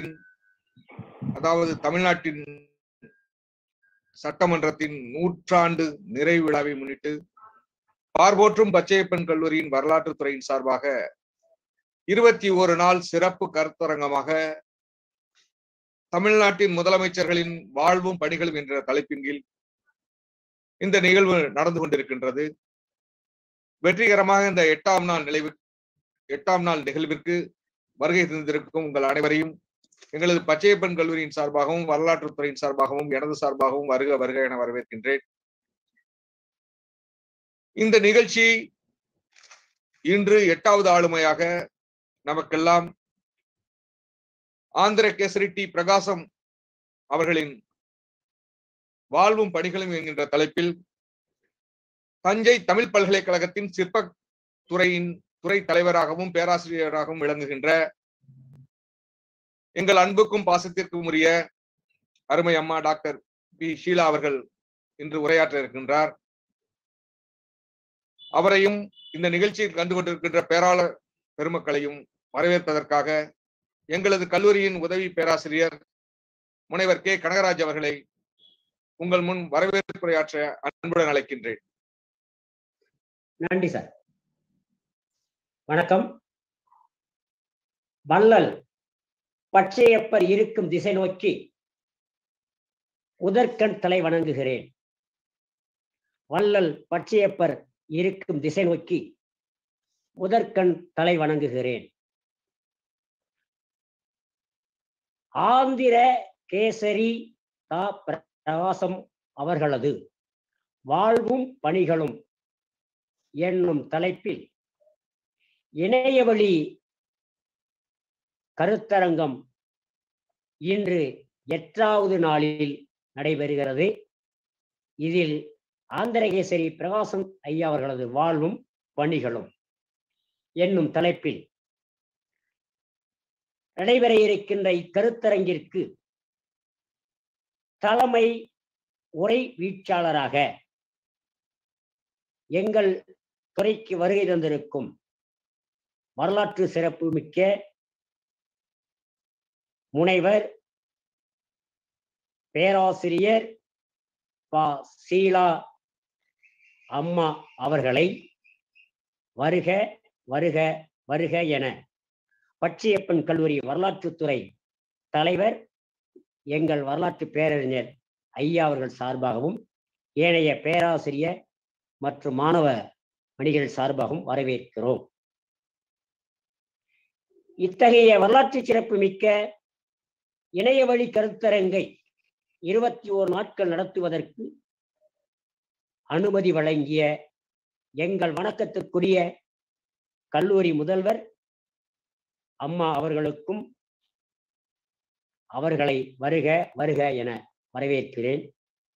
தமிழ்நாட்டின் அதாவது தமிழ்நாட்டின் சட்டமன்றத்தின் நூற்றாண்டு நிறைவு விழாவை முன்னிட்டு பார்போற்றும் பச்சையப்பன் கல்லூரியின் வரலாற்றுத் துறையின் சார்பாக இருபத்தி ஒரு நாள் சிறப்பு கருத்தரங்கமாக தமிழ்நாட்டின் முதலமைச்சர்களின் வாழ்வும் பணிகளும் என்ற தலைப்பின் கீழ் இந்த நிகழ்வு நடந்து கொண்டிருக்கின்றது வெற்றிகரமாக இந்த எட்டாம் நாள் நிலைவு எட்டாம் நாள் நிகழ்விற்கு வருகை தந்திருக்கும் உங்கள் அனைவரையும் எங்களது பச்சையப்பன் கல்லூரியின் சார்பாகவும் வரலாற்றுத் துறையின் சார்பாகவும் எனது சார்பாகவும் வருக வருக என வரவேற்கின்றேன் இந்த நிகழ்ச்சி இன்று எட்டாவது ஆளுமையாக நமக்கெல்லாம் ஆந்திர கேசரி டி பிரகாசம் அவர்களின் வாழ்வும் பணிகளும் என்கின்ற தலைப்பில் தஞ்சை தமிழ் பல்கலைக்கழகத்தின் சிற்ப துறையின் துறை தலைவராகவும் பேராசிரியராகவும் விளங்குகின்ற எங்கள் அன்புக்கும் பாசத்திற்கும் உரிய அருமை அம்மா டாக்டர் பி ஷீலா அவர்கள் இன்று உரையாற்ற இருக்கின்றார் அவரையும் இந்த நிகழ்ச்சியில் கண்டு கொண்டிருக்கின்ற பேராளர் பெருமக்களையும் வரவேற்பதற்காக எங்களது கல்லூரியின் உதவி பேராசிரியர் முனைவர் கே கனகராஜ் அவர்களை உங்கள் முன் வரவேற்புரையாற்ற அன்புடன் அழைக்கின்றேன் நன்றி சார் வணக்கம் வள்ளல் பச்சையப்பர் இருக்கும் திசை நோக்கி உதற்கண் தலை வணங்குகிறேன் வள்ளல் பச்சையப்பர் இருக்கும் திசை நோக்கி முதற்கண் தலை வணங்குகிறேன் ஆந்திர கேசரி தா பிரகாசம் அவர்களது வாழ்வும் பணிகளும் என்னும் தலைப்பில் இணையவழி கருத்தரங்கம் இன்று எட்டாவது நாளில் நடைபெறுகிறது இதில் ஆந்திரகேசரி பிரகாசம் ஐயா அவர்களது வாழ்வும் பணிகளும் என்னும் தலைப்பில் நடைபெற இருக்கின்ற இக்கருத்தரங்கிற்கு தலைமை உரை வீச்சாளராக எங்கள் துறைக்கு வருகை தந்திருக்கும் வரலாற்று சிறப்பு மிக்க முனைவர் பேராசிரியர் பா சீலா அம்மா அவர்களை வருக வருக வருக என பச்சையப்பன் கல்லூரி வரலாற்றுத்துறை தலைவர் எங்கள் வரலாற்று பேரறிஞர் ஐயா அவர்கள் சார்பாகவும் ஏனைய பேராசிரியர் மற்றும் மாணவ மணிகள் சார்பாகவும் வரவேற்கிறோம் இத்தகைய வரலாற்று சிறப்பு மிக்க இணையவழி கருத்தரங்கை இருபத்தி ஓர் நாட்கள் நடத்துவதற்கு அனுமதி வழங்கிய எங்கள் வணக்கத்திற்குரிய கல்லூரி முதல்வர் அம்மா அவர்களுக்கும் அவர்களை வருக வருக என வரவேற்கிறேன்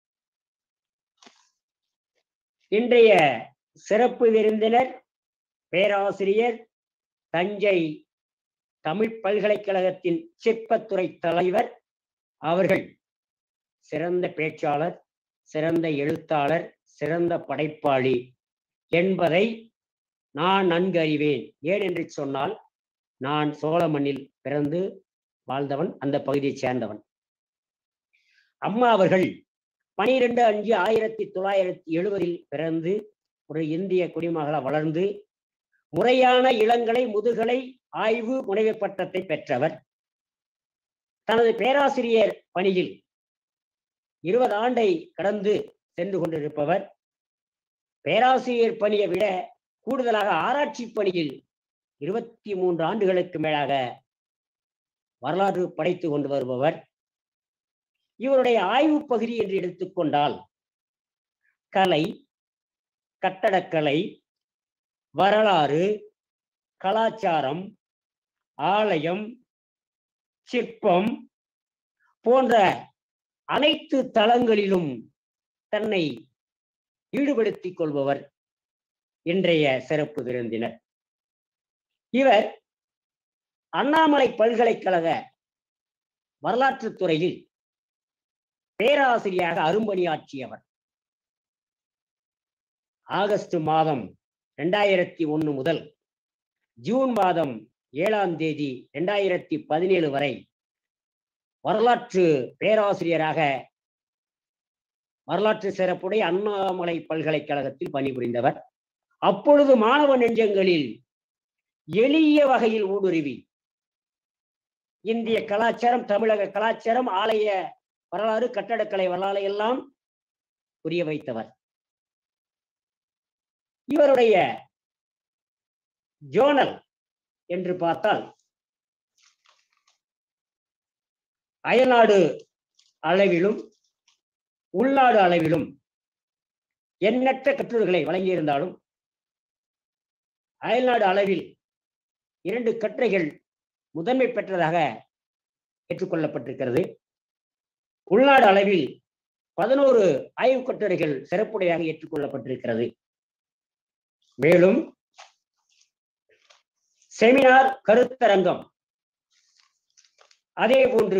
இன்றைய சிறப்பு விருந்தினர் பேராசிரியர் தஞ்சை தமிழ் பல்கலைக்கழகத்தின் சிற்பத்துறை தலைவர் அவர்கள் சிறந்த பேச்சாளர் சிறந்த எழுத்தாளர் சிறந்த படைப்பாளி என்பதை நான் நன்கு அறிவேன் ஏன் என்று சொன்னால் நான் சோழ மண்ணில் பிறந்து வாழ்ந்தவன் அந்த பகுதியைச் சேர்ந்தவன் அம்மா அவர்கள் பனிரெண்டு அஞ்சு ஆயிரத்தி தொள்ளாயிரத்தி எழுபதில் பிறந்து ஒரு இந்திய குடிமகள வளர்ந்து முறையான இளங்கலை முதுகலை ஆய்வு முனைவு பட்டத்தை பெற்றவர் தனது பேராசிரியர் பணியில் இருபது ஆண்டை கடந்து சென்று கொண்டிருப்பவர் பேராசிரியர் பணியை விட கூடுதலாக ஆராய்ச்சி பணியில் இருபத்தி மூன்று ஆண்டுகளுக்கு மேலாக வரலாறு படைத்து கொண்டு வருபவர் இவருடைய ஆய்வு பகுதி என்று எடுத்துக்கொண்டால் கலை கட்டடக்கலை வரலாறு கலாச்சாரம் ஆலயம் சிற்பம் போன்ற அனைத்து தளங்களிலும் தன்னை ஈடுபடுத்திக் கொள்பவர் இன்றைய சிறப்பு விருந்தினர் இவர் அண்ணாமலை பல்கலைக்கழக வரலாற்றுத் துறையில் பேராசிரியராக அரும்பணியாற்றியவர் ஆகஸ்ட் மாதம் ரெண்டாயிரத்தி ஒன்று முதல் ஜூன் மாதம் ஏழாம் தேதி ரெண்டாயிரத்தி பதினேழு வரை வரலாற்று பேராசிரியராக வரலாற்று சிறப்புடைய அண்ணாமலை பல்கலைக்கழகத்தில் பணிபுரிந்தவர் அப்பொழுது மாணவ நெஞ்சங்களில் எளிய வகையில் ஊடுருவி இந்திய கலாச்சாரம் தமிழக கலாச்சாரம் ஆலய வரலாறு கட்டடக்கலை வரலாறு எல்லாம் புரிய வைத்தவர் இவருடைய ஜோனல் என்று பார்த்தால் அயல்நாடு அளவிலும் உள்நாடு அளவிலும் எண்ணற்ற கட்டுரைகளை வழங்கியிருந்தாலும் அயல்நாடு அளவில் இரண்டு கட்டுரைகள் முதன்மை பெற்றதாக ஏற்றுக்கொள்ளப்பட்டிருக்கிறது உள்நாடு அளவில் பதினோரு ஆய்வுக் கட்டுரைகள் சிறப்புடையாக ஏற்றுக்கொள்ளப்பட்டிருக்கிறது மேலும் செமினார் கருத்தரங்கம் அதே போன்று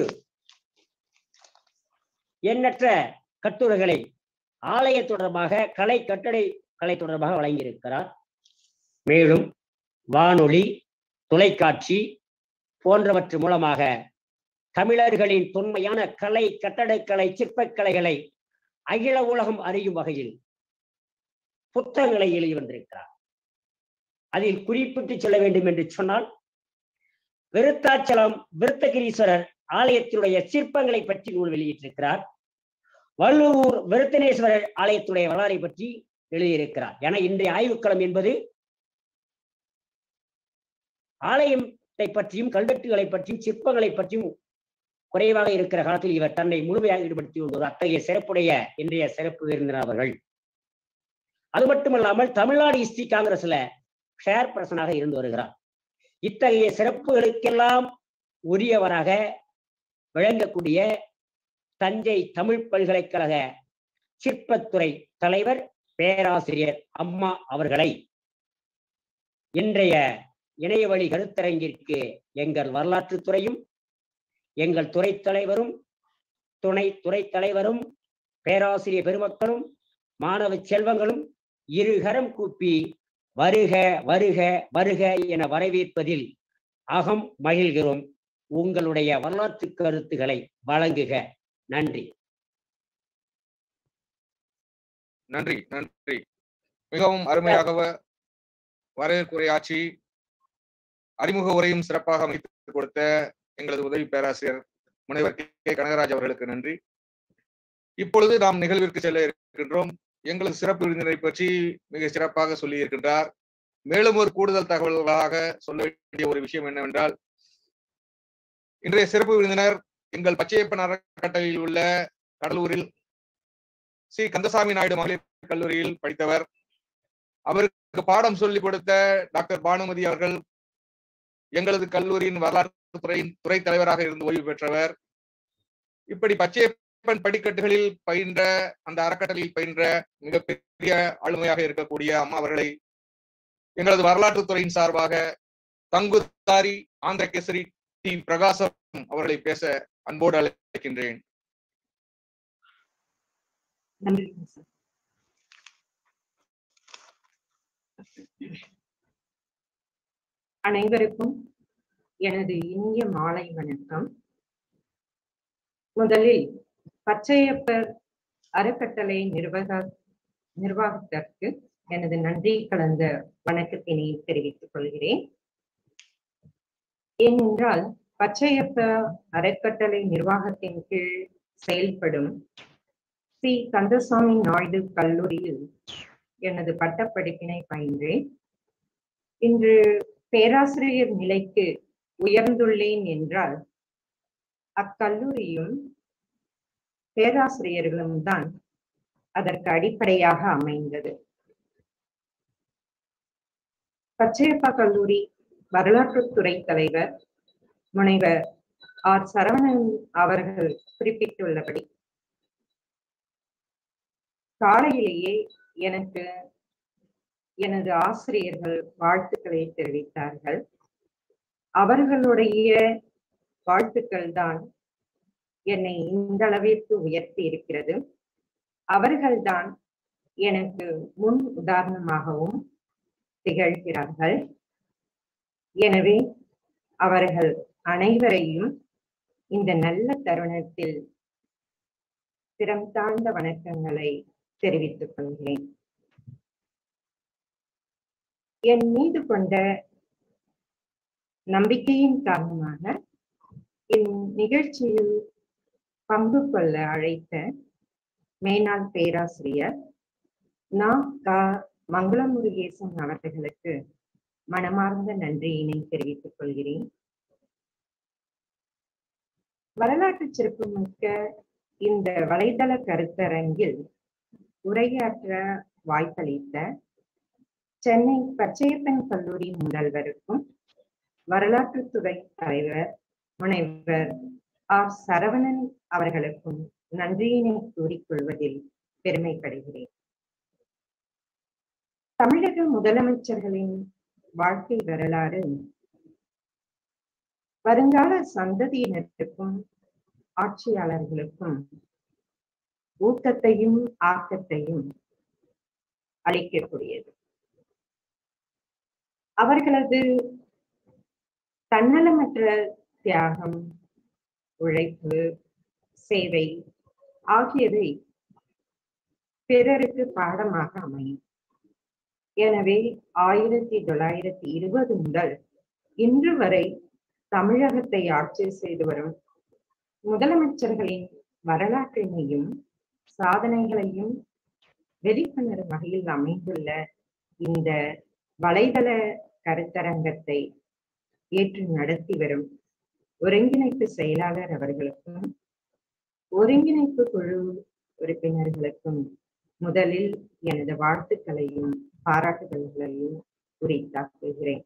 எண்ணற்ற கட்டுரைகளை ஆலய தொடர்பாக கலை கட்டடை கலை தொடர்பாக வழங்கியிருக்கிறார் மேலும் வானொலி தொலைக்காட்சி போன்றவற்று மூலமாக தமிழர்களின் தொன்மையான கலை கட்டடக்கலை சிற்பக்கலைகளை அகில உலகம் அறியும் வகையில் புத்தகங்களை எழுதி வந்திருக்கிறார் அதில் குறிப்பிட்டு சொல்ல வேண்டும் என்று சொன்னால் விருத்தாச்சலம் விருத்தகிரீஸ்வரர் ஆலயத்தினுடைய சிற்பங்களை பற்றி நூல் வெளியிட்டிருக்கிறார் வள்ளுவூர் விருத்தனேஸ்வரர் ஆலயத்துடைய வரலாறை பற்றி எழுதியிருக்கிறார் என இன்றைய ஆய்வுக்களம் என்பது ஆலயத்தை பற்றியும் கல்வெட்டுகளை பற்றியும் சிற்பங்களை பற்றியும் குறைவாக இருக்கிற காலத்தில் இவர் தன்னை முழுமையாக ஈடுபடுத்தி ஒரு அத்தகைய சிறப்புடைய இன்றைய சிறப்பு விருந்தினர் அவர்கள் அது மட்டுமல்லாமல் தமிழ்நாடு ஹிஸ்டரி காங்கிரஸ்ல ஷேர் பர்சனாக இருந்து வருகிறார் இத்தகைய சிறப்புகளுக்கெல்லாம் உரியவராக விளங்கக்கூடிய தஞ்சை தமிழ் பல்கலைக்கழக சிற்பத்துறை தலைவர் பேராசிரியர் அம்மா அவர்களை இன்றைய இணையவழி கருத்தரங்கிற்கு எங்கள் வரலாற்றுத் துறையும் எங்கள் துறை தலைவரும் துணை துறை தலைவரும் பேராசிரியர் பெருமக்களும் மாணவ செல்வங்களும் இருகரம் கூப்பி வருக வருக வருக என வரவேற்பதில் அகம் மகிழ்கிறோம் உங்களுடைய வரலாற்று கருத்துக்களை வழங்குக நன்றி நன்றி நன்றி மிகவும் அருமையாக வரவேற்புரையாற்றி அறிமுக உரையும் சிறப்பாக அமைத்து கொடுத்த எங்களது உதவி பேராசிரியர் முனைவர் கே கனகராஜ் அவர்களுக்கு நன்றி இப்பொழுது நாம் நிகழ்விற்கு செல்ல இருக்கின்றோம் எங்களது சிறப்பு விருந்தினரை பற்றி மிக சிறப்பாக சொல்லி இருக்கின்றார் மேலும் ஒரு கூடுதல் தகவல்களாக சொல்ல வேண்டிய ஒரு விஷயம் என்னவென்றால் இன்றைய சிறப்பு விருந்தினர் எங்கள் பச்சையப்பன் அறக்கட்டளையில் உள்ள கடலூரில் ஸ்ரீ கந்தசாமி நாயுடு மகளிர் கல்லூரியில் படித்தவர் அவருக்கு பாடம் சொல்லிக் கொடுத்த டாக்டர் பானுமதி அவர்கள் எங்களது கல்லூரியின் வரலாற்று துறையின் துறை தலைவராக இருந்து ஓய்வு பெற்றவர் இப்படி பச்சையப்பன் படிக்கட்டுகளில் பயின்ற அந்த அறக்கட்டளையில் பயின்ற மிகப்பெரிய ஆளுமையாக இருக்கக்கூடிய அம்மா அவர்களை எங்களது வரலாற்று துறையின் சார்பாக தங்குதாரி ஆந்திர கேசரி டி பிரகாசம் அவர்களை பேச அன்போடு அழைக்கின்றேன் நன்றி சார் அனைவருக்கும் எனது இனிய மாலை வணக்கம் முதலில் பச்சையப்பர் அறக்கட்டளை நிர்வாக நிர்வாகத்திற்கு எனது நன்றி கலந்த வணக்கத்தினை தெரிவித்துக் கொள்கிறேன் ஏனென்றால் பச்சையப்ப அறக்கட்டளை நிர்வாகத்தின் கீழ் செயல்படும் சி கந்தசாமி நாயுடு கல்லூரியில் எனது பட்டப்படிப்பினை பயின்றேன் இன்று பேராசிரியர் நிலைக்கு உயர்ந்துள்ளேன் என்றால் அக்கல்லூரியும் பேராசிரியர்களும் தான் அதற்கு அடிப்படையாக அமைந்தது பச்சையப்பா கல்லூரி வரலாற்றுத்துறை தலைவர் முனைவர் ஆர் சரவணன் அவர்கள் குறிப்பிட்டுள்ளபடி காலையிலேயே எனக்கு எனது ஆசிரியர்கள் வாழ்த்துக்களை தெரிவித்தார்கள் அவர்களுடைய வாழ்த்துக்கள் தான் என்னை இந்த அளவிற்கு உயர்த்தி இருக்கிறது அவர்கள்தான் எனக்கு முன் உதாரணமாகவும் திகழ்கிறார்கள் எனவே அவர்கள் அனைவரையும் இந்த நல்ல தருணத்தில் சிரம் தாழ்ந்த வணக்கங்களை தெரிவித்துக் கொள்கிறேன் என் மீது கொண்ட நம்பிக்கையின் காரணமாக இந்நிகழ்ச்சியில் பங்கு கொள்ள அழைத்த மேனாள் பேராசிரியர் நா க மங்களமுருகேசன் அவர்களுக்கு மனமார்ந்த நன்றியினை தெரிவித்துக் கொள்கிறேன் வரலாற்று சிறப்புமிக்க இந்த வலைதள கருத்தரங்கில் உரையாற்ற வாய்ப்பளித்த சென்னை பச்சையப்பன் கல்லூரி முதல்வருக்கும் வரலாற்றுத்துறை தலைவர் முனைவர் ஆர் சரவணன் அவர்களுக்கும் நன்றியினை கூறிக்கொள்வதில் பெருமைப்படுகிறேன் தமிழக முதலமைச்சர்களின் வாழ்க்கை வரலாறு வருங்கால சந்ததியினருக்கும் ஆட்சியாளர்களுக்கும் ஊக்கத்தையும் ஆக்கத்தையும் அளிக்கக்கூடியது அவர்களது தன்னலமற்ற தியாகம் உழைப்பு சேவை ஆகியவை பிறருக்கு பாடமாக அமையும் எனவே ஆயிரத்தி தொள்ளாயிரத்தி இருபது முதல் இன்று வரை தமிழகத்தை ஆட்சி செய்து வரும் முதலமைச்சர்களின் வரலாற்றினையும் சாதனைகளையும் வெளிக்கொணரும் வகையில் அமைந்துள்ள இந்த வலைதள கருத்தரங்கத்தை ஏற்று நடத்தி வரும் ஒருங்கிணைப்பு செயலாளர் அவர்களுக்கும் ஒருங்கிணைப்பு குழு உறுப்பினர்களுக்கும் முதலில் எனது வாழ்த்துக்களையும் பாராட்டுதல்களையும் உரித்தாக்குகிறேன்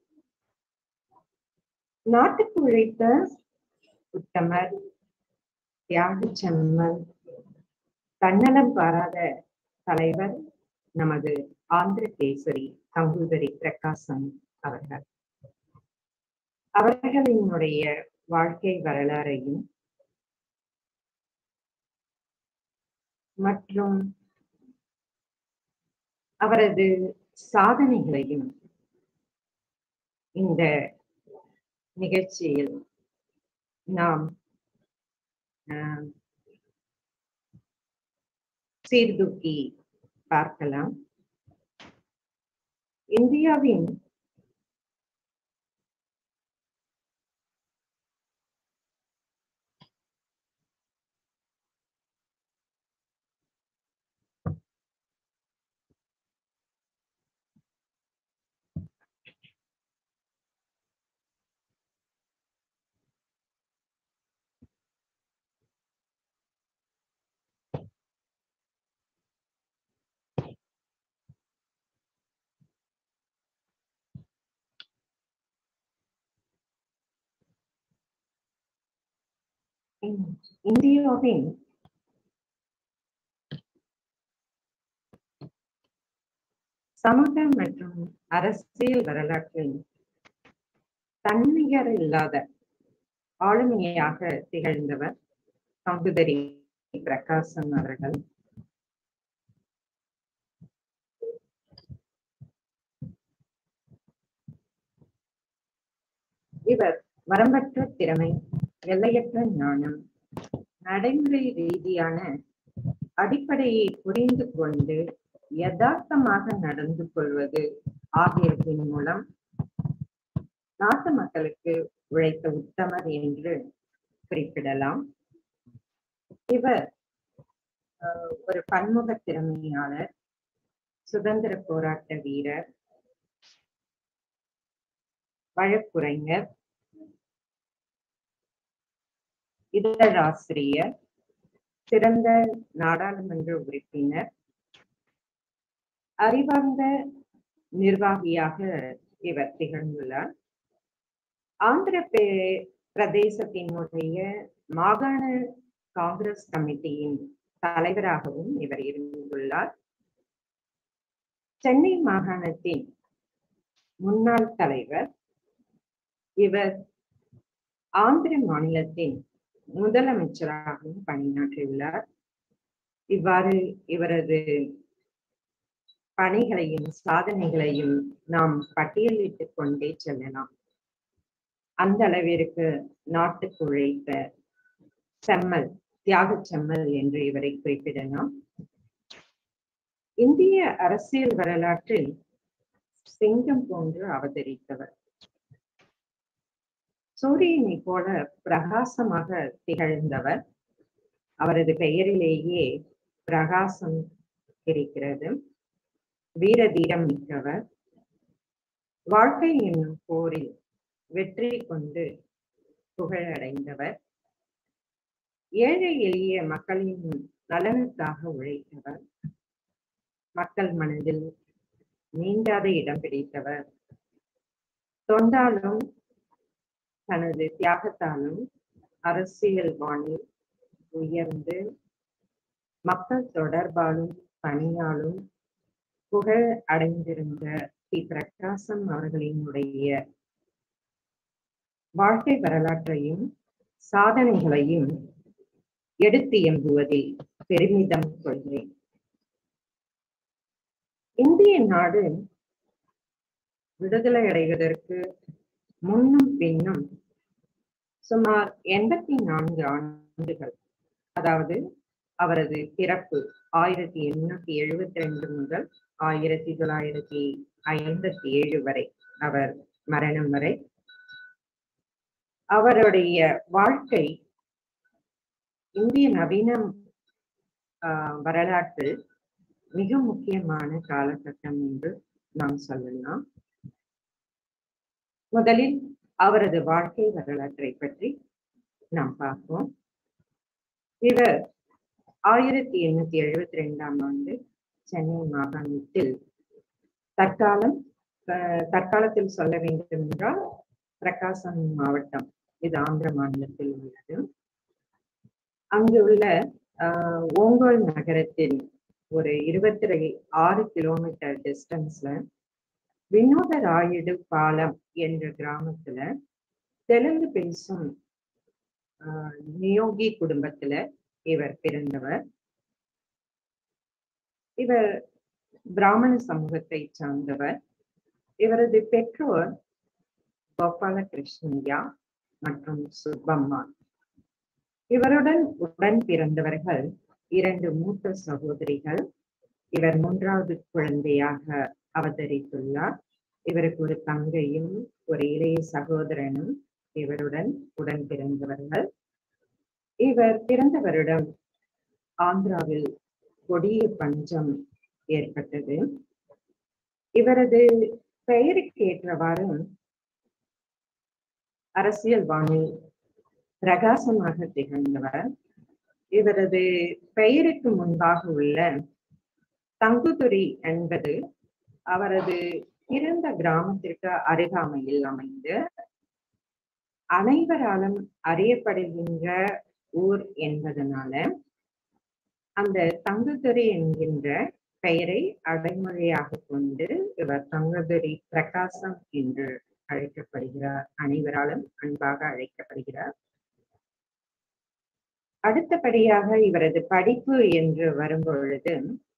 நாட்டுக்கு உழைத்த உத்தமர் தியாக செம்மன் தன்னலம் பாராத தலைவர் நமது ஆந்திர கேசரி கங்குதரி பிரகாசம் அவர்கள் அவர்களினுடைய வாழ்க்கை வரலாறையும் மற்றும் அவரது சாதனைகளையும் இந்த நிகழ்ச்சியில் நாம் ஆஹ், சீர்தூக்கி பார்க்கலாம் இந்தியாவின் இந்- இந்தியாவின் சமூக மற்றும் அரசியல் வரலாற்றில் தன்னிகர் இல்லாத ஆளுமையாக திகழ்ந்தவர் சம்புதரி பிரகாசம் அவர்கள் இவர் வரம்பற்ற திறமை எல்லையற்ற ஞானம் நடைமுறை ரீதியான அடிப்படையை புரிந்து கொண்டு யதார்த்தமாக நடந்து கொள்வது ஆகியவற்றின் மூலம் நாட்டு மக்களுக்கு உழைத்த உத்தமர் என்று குறிப்பிடலாம் இவர் அஹ், ஒரு பன்முக திறமையாளர் சுதந்திர போராட்ட வீரர் வழக்குரைஞர் இதழாசிரியர் சிறந்த நாடாளுமன்ற உறுப்பினர் அறிவார்ந்த நிர்வாகியாக இவர் திகழ்ந்துள்ளார் ஆந்திர பிரே- பிரதேசத்தினுடைய மாகாண காங்கிரஸ் கமிட்டியின் தலைவராகவும் இவர் இருந்துள்ளார் சென்னை மாகாணத்தின் முன்னாள் தலைவர் இவர் ஆந்திர மாநிலத்தின் முதலமைச்சராகவும் பணியாற்றியுள்ளார் இவ்வாறு இவரது பணிகளையும் சாதனைகளையும் நாம் பட்டியலிட்டுக் கொண்டே செல்லலாம் அந்த அளவிற்கு நாட்டுக்கு உழைத்த செம்மல் தியாக செம்மல் என்று இவரை குறிப்பிடலாம் இந்திய அரசியல் வரலாற்றில் சிங்கம் போன்று அவதரித்தவர் சூரியனை போல பிரகாசமாக திகழ்ந்தவர் அவரது பெயரிலேயே பிரகாசம் இருக்கிறது வீர தீரம் மிக்கவர் வாழ்க்கை என்னும் போரில் வெற்றி கொண்டு புகழடைந்தவர் ஏழை எளிய மக்களின் நலனுக்காக உழைத்தவர் மக்கள் மனதில் நீங்காத இடம் பிடித்தவர் தொண்டாலும் தனது தியாகத்தாலும் அரசியல் வானில் உயர்ந்து மக்கள் தொடர்பாலும் பணியாலும் புகழ் அடைந்திருந்த டி பிரகாசம் அவர்களினுடைய வாழ்க்கை வரலாற்றையும் சாதனைகளையும் எடுத்து எம்புவதில் பெருமிதம் கொள்கிறேன் இந்திய நாடு விடுதலை அடைவதற்கு முன்னும் பின்னும் சுமார் எண்பத்தி நான்கு ஆண்டுகள் அதாவது அவரது பிறப்பு ஆயிரத்தி எண்ணூத்தி எழுபத்தி ரெண்டு முதல் ஆயிரத்தி தொள்ளாயிரத்தி ஐம்பத்தி ஏழு வரை அவர் மரணம் வரை அவருடைய வாழ்க்கை இந்திய நவீன ஆஹ், வரலாற்றில் மிக முக்கியமான காலகட்டம் என்று நாம் சொல்லலாம் முதலில் அவரது வாழ்க்கை வரலாற்றை பற்றி நாம் பார்ப்போம் இவர் ஆயிரத்தி எண்ணூத்தி எழுபத்தி ரெண்டாம் ஆண்டு சென்னை மாகாணத்தில் தற்காலம் அஹ், தற்காலத்தில் சொல்ல வேண்டும் என்றால் பிரகாசம் மாவட்டம் இது ஆந்திர மாநிலத்தில் உள்ளது அங்கு உள்ள ஆஹ், ஓங்கோல் நகரத்தில் ஒரு இருபத்தி ஆறு கிலோமீட்டர் டிஸ்டன்ஸ்ல வினோத ராயுடு பாலம் என்ற கிராமத்துல தெலுங்கு பேசும் ஆஹ், நியோகி குடும்பத்துல இவர் பிறந்தவர் இவர் பிராமண சமூகத்தை சார்ந்தவர் இவரது பெற்றோர் கோபாலகிருஷ்ணய்யா மற்றும் சுப்பம்மா இவருடன் உடன் பிறந்தவர்கள் இரண்டு மூத்த சகோதரிகள் இவர் மூன்றாவது குழந்தையாக அவதரித்துள்ளார் இவருக்கு ஒரு தங்கையும் ஒரு இளைய சகோதரனும் இவருடன் உடன் பிறந்தவர்கள் இவர் பிறந்த வருடம் ஆந்திராவில் கொடிய பஞ்சம் ஏற்பட்டது இவரது பெயருக்கு ஏற்றவாறு அரசியல் வானில் பிரகாசமாக திகழ்ந்தவர் இவரது பெயருக்கு முன்பாக உள்ள தங்குதுறை என்பது அவரது பிறந்த கிராமத்திற்கு அருகாமையில் அமைந்து அனைவராலும் அறியப்படுகின்ற ஊர் என்பதனால அந்த தங்குதுறை என்கின்ற பெயரை அடைமொழியாக கொண்டு இவர் தங்குதுறை பிரகாசம் என்று அழைக்கப்படுகிறார் அனைவராலும் அன்பாக அழைக்கப்படுகிறார் அடுத்தபடியாக இவரது படிப்பு என்று வரும்பொழுது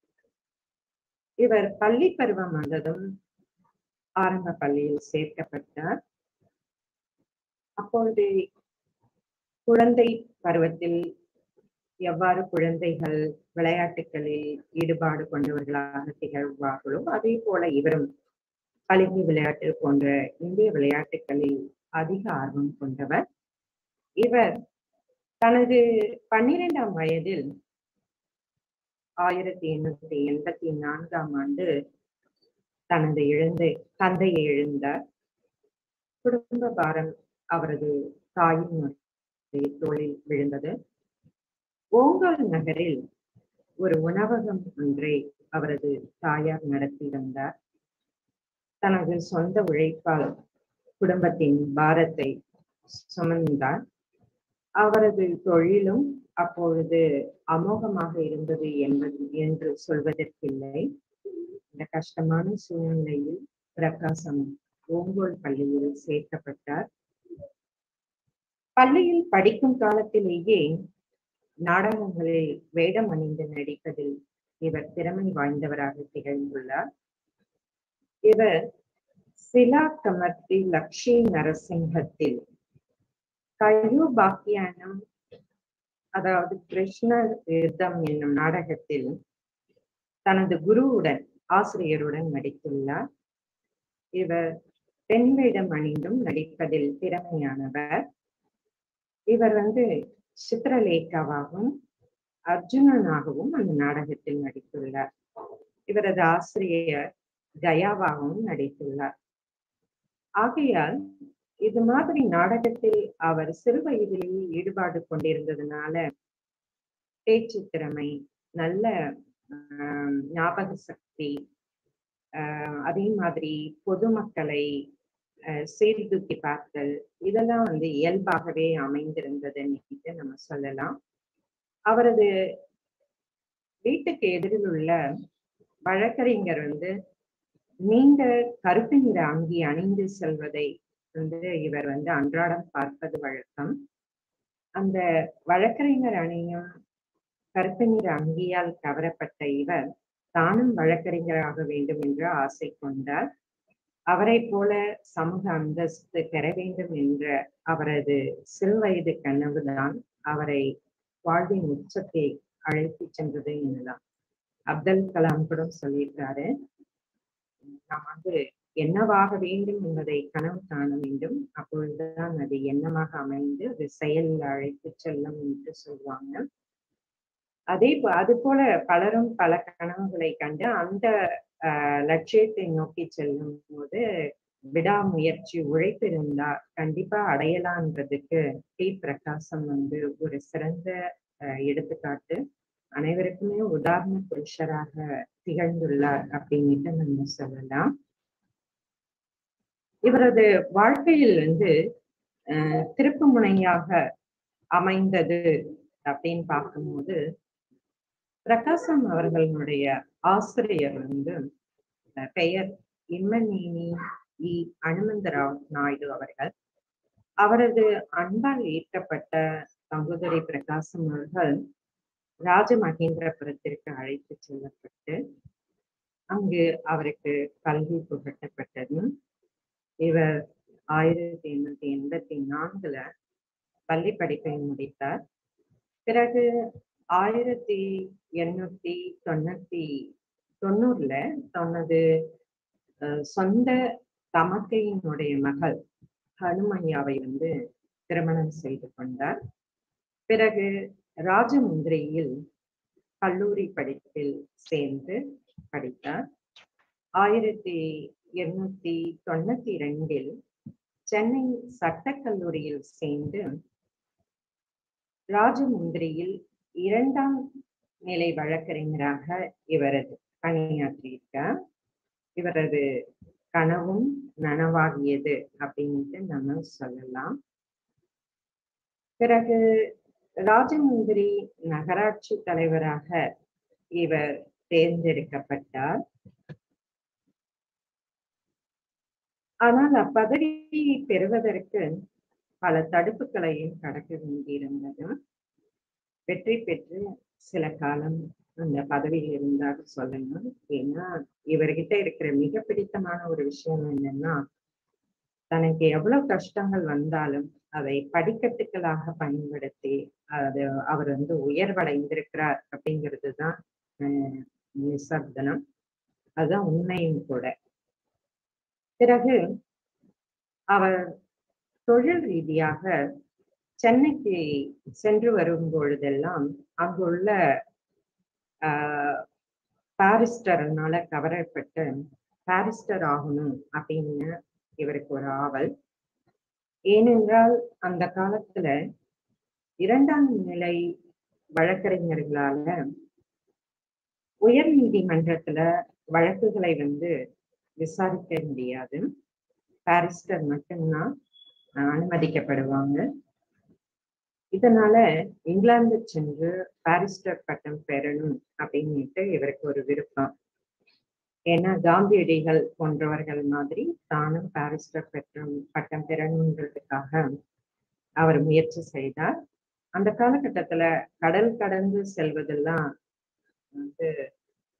இவர் பள்ளி பருவம் வந்ததும் ஆரம்ப பள்ளியில் சேர்க்கப்பட்டார் அப்பொழுது குழந்தை பருவத்தில் எவ்வாறு குழந்தைகள் விளையாட்டுகளில் ஈடுபாடு கொண்டவர்களாக திகழ்வார்களோ அதே போல இவரும் கல்வி விளையாட்டு போன்ற இந்திய விளையாட்டுகளில் அதிக ஆர்வம் கொண்டவர் இவர் தனது பன்னிரெண்டாம் வயதில் ஆயிரத்தி எண்ணூத்தி எண்பத்தி நான்காம் ஆண்டு தனது இழந்த தந்தையை இழந்தார் குடும்ப பாரம் அவரது தாயின் தோளில் விழுந்தது ஓங்கல் நகரில் ஒரு உணவகம் ஒன்றை அவரது தாயார் நடத்தி வந்தார் தனது சொந்த உழைப்பால் குடும்பத்தின் பாரத்தை சுமந்தார் அவரது தொழிலும் அப்பொழுது அமோகமாக இருந்தது என்பது என்று சொல்வதற்கில்லை இந்த கஷ்டமான சூழ்நிலையில் பிரகாசம் ஓங்கோல் பள்ளியில் சேர்க்கப்பட்டார் பள்ளியில் படிக்கும் காலத்திலேயே நாடகங்களில் வேடம் அணிந்து நடிப்பதில் இவர் திறமை வாய்ந்தவராக திகழ்ந்துள்ளார் இவர் சிலாக்கமர்த்தி லக்ஷ்மி நரசிங்கத்தில் கயுபாக்கியானம் அதாவது கிருஷ்ணர் யுத்தம் என்னும் நாடகத்தில் தனது குருவுடன் ஆசிரியருடன் நடித்துள்ளார் இவர் பெண் வேடம் அணிந்தும் நடிப்பதில் திறமையானவர் இவர் வந்து சித்திரலேகாவாகவும் அர்ஜுனனாகவும் அந்த நாடகத்தில் நடித்துள்ளார் இவரது ஆசிரியர் கயாவாகவும் நடித்துள்ளார் ஆகையால் இது மாதிரி நாடகத்தில் அவர் சிறு வயதிலேயே ஈடுபாடு கொண்டிருந்ததுனால பேச்சு திறமை நல்ல ஆஹ், ஞாபக சக்தி ஆஹ், அதே மாதிரி பொதுமக்களை ஆஹ், சீர்தூக்கி பார்த்தல் இதெல்லாம் வந்து இயல்பாகவே அமைந்திருந்ததுன்னு நம்ம சொல்லலாம் அவரது வீட்டுக்கு எதிரில் உள்ள வழக்கறிஞர் வந்து நீண்ட கருப்பு நிற அங்கி அணிந்து செல்வதை வந்து இவர் வந்து அன்றாடம் பார்ப்பது வழக்கம் அந்த வழக்கறிஞர் அணியும் கருப்பு நிற அங்கியால் கவரப்பட்ட இவர் தானும் வழக்கறிஞராக வேண்டும் என்று ஆசை கொண்டார் அவரைப் போல சமூக அந்தஸ்து பெற வேண்டும் என்ற அவரது சிறுவயது கனவுதான் அவரை வாழ்வின் உச்சத்தை அழைத்து சென்றது எனலாம் அப்துல் கலாம் கூட சொல்லியிருக்காரு நாம் வந்து என்னவாக வேண்டும் என்பதை கனவு காண வேண்டும் அப்பொழுதுதான் அது எண்ணமாக அமைந்து அது செயலில் அழைத்து செல்லும் என்று சொல்லுவாங்க அதே போ அது போல பலரும் பல கனவுகளை கண்டு அந்த ஆஹ், லட்சியத்தை நோக்கி செல்லும் போது விடாமுயற்சி உழைப்பு இருந்தா கண்டிப்பா அடையலான்றதுக்கு டி பிரகாசம் வந்து ஒரு சிறந்த ஆஹ், எடுத்துக்காட்டு அனைவருக்குமே உதாரண புருஷராக திகழ்ந்துள்ளார் அப்படின்னுட்டு நம்ம சொல்லலாம் இவரது வாழ்க்கையில் வந்து அஹ், திருப்பு முனையாக அமைந்தது அப்படின்னு பார்க்கும்போது பிரகாசம் அவர்களுடைய ஆசிரியர் வந்து அஹ், பெயர் இம்மநேனி இ அனுமந்தராவ் நாயுடு அவர்கள் அவரது அன்பால் ஈர்க்கப்பட்ட சகோதரி பிரகாசம் அவர்கள் ராஜமகேந்திரபுரத்திற்கு அழைத்து செல்லப்பட்டு அங்கு அவருக்கு கல்வி புகட்டப்பட்டது இவர் ஆயிரத்தி எண்ணூத்தி எண்பத்தி நான்குல பள்ளி படிப்பை முடித்தார் பிறகு ஆயிரத்தி எண்ணூத்தி தொண்ணூத்தி தொண்ணூறுல தனது அஹ், சொந்த தமக்கையினுடைய மகள் ஹனுமையாவை வந்து திருமணம் செய்து கொண்டார் பிறகு ராஜமுந்திரியில் கல்லூரி படிப்பில் சேர்ந்து படித்தார் ஆயிரத்தி எண்ணூத்தி தொண்ணூத்தி ரெண்டில் சென்னை சட்டக்கல்லூரியில் சேர்ந்து ராஜமுந்திரியில் இரண்டாம் நிலை வழக்கறிஞராக இவரது பணியாற்றியிருக்கார் இவரது கனவும் நனவாகியது அப்படின்ட்டு நம்ம சொல்லலாம் பிறகு ராஜமுந்திரி நகராட்சி தலைவராக இவர் தேர்ந்தெடுக்கப்பட்டார் ஆனால் அப்பதவியை பெறுவதற்கு பல தடுப்புகளையும் கடக்க வேண்டியிருந்தது வெற்றி பெற்று சில காலம் அந்த பதவியில் இருந்தார் சொல்லணும் ஏன்னா இவர்கிட்ட இருக்கிற மிக பிடித்தமான ஒரு விஷயம் என்னன்னா தனக்கு எவ்வளவு கஷ்டங்கள் வந்தாலும் அதை படிக்கட்டுகளாக பயன்படுத்தி அது அவர் வந்து உயர்வடைந்திருக்கிறார் அப்படிங்கிறது தான் நிசப்தனம் அதுதான் உண்மையும் கூட பிறகு அவர் தொழில் ரீதியாக சென்னைக்கு சென்று வரும் பொழுதெல்லாம் அங்குள்ள ஆஹ் பாரிஸ்டர்னால கவரப்பட்டு பாரிஸ்டர் ஆகணும் அப்படின்னு இவருக்கு ஒரு ஆவல் ஏனென்றால் அந்த காலத்துல இரண்டாம் நிலை வழக்கறிஞர்களால உயர் நீதிமன்றத்துல வழக்குகளை வந்து விசாரிக்க முடியாது பாரிஸ்டர் மட்டும்தான் அஹ், அனுமதிக்கப்படுவாங்க இதனால இங்கிலாந்து சென்று பாரிஸ்டர் பட்டம் பெறணும் அப்படின்னுட்டு இவருக்கு ஒரு விருப்பம் ஏன்னா காந்தியடிகள் போன்றவர்கள் மாதிரி தானும் பாரிஸ்டர் பெற்றம் பட்டம் பெறணுன்றதுக்காக அவர் முயற்சி செய்தார் அந்த காலகட்டத்துல கடல் கடந்து செல்வதெல்லாம் வந்து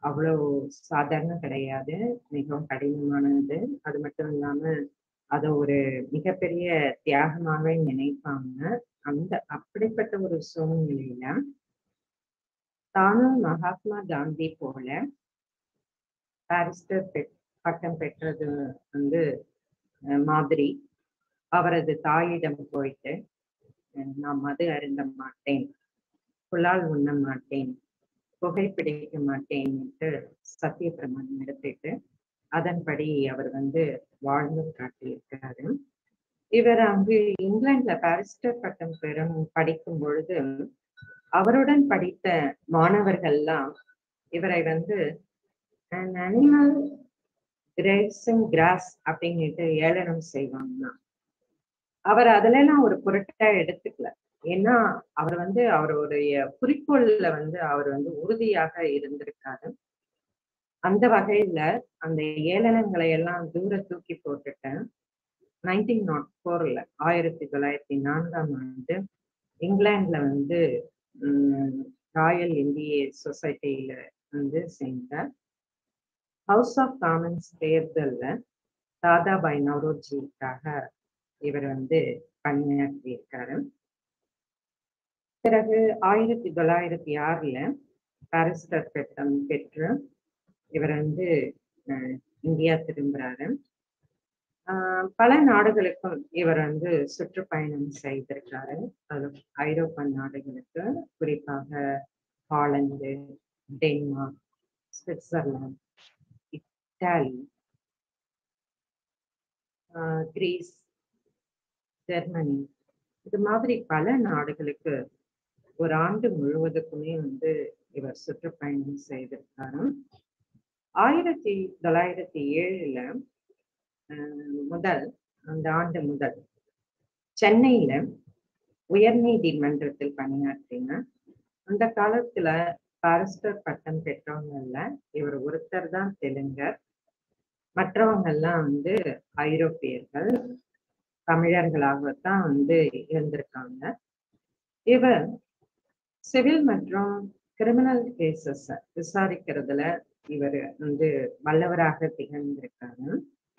அவ்வளவு சாதாரணம் கிடையாது மிகவும் கடினமானது அது மட்டும் இல்லாம அதை ஒரு மிகப்பெரிய தியாகமாகவே நினைப்பாங்க அந்த அப்படிப்பட்ட ஒரு சூழ்நிலையில தானும் மகாத்மா காந்தி போல பாரிஸ்டர் பெ பட்டம் பெற்றது வந்து அஹ், மாதிரி அவரது தாயிடம் போயிட்டு அஹ், நான் மது அருந்த மாட்டேன் புலால் உண்ண மாட்டேன் புகைப்பிடிக்க மாட்டேன் என்று சத்திய பிரமாணம் எடுத்துட்டு அதன்படி அவர் வந்து வாழ்ந்து காட்டியிருக்கிறாரு இவர் அங்கு இங்கிலாந்துல பாரிஸ்டர் பட்டம் பெறும் படிக்கும் பொழுது அவருடன் படித்த மாணவர்கள்லாம் இவரை வந்து an animal grazing grass அப்படின்னுட்டு ஏளனம் செய்வாங்கன்னா அவர் அதுல எல்லாம் ஒரு பொருட்டா எடுத்துக்கல ஏன்னா அவர் வந்து அவருடைய குறிக்கோள்ல வந்து அவர் வந்து உறுதியாக இருந்திருக்காரு அந்த வகையில அந்த ஏளனங்களை எல்லாம் தூர தூக்கி போட்டுட்டேன் நைன்டீன் நாட் ஃபோர்ல ஆயிரத்தி தொள்ளாயிரத்தி நான்காம் ஆண்டு இங்கிலாந்துல வந்து ராயல் இந்திய சொசைட்டியில வந்து சேர்ந்தார் ஹவுஸ் ஆஃப் காமன்ஸ் தேர்தல்ல தாதாபாய் நவ்ரோஜிக்காக இவர் வந்து பணியாற்றியிருக்காரு பிறகு ஆயிரத்தி தொள்ளாயிரத்தி ஆறுல பாரிஸ்டர் பட்டம் பெற்று இவர் வந்து அஹ், இந்தியா திரும்புறாரு ஆஹ் பல நாடுகளுக்கும் இவர் வந்து சுற்றுப்பயணம் செய்திருக்காரு அது ஐரோப்பா நாடுகளுக்கு குறிப்பாக ஹாலந்து டென்மார்க் சுவிட்சர்லாந்து இத்தாலி ஆஹ் கிரீஸ் ஜெர்மனி இது மாதிரி பல நாடுகளுக்கு ஒரு ஆண்டு முழுவதுக்குமே வந்து இவர் சுற்றுப்பயணம் செய்திருக்காரு ஆயிரத்தி தொள்ளாயிரத்தி ஏழுல ஆஹ் முதல் அந்த ஆண்டு முதல் சென்னையில உயர்நீதிமன்றத்தில் பணியாற்றினார் அந்த காலத்துல பாரிஸ்டர் பட்டம் பெற்றவங்கல்ல இவர் ஒருத்தர் தான் தெலுங்கர் மற்றவங்க எல்லாம் வந்து ஐரோப்பியர்கள் தமிழர்களாகத்தான் வந்து இருந்திருக்காங்க இவர் சிவில் மற்றும் கிரிமினல் கேசஸ் விசாரிக்கிறதுல இவர் வந்து வல்லவராக திகழ்ந்திருக்காரு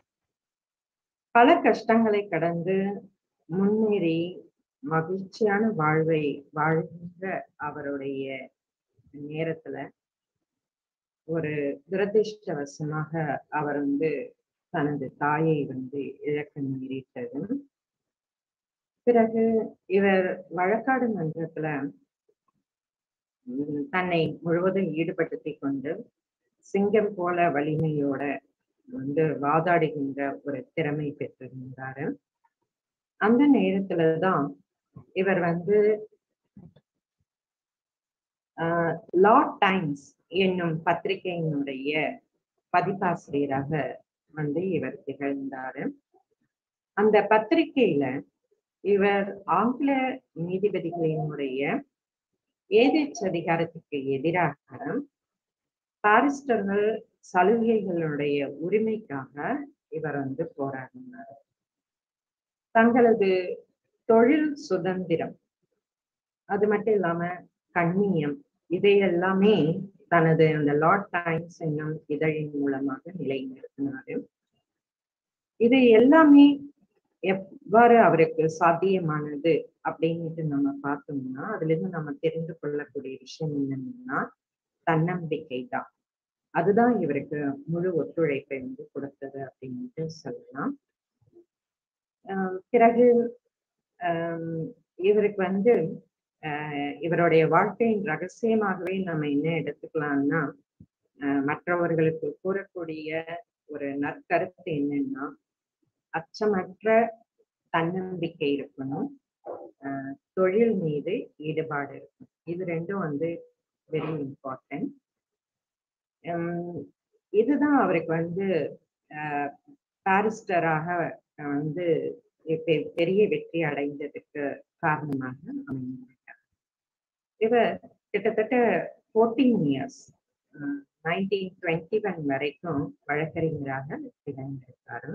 பல கஷ்டங்களை கடந்து முன்னேறி மகிழ்ச்சியான வாழ்வை வாழ்கின்ற அவருடைய நேரத்துல ஒரு துரதிருஷ்டவசமாக அவர் வந்து தனது தாயை வந்து இழக்க நேரிட்டது பிறகு இவர் வழக்காடு மன்றத்துல உம், தன்னை முழுவதும் ஈடுபடுத்தி கொண்டு சிங்கம் போல வலிமையோட வந்து வாதாடுகின்ற ஒரு திறமை பெற்றிருந்தாரு அந்த நேரத்துலதான் இவர் வந்து லார்ட் டைம்ஸ் என்னும் பத்திரிகையினுடைய பதிப்பாசிரியராக வந்து இவர் திகழ்ந்தாரு அந்த பத்திரிகையில இவர் ஆங்கில நீதிபதிகளினுடைய ஏதேச்சதிகாரத்துக்கு எதிராக பாரிஸ்டர்கள் சலுகைகளுடைய உரிமைக்காக இவர் வந்து போராடினார் தங்களது தொழில் சுதந்திரம் அது மட்டும் இல்லாம கண்ணியம் இதையெல்லாமே தனது அந்த லார்ட் டைம்ஸ் என்னும் இதழின் மூலமாக நிலைநிறுத்தினாரு இது எல்லாமே எவ்வாறு அவருக்கு சாத்தியமானது அப்படின்ட்டு நம்ம பார்த்தோம்னா அதுல இருந்து நம்ம தெரிந்து கொள்ளக்கூடிய விஷயம் என்னன்னா தன்னம்பிக்கை தான் அதுதான் இவருக்கு முழு ஒத்துழைப்பை வந்து கொடுத்தது அப்படின்ட்டு சொல்லலாம் ஆஹ் பிறகு ஆஹ் இவருக்கு வந்து ஆஹ் இவருடைய வாழ்க்கையின் ரகசியமாகவே நம்ம என்ன எடுத்துக்கலாம்னா ஆஹ் மற்றவர்களுக்கு கூறக்கூடிய ஒரு நற்கருத்து என்னன்னா அச்சமற்ற தன்னம்பிக்கை இருக்கணும் ஆஹ் தொழில் மீது ஈடுபாடு இருக்கணும் இது ரெண்டும் வந்து வெரி இம்பார்ட்டன்ட் இதுதான் அவருக்கு வந்து ஆஹ் பாரிஸ்டராக வந்து பெ- பெரிய வெற்றி அடைந்ததுக்கு காரணமாக அமைந்திருக்கார் இவர் கிட்டத்தட்ட fourteen years nineteen twenty one வரைக்கும் வழக்கறிஞராக திகழ்ந்திருக்காரு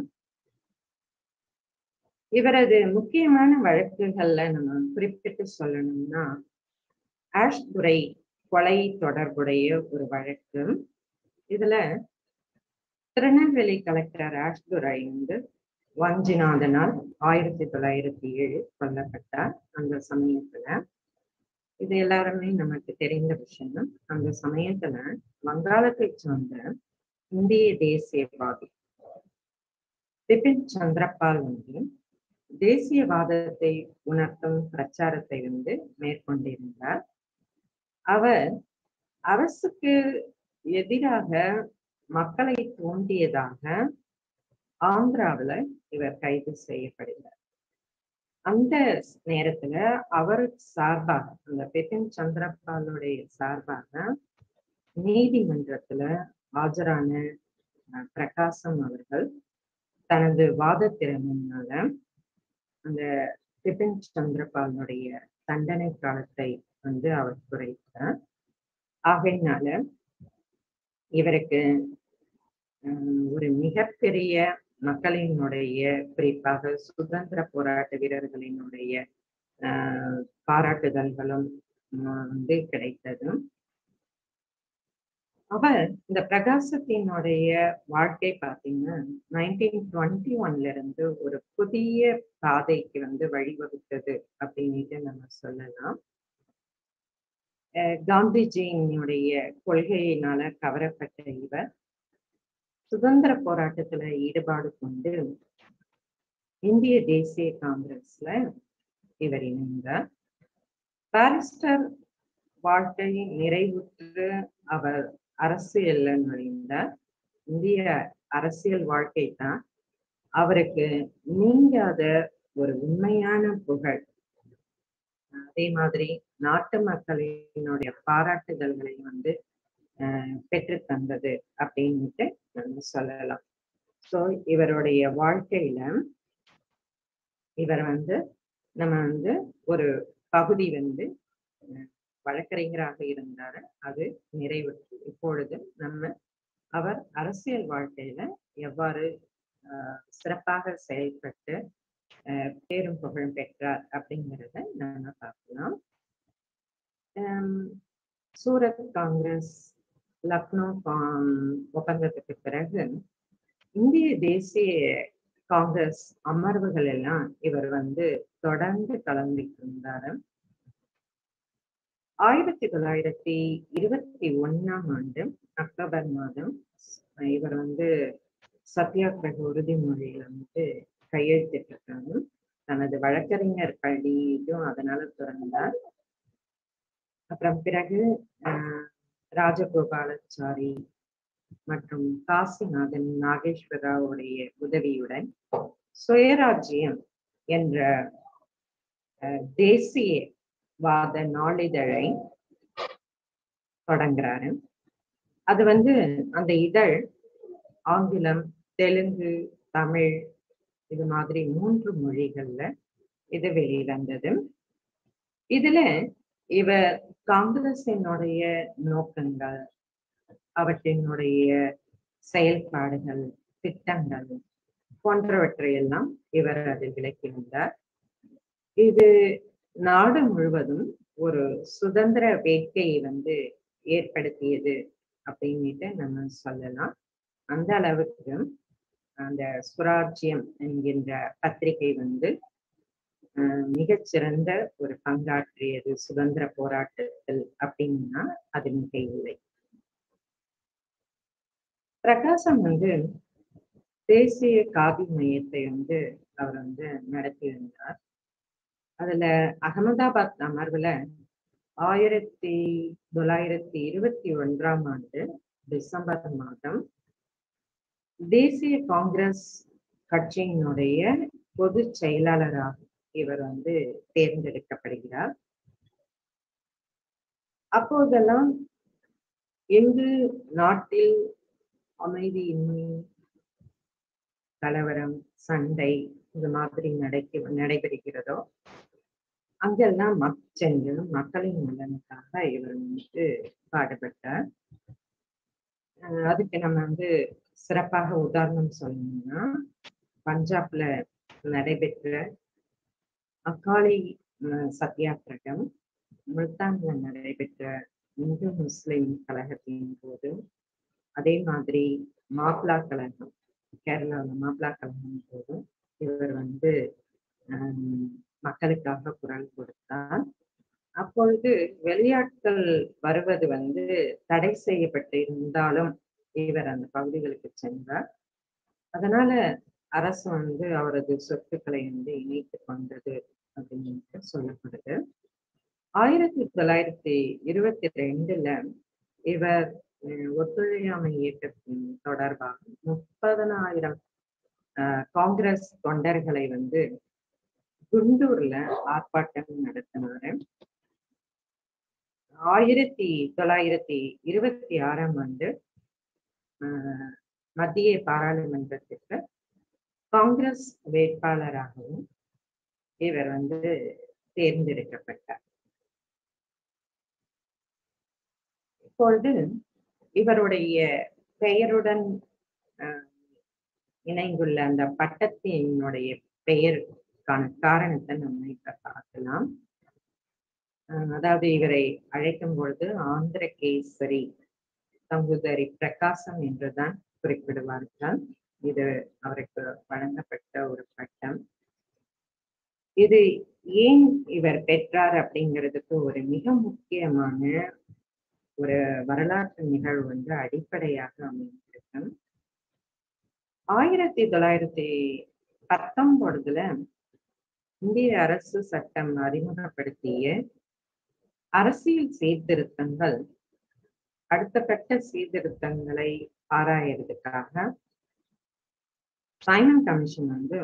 இவரது முக்கியமான வழக்குகள்ல நம்ம குறிப்பிட்டு சொல்லணும்னா ஆஷ்துரை கொலை தொடர்புடைய ஒரு வழக்கு இதுல திருநெல்வேலி கலெக்டர் ஆஷ்துரை வந்து வாஞ்சிநாதனால் ஆயிரத்தி தொள்ளாயிரத்தி ஏழு கொல்லப்பட்டார் அந்த சமயத்துல இது எல்லாருமே நமக்கு தெரிந்த விஷயம் அந்த சமயத்துல வங்காளத்தை சார்ந்த இந்திய தேசியவாதி பிபின் சந்திரபால் வந்து தேசியவாதத்தை உணர்த்தும் பிரச்சாரத்தை வந்து மேற்கொண்டிருந்தார் அவர் அரசுக்கு எதிராக மக்களை தூண்டியதாக ஆந்திராவுல இவர் கைது செய்யப்படுகிறார் அந்த நேரத்துல அவர் சார்பாக அந்த பிபின் சந்திரபாலுடைய சார்பாக நீதிமன்றத்துல ஆஜரான அஹ், பிரகாசம் அவர்கள் தனது வாத திறமையினால அந்த பிபின் சந்திரபாலுடைய தண்டனை காலத்தை வந்து அவர் குறைத்தார் ஆகையினால இவருக்கு ஹம், ஒரு மிகப்பெரிய மக்களினுடைய குறிப்பாக சுதந்திர போராட்ட வீரர்களினுடைய ஆஹ், பாராட்டுதல்களும் ஆஹ், வந்து கிடைத்தது அவர் இந்த பிரகாசத்தினுடைய வாழ்க்கை பார்த்தீங்கன்னா நைன்டீன் டுவெண்ட்டி ஒன்ல இருந்து ஒரு புதிய பாதைக்கு வந்து வழிவகுத்தது அப்படின்னுட்டு நம்ம சொல்லலாம் அஹ் காந்திஜியினுடைய கொள்கையினால கவரப்பட்ட இவர் சுதந்திர போராட்டத்துல ஈடுபாடு கொண்டு இந்திய தேசிய காங்கிரஸ்ல இவர் இணைந்தார் பாரிஸ்டர் வாழ்க்கை நிறைவுற்று அவர் அரசியல்ல நுழைந்தார் இந்திய அரசியல் வாழ்க்கை தான் அவருக்கு நீங்காத ஒரு உண்மையான புகழ் அதே மாதிரி நாட்டு மக்களினுடைய பாராட்டுதல்களை வந்து ஆஹ் பெற்று தந்தது அப்படின்ட்டு நம்ம சொல்லலாம் சோ இவருடைய வாழ்க்கையில இவர் வந்து நம்ம வந்து ஒரு பகுதி வந்து அஹ், வழக்கறிஞராக இருந்தாரு அது நிறைவுற்று இப்பொழுது நம்ம அவர் அரசியல் வாழ்க்கையில எவ்வாறு ஆஹ், சிறப்பாக செயல்பட்டு ஆஹ், பேரும் புகழும் பெற்றார் அப்படிங்கிறத நாம பார்க்கலாம் ஆம், சூரத் காங்கிரஸ் லக்னோ கா- ஒப்பந்தத்துக்கு பிறகு இந்திய தேசிய காங்கிரஸ் அமர்வுகள் எல்லாம் இவர் வந்து தொடர்ந்து கலந்துட்டு இருந்தாரு ஆயிரத்தி தொள்ளாயிரத்தி இருபத்தி ஒண்ணாம் ஆண்டு அக்டோபர் மாதம் இவர் வந்து சத்தியாகிரக உறுதிமொழியில வந்து கையெழுத்திட்டிருக்காங்க தனது வழக்கறிஞர் பள்ளியும் அதனால திறந்தார் அப்புறம் பிறகு ஆஹ், ராஜகோபாலாச்சாரி மற்றும் காசிநாதன் நாகேஸ்வராவுடைய உதவியுடன் சுயராஜ்யம் என்ற அஹ், தேசியவாத நாளிதழை தொடங்குறாரு அது வந்து அந்த இதழ் ஆங்கிலம் தெலுங்கு தமிழ் இது மாதிரி மூன்று மொழிகள்ல இது வெளிவந்தது இதுல இவர் காங்கிரசினுடைய நோக்கங்கள் அவற்றினுடைய செயல்பாடுகள் திட்டங்கள் போன்றவற்றையெல்லாம் இவர் அதில் விளக்கியிருந்தார் இது நாடு முழுவதும் ஒரு சுதந்திர வேட்கையை வந்து ஏற்படுத்தியது அப்படின்னுட்டு நம்ம சொல்லலாம் அந்த அளவுக்கு அந்த சுராஜ்யம் என்கின்ற பத்திரிகை வந்து அஹ், மிகச்சிறந்த ஒரு பங்காற்றியது சுதந்திர போராட்டத்தில் அப்படின்னா அது மிக இல்லை பிரகாசம் வந்து தேசிய காதி மையத்தை வந்து அவர் வந்து நடத்தி வந்தார் அதுல அகமதாபாத் அமர்வுல ஆயிரத்தி தொள்ளாயிரத்தி இருபத்தி ஒன்றாம் ஆண்டு டிசம்பர் மாதம் தேசிய காங்கிரஸ் கட்சியினுடைய பொதுச் செயலாளராக இவர் வந்து தேர்ந்தெடுக்கப்படுகிறார் அப்போதெல்லாம் எங்கு நாட்டில் அமைதியின்மை கலவரம் சண்டை இது மாதிரி நடக்க நடைபெறுகிறதோ அங்கெல்லாம் மக் சென்று மக்களின் நலனுக்காக இவர் வந்து பாடுபட்டார் அஹ் அதுக்கு நம்ம வந்து சிறப்பாக உதாரணம் சொல்லணும்னா பஞ்சாப்ல நடைபெற்ற அக்காலி அஹ், சத்தியாகிரகம் முல்தான்ல நடைபெற்ற இந்து முஸ்லிம் கழகத்தின் போது அதே மாதிரி மாப்பிளா கழகம் கேரளாவில் மாப்பிளா கழகம் போதும் இவர் வந்து ஆஹ், மக்களுக்காக குரல் கொடுத்தார் அப்பொழுது வெளியாட்கள் வருவது வந்து தடை செய்யப்பட்டு இருந்தாலும் இவர் அந்த பகுதிகளுக்கு சென்றார் அதனால அரசு வந்து அவரது சொத்துக்களை வந்து இணைத்து கொண்டது அப்படின்னு சொல்லப்படுது ஆயிரத்தி தொள்ளாயிரத்தி இருபத்தி ரெண்டுல இவர் அஹ், ஒத்துழையாமை இயக்கத்தின் தொடர்பாக முப்பதனாயிரம் ஆஹ், காங்கிரஸ் தொண்டர்களை வந்து குண்டூர்ல ஆர்ப்பாட்டம் நடத்தினாரு ஆயிரத்தி தொள்ளாயிரத்தி இருபத்தி ஆறாம் ஆண்டு ஆஹ், மத்திய பாராளுமன்றத்திற்கு காங்கிரஸ் வேட்பாளராகவும் இவர் வந்து தேர்ந்தெடுக்கப்பட்டார் இப்பொழுது இவருடைய பெயருடன் ஆஹ், இணைந்துள்ள அந்த பட்டத்தினுடைய பெயருக்கான காரணத்தை நம்ம இப்ப பார்க்கலாம் ஆஹ், அதாவது இவரை அழைக்கும் பொழுது ஆந்திர கேசரி சகோதரி பிரகாசம் என்றுதான் குறிப்பிடுவார்கள் இது அவருக்கு வழங்கப்பட்ட ஒரு பட்டம் இது ஏன் இவர் பெற்றார் அப்படிங்கிறதுக்கு ஒரு மிக முக்கியமான ஒரு வரலாற்று நிகழ்வு வந்து அடிப்படையாக அமைந்திருக்கு ஆயிரத்தி தொள்ளாயிரத்தி பத்தொன்பதுல இந்திய அரசு சட்டம் அறிமுகப்படுத்திய அரசியல் சீர்திருத்தங்கள் அடுத்த கட்ட சீர்திருத்தங்களை ஆராயறதுக்காக சைமன் கமிஷன் வந்து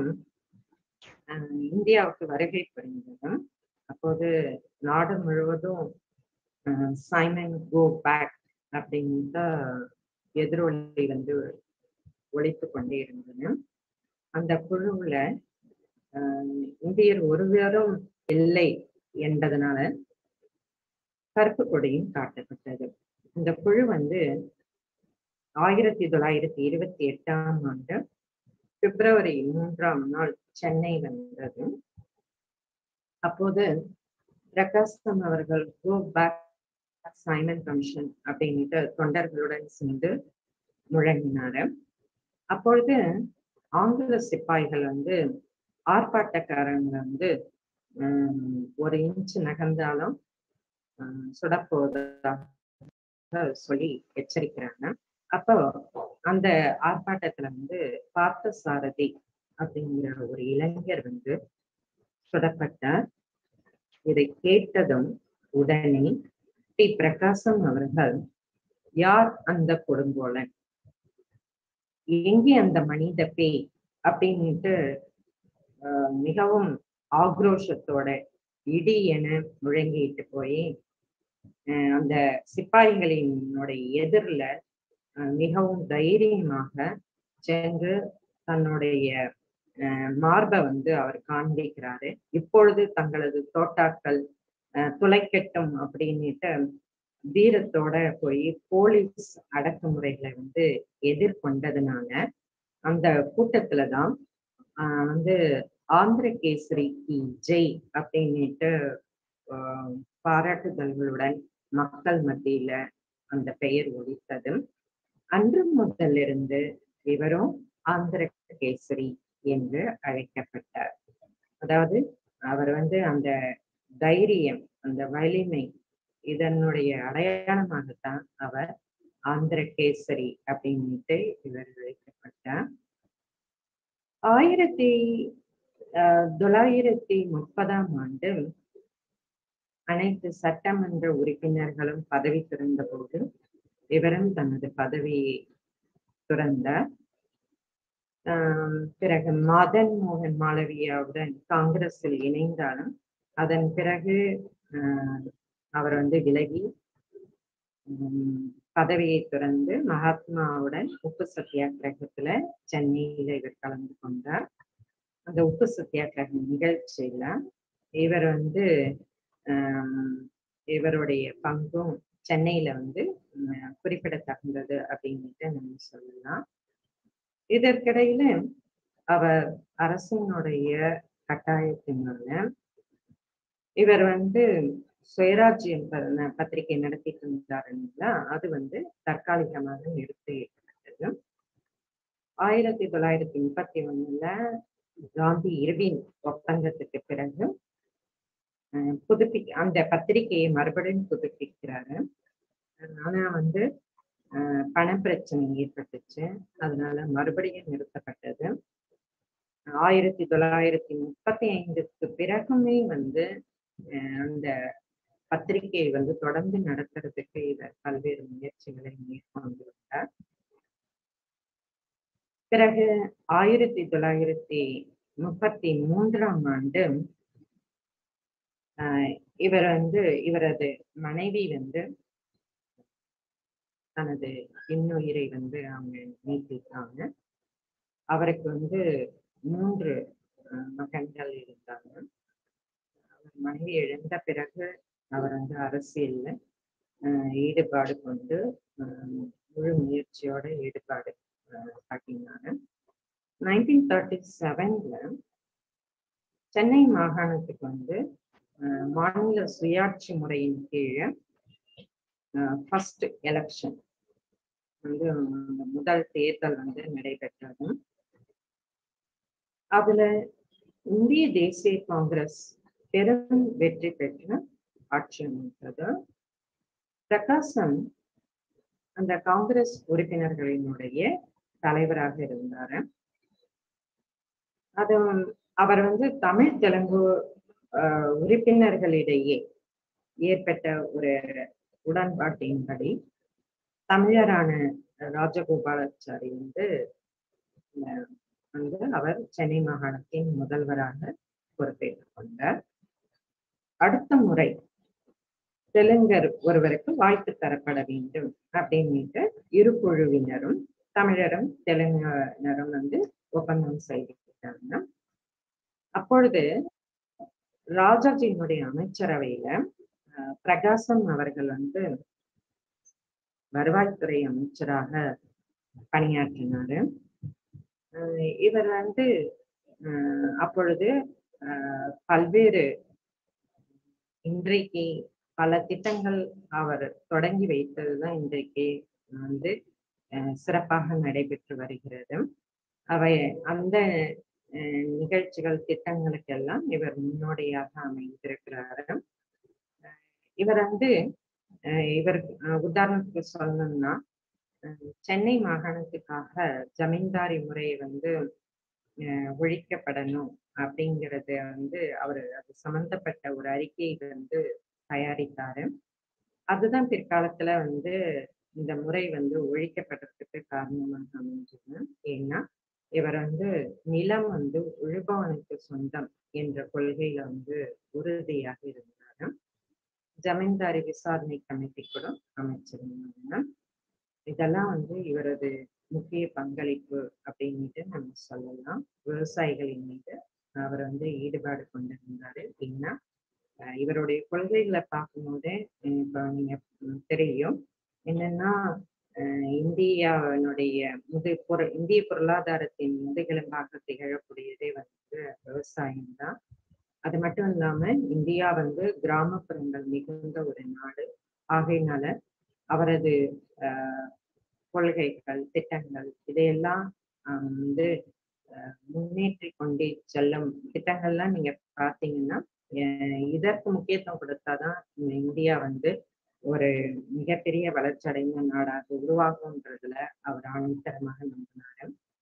அஹ், இந்தியாவுக்கு வருகை புரிந்தது அப்போது நாடு முழுவதும் அஹ், சைமன் கோ பேக் அப்படின்ற எதிரொலி வந்து ஒழித்து கொண்டே இருந்தது அந்த குழுவுல அஹ், இந்தியர் ஒருவரும் இல்லை என்பதனால கருப்பு கொடியும் காட்டப்பட்டது இந்த குழு வந்து ஆயிரத்தி தொள்ளாயிரத்தி இருபத்தி எட்டாம் ஆண்டு பிப்ரவரி மூன்றாம் நாள் சென்னை வந்தது அப்போது பிரகாசம் அவர்கள் கோ பேக் சைமன் கமிஷன் அப்படின்ட்டு தொண்டர்களுடன் சேர்ந்து முழங்கினாரு அப்பொழுது ஆங்கில சிப்பாய்கள் வந்து ஆர்ப்பாட்டக்காரங்க வந்து உம், ஒரு இன்ச் நகர்ந்தாலும் உம், சுடப்போவதாக சொல்லி எச்சரிக்கிறாங்க அப்போ அந்த ஆர்ப்பாட்டத்துல வந்து பார்த்த சாரதி அப்படிங்கிற ஒரு இளைஞர் வந்து சுடப்பட்டார் இதை கேட்டதும் உடனே டி பிரகாசம் அவர்கள் யார் அந்த கொடுங்கோலன் எங்கே அந்த மனித பேய் அப்படின்னுட்டு ஆஹ், மிகவும் ஆக்ரோஷத்தோட இடி என முழங்கிட்டு போய் ஆஹ், அந்த சிப்பாய்களினுடைய எதிரில அஹ் மிகவும் தைரியமாக சென்று தன்னுடைய அஹ், மார்பை வந்து அவர் காண்பிக்கிறாரு இப்பொழுது தங்களது தோட்டாக்கள் அஹ், துளைக்கட்டும் அப்படின்னுட்டு வீரத்தோட போய் போலீஸ் அடக்குமுறைகளை வந்து எதிர்கொண்டதுனால அந்த கூட்டத்துல தான் ஆஹ், வந்து ஆந்திர கேசரி கி ஜெய் அப்படின்னுட்டு ஆஹ், பாராட்டுதல்களுடன் மக்கள் மத்தியில அந்த பெயர் ஒலித்தது அன்று முதலிருந்து இவரும் ஆந்திர கேசரி என்று அழைக்கப்பட்டார் அதாவது அவர் வந்து அந்த தைரியம் அந்த வலிமை இதனுடைய அடையாளமாகத்தான் அவர் ஆந்திர கேசரி அப்படின்ட்டு இவர் அழைக்கப்பட்டார் ஆயிரத்தி ஆஹ், தொள்ளாயிரத்தி முப்பதாம் ஆண்டு அனைத்து சட்டமன்ற உறுப்பினர்களும் பதவி திறந்த போது இவரும் தனது பதவியை துறந்தார் ஆம், பிறகு மதன் மோகன் மாளவியாவுடன் காங்கிரஸில் இணைந்தாலும் அதன் பிறகு ஆஹ், அவர் வந்து விலகி உம், பதவியை துறந்து மகாத்மாவுடன் உப்பு சத்தியாகிரகத்துல சென்னையில இவர் கலந்து கொண்டார் அந்த உப்பு சத்தியாகிரக நிகழ்ச்சியில இவர் வந்து ஆஹ், இவருடைய பங்கும் சென்னையில வந்து உம், குறிப்பிடத்தகுந்தது அப்படின்னுட்டு நம்ம சொல்லலாம் இதற்கிடையில அவர் அரசினுடைய கட்டாயத்தினால இவர் வந்து சுயராஜ்யம் ப- பத்திரிகை நடத்திட்டு இருந்தார் இல்லைங்களா அது வந்து தற்காலிகமாக நிறுத்தி ஆயிரத்தி தொள்ளாயிரத்தி முப்பத்தி ஒண்ணுல காந்தி இருவின் ஒப்பந்தத்துக்கு பிறகு அஹ், புதுப்பி அந்த பத்திரிகையை மறுபடியும் புதுப்பிக்கிறாரு ஆனா வந்து அஹ், பணப்பிரச்சனை ஏற்பட்டுச்சு அதனால மறுபடியும் நிறுத்தப்பட்டது ஆயிரத்தி தொள்ளாயிரத்தி முப்பத்தி ஐந்துக்கு பிறகுமே வந்து அஹ், அந்த பத்திரிகையை வந்து தொடர்ந்து நடத்துறதுக்கு இவர் பல்வேறு முயற்சிகளை மேற்கொண்டு வந்தார் பிறகு ஆயிரத்தி தொள்ளாயிரத்தி முப்பத்தி மூன்றாம் ஆண்டு ஆஹ் இவர் வந்து இவரது மனைவி வந்து தனது இன்னுயிரை வந்து அவங்க நீட்டிட்டாங்க அவருக்கு வந்து மூன்று ஆஹ் மகன்கள் இருந்தாங்க அவர் மனைவி இழந்த பிறகு அவர் வந்து அரசியல்ல ஆஹ் ஈடுபாடு கொண்டு ஆஹ் முழு முயற்சியோட ஈடுபாடு ஆஹ் காட்டினாரு நைன்டீன் தேர்ட்டி செவன்ல சென்னை மாகாணத்துக்கு வந்து ஆஹ் மாநில சுயாட்சி முறையின் கீழே ஃபர்ஸ்ட் எலெக்ஷன் வந்து அந்த முதல் தேர்தல் வந்து நடைபெற்றது அதுல இந்திய தேசிய காங்கிரஸ் பெரும் வெற்றி பெற்று ஆட்சி அமைத்தது பிரகாசம் அந்த காங்கிரஸ் உறுப்பினர்களினுடைய தலைவராக இருந்தாரு அது அவர் வந்து தமிழ் தெலுங்கு ஆஹ், உறுப்பினர்களிடையே ஏற்பட்ட ஒரு உடன்பாட்டின்படி தமிழரான ராஜகோபாலாச்சாரி வந்து ஆஹ், வந்து அவர் சென்னை மாகாணத்தின் முதல்வராக பொறுப்பேற்றுக் கொண்டார் அடுத்த முறை தெலுங்கர் ஒருவருக்கு வாய்ப்பு தரப்பட வேண்டும் அப்படின்னுட்டு இரு குழுவினரும் தமிழரும் தெலுங்கரும் வந்து ஒப்பந்தம் செய்துக்கிட்டாங்க அப்பொழுது ராஜாஜியினுடைய அமைச்சரவையில அஹ், பிரகாசம் அவர்கள் வந்து வருவாய்த்துறை அமைச்சராக பணியாற்றினாரு அஹ், இவர் வந்து அஹ், அப்பொழுது அஹ், பல்வேறு இன்றைக்கு பல திட்டங்கள் அவர் தொடங்கி வைத்ததுதான் இன்றைக்கு வந்து அஹ், சிறப்பாக நடைபெற்று வருகிறது அவை அந்த அஹ், நிகழ்ச்சிகள் திட்டங்களுக்கெல்லாம் இவர் முன்னோடியாக அமைந்திருக்கிறாரு அஹ், இவர் வந்து அஹ், இவர் அஹ், உதாரணத்துக்கு சொல்லணும்னா அஹ், சென்னை மாகாணத்துக்காக ஜமீன்தாரி முறை வந்து அஹ், ஒழிக்கப்படணும் அப்படிங்கறது வந்து அவர் அது சம்பந்தப்பட்ட ஒரு அறிக்கையை வந்து தயாரித்தாரு அதுதான் பிற்காலத்துல வந்து இந்த முறை வந்து ஒழிக்கப்படுறதுக்கு காரணமாக அமைஞ்சது ஏன்னா இவர் வந்து நிலம் வந்து உழுபவனுக்கு சொந்தம் என்ற கொள்கையில வந்து உறுதியாக இருந்தாரு ஜமீன்தாரி விசாரணை கமிட்டி கூட அமைச்சிருந்தாங்க இதெல்லாம் வந்து இவரது முக்கிய பங்களிப்பு அப்படின்னுட்டு நம்ம சொல்லலாம் விவசாயிகளின் மீது அவர் வந்து ஈடுபாடு கொண்டிருந்தாரு அப்படின்னா அஹ் இவருடைய கொள்கைகளை பார்க்கும்போது அஹ் இப்போ நீங்க உம் தெரியும் என்னன்னா அஹ் இந்தியாவினுடைய முது பொரு இந்திய பொருளாதாரத்தின் முதுகெலும்பாக திகழக்கூடியதே வந்து விவசாயம் தான் அது மட்டும் இல்லாம இந்தியா வந்து கிராமப்புறங்கள் மிகுந்த ஒரு நாடு ஆகையினால அவரது அஹ், கொள்கைகள் திட்டங்கள் இதையெல்லாம் ஆஹ், வந்து அஹ், முன்னேற்றி கொண்டே செல்லும் திட்டங்கள்லாம் நீங்க பார்த்தீங்கன்னா அஹ், இதற்கு முக்கியத்துவம் கொடுத்தாதான் இந்த இந்தியா வந்து ஒரு மிகப்பெரிய வளர்ச்சி அடைந்த நாடாக உருவாகும்ன்றதுல அவர் ஆணித்தரமாக நம்பினாரு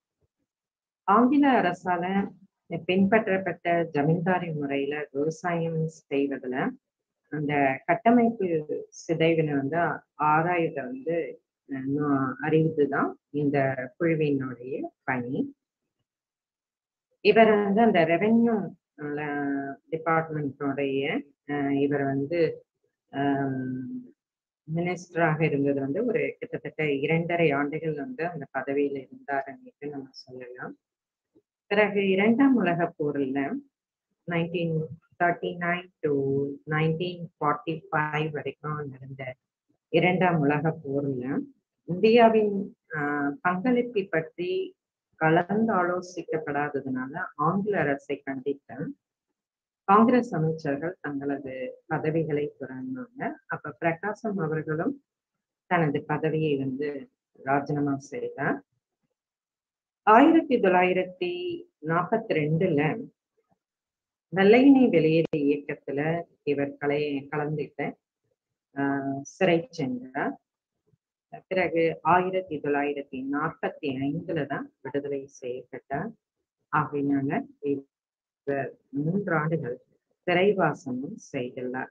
ஆங்கில அரசால பின்பற்றப்பட்ட ஜமீன்தாரி முறையில விவசாயம் செய்வதுல அந்த கட்டமைப்பு சிதைவினை வந்து ஆராய்த வந்து அஹ், நா- அறிவுதுதான் இந்த குழுவினுடைய பணி இவர் வந்து அந்த ரெவென்யூ டிபார்ட்மெண்ட்டோடைய இவர் வந்து மினிஸ்டராக இருந்தது வந்து ஒரு கிட்டத்தட்ட இரண்டரை ஆண்டுகள் வந்து அந்த பதவியில இருந்தாருன்னு நம்ம சொல்லலாம் பிறகு இரண்டாம் உலகப் போர்ல nineteen thirty nine to nineteen forty five வரைக்கும் நடந்த இரண்டாம் உலகப் போர்ல இந்தியாவின் ஆஹ், பங்களிப்பை பற்றி கலந்து ஆலோசிக்கப்படாததுனால ஆங்கில அரசை கண்டித்த காங்கிரஸ் அமைச்சர்கள் தங்களது பதவிகளை துறந்தாங்க அப்ப பிரகாசம் அவர்களும் தனது பதவியை வந்து ராஜினாமா செய்தார் ஆயிரத்தி தொள்ளாயிரத்தி நாற்பத்தி ரெண்டுல வெள்ளையனை வெளியேறு இயக்கத்துல இவர் கலை கலந்துட்ட ஆஹ் சிறை சென்றார் பிறகு ஆயிரத்தி தொள்ளாயிரத்தி நாற்பத்தி ஐந்துல தான் விடுதலை செய்யப்பட்டார் ஆகையினால இவர் மூன்றாண்டுகள் சிறைவாசமும் செய்துள்ளார்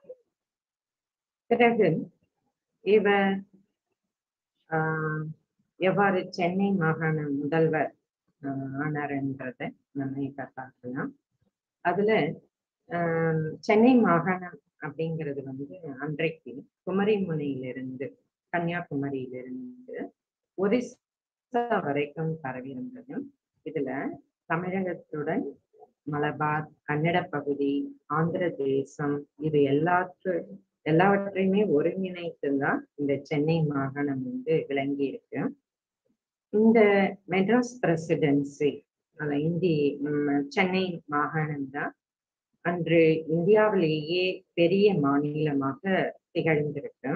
பிறகு இவர் ஆஹ் எவ்வாறு சென்னை மாகாண முதல்வர் ஆஹ் ஆனார் என்றதை நம்ம இப்ப பார்க்கலாம் அதுல ஆஹ் சென்னை மாகாணம் அப்படிங்கிறது வந்து அன்றைக்கு குமரிமுனையிலிருந்து கன்னியாகுமரியிலிருந்து ஒரிசா வரைக்கும் பரவி இருந்தது இதுல தமிழகத்துடன் மலபார் கன்னட பகுதி ஆந்திர தேசம் இது எல்லாற்று எல்லாவற்றையுமே ஒருங்கிணைத்து தான் இந்த சென்னை மாகாணம் வந்து விளங்கி இருக்கு இந்த மெட்ராஸ் பிரசிடென்சி அந்த இந்தி ம், சென்னை மாகாணம் தான் அன்று இந்தியாவிலேயே பெரிய மாநிலமாக திகழ்ந்திருக்கு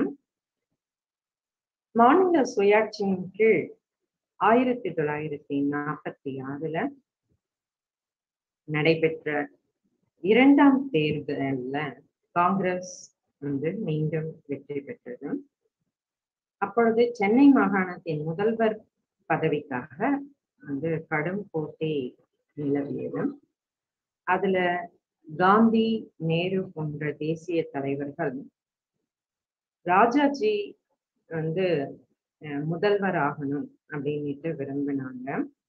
மாநில சுயாட்சியின் கீழ் ஆயிரத்தி தொள்ளாயிரத்தி நாற்பத்தி ஆறுல நடைபெற்ற இரண்டாம் தேர்தல்ல காங்கிரஸ் வந்து மீண்டும் வெற்றி பெற்றது அப்பொழுது சென்னை மாகாணத்தின் முதல்வர் பதவிக்காக வந்து கடும் போட்டி நிலவியது அதுல காந்தி நேரு போன்ற தேசிய தலைவர்கள் ராஜாஜி வந்து அஹ், முதல்வர் ஆகணும் அப்படின்னுட்டு விரும்பினாங்க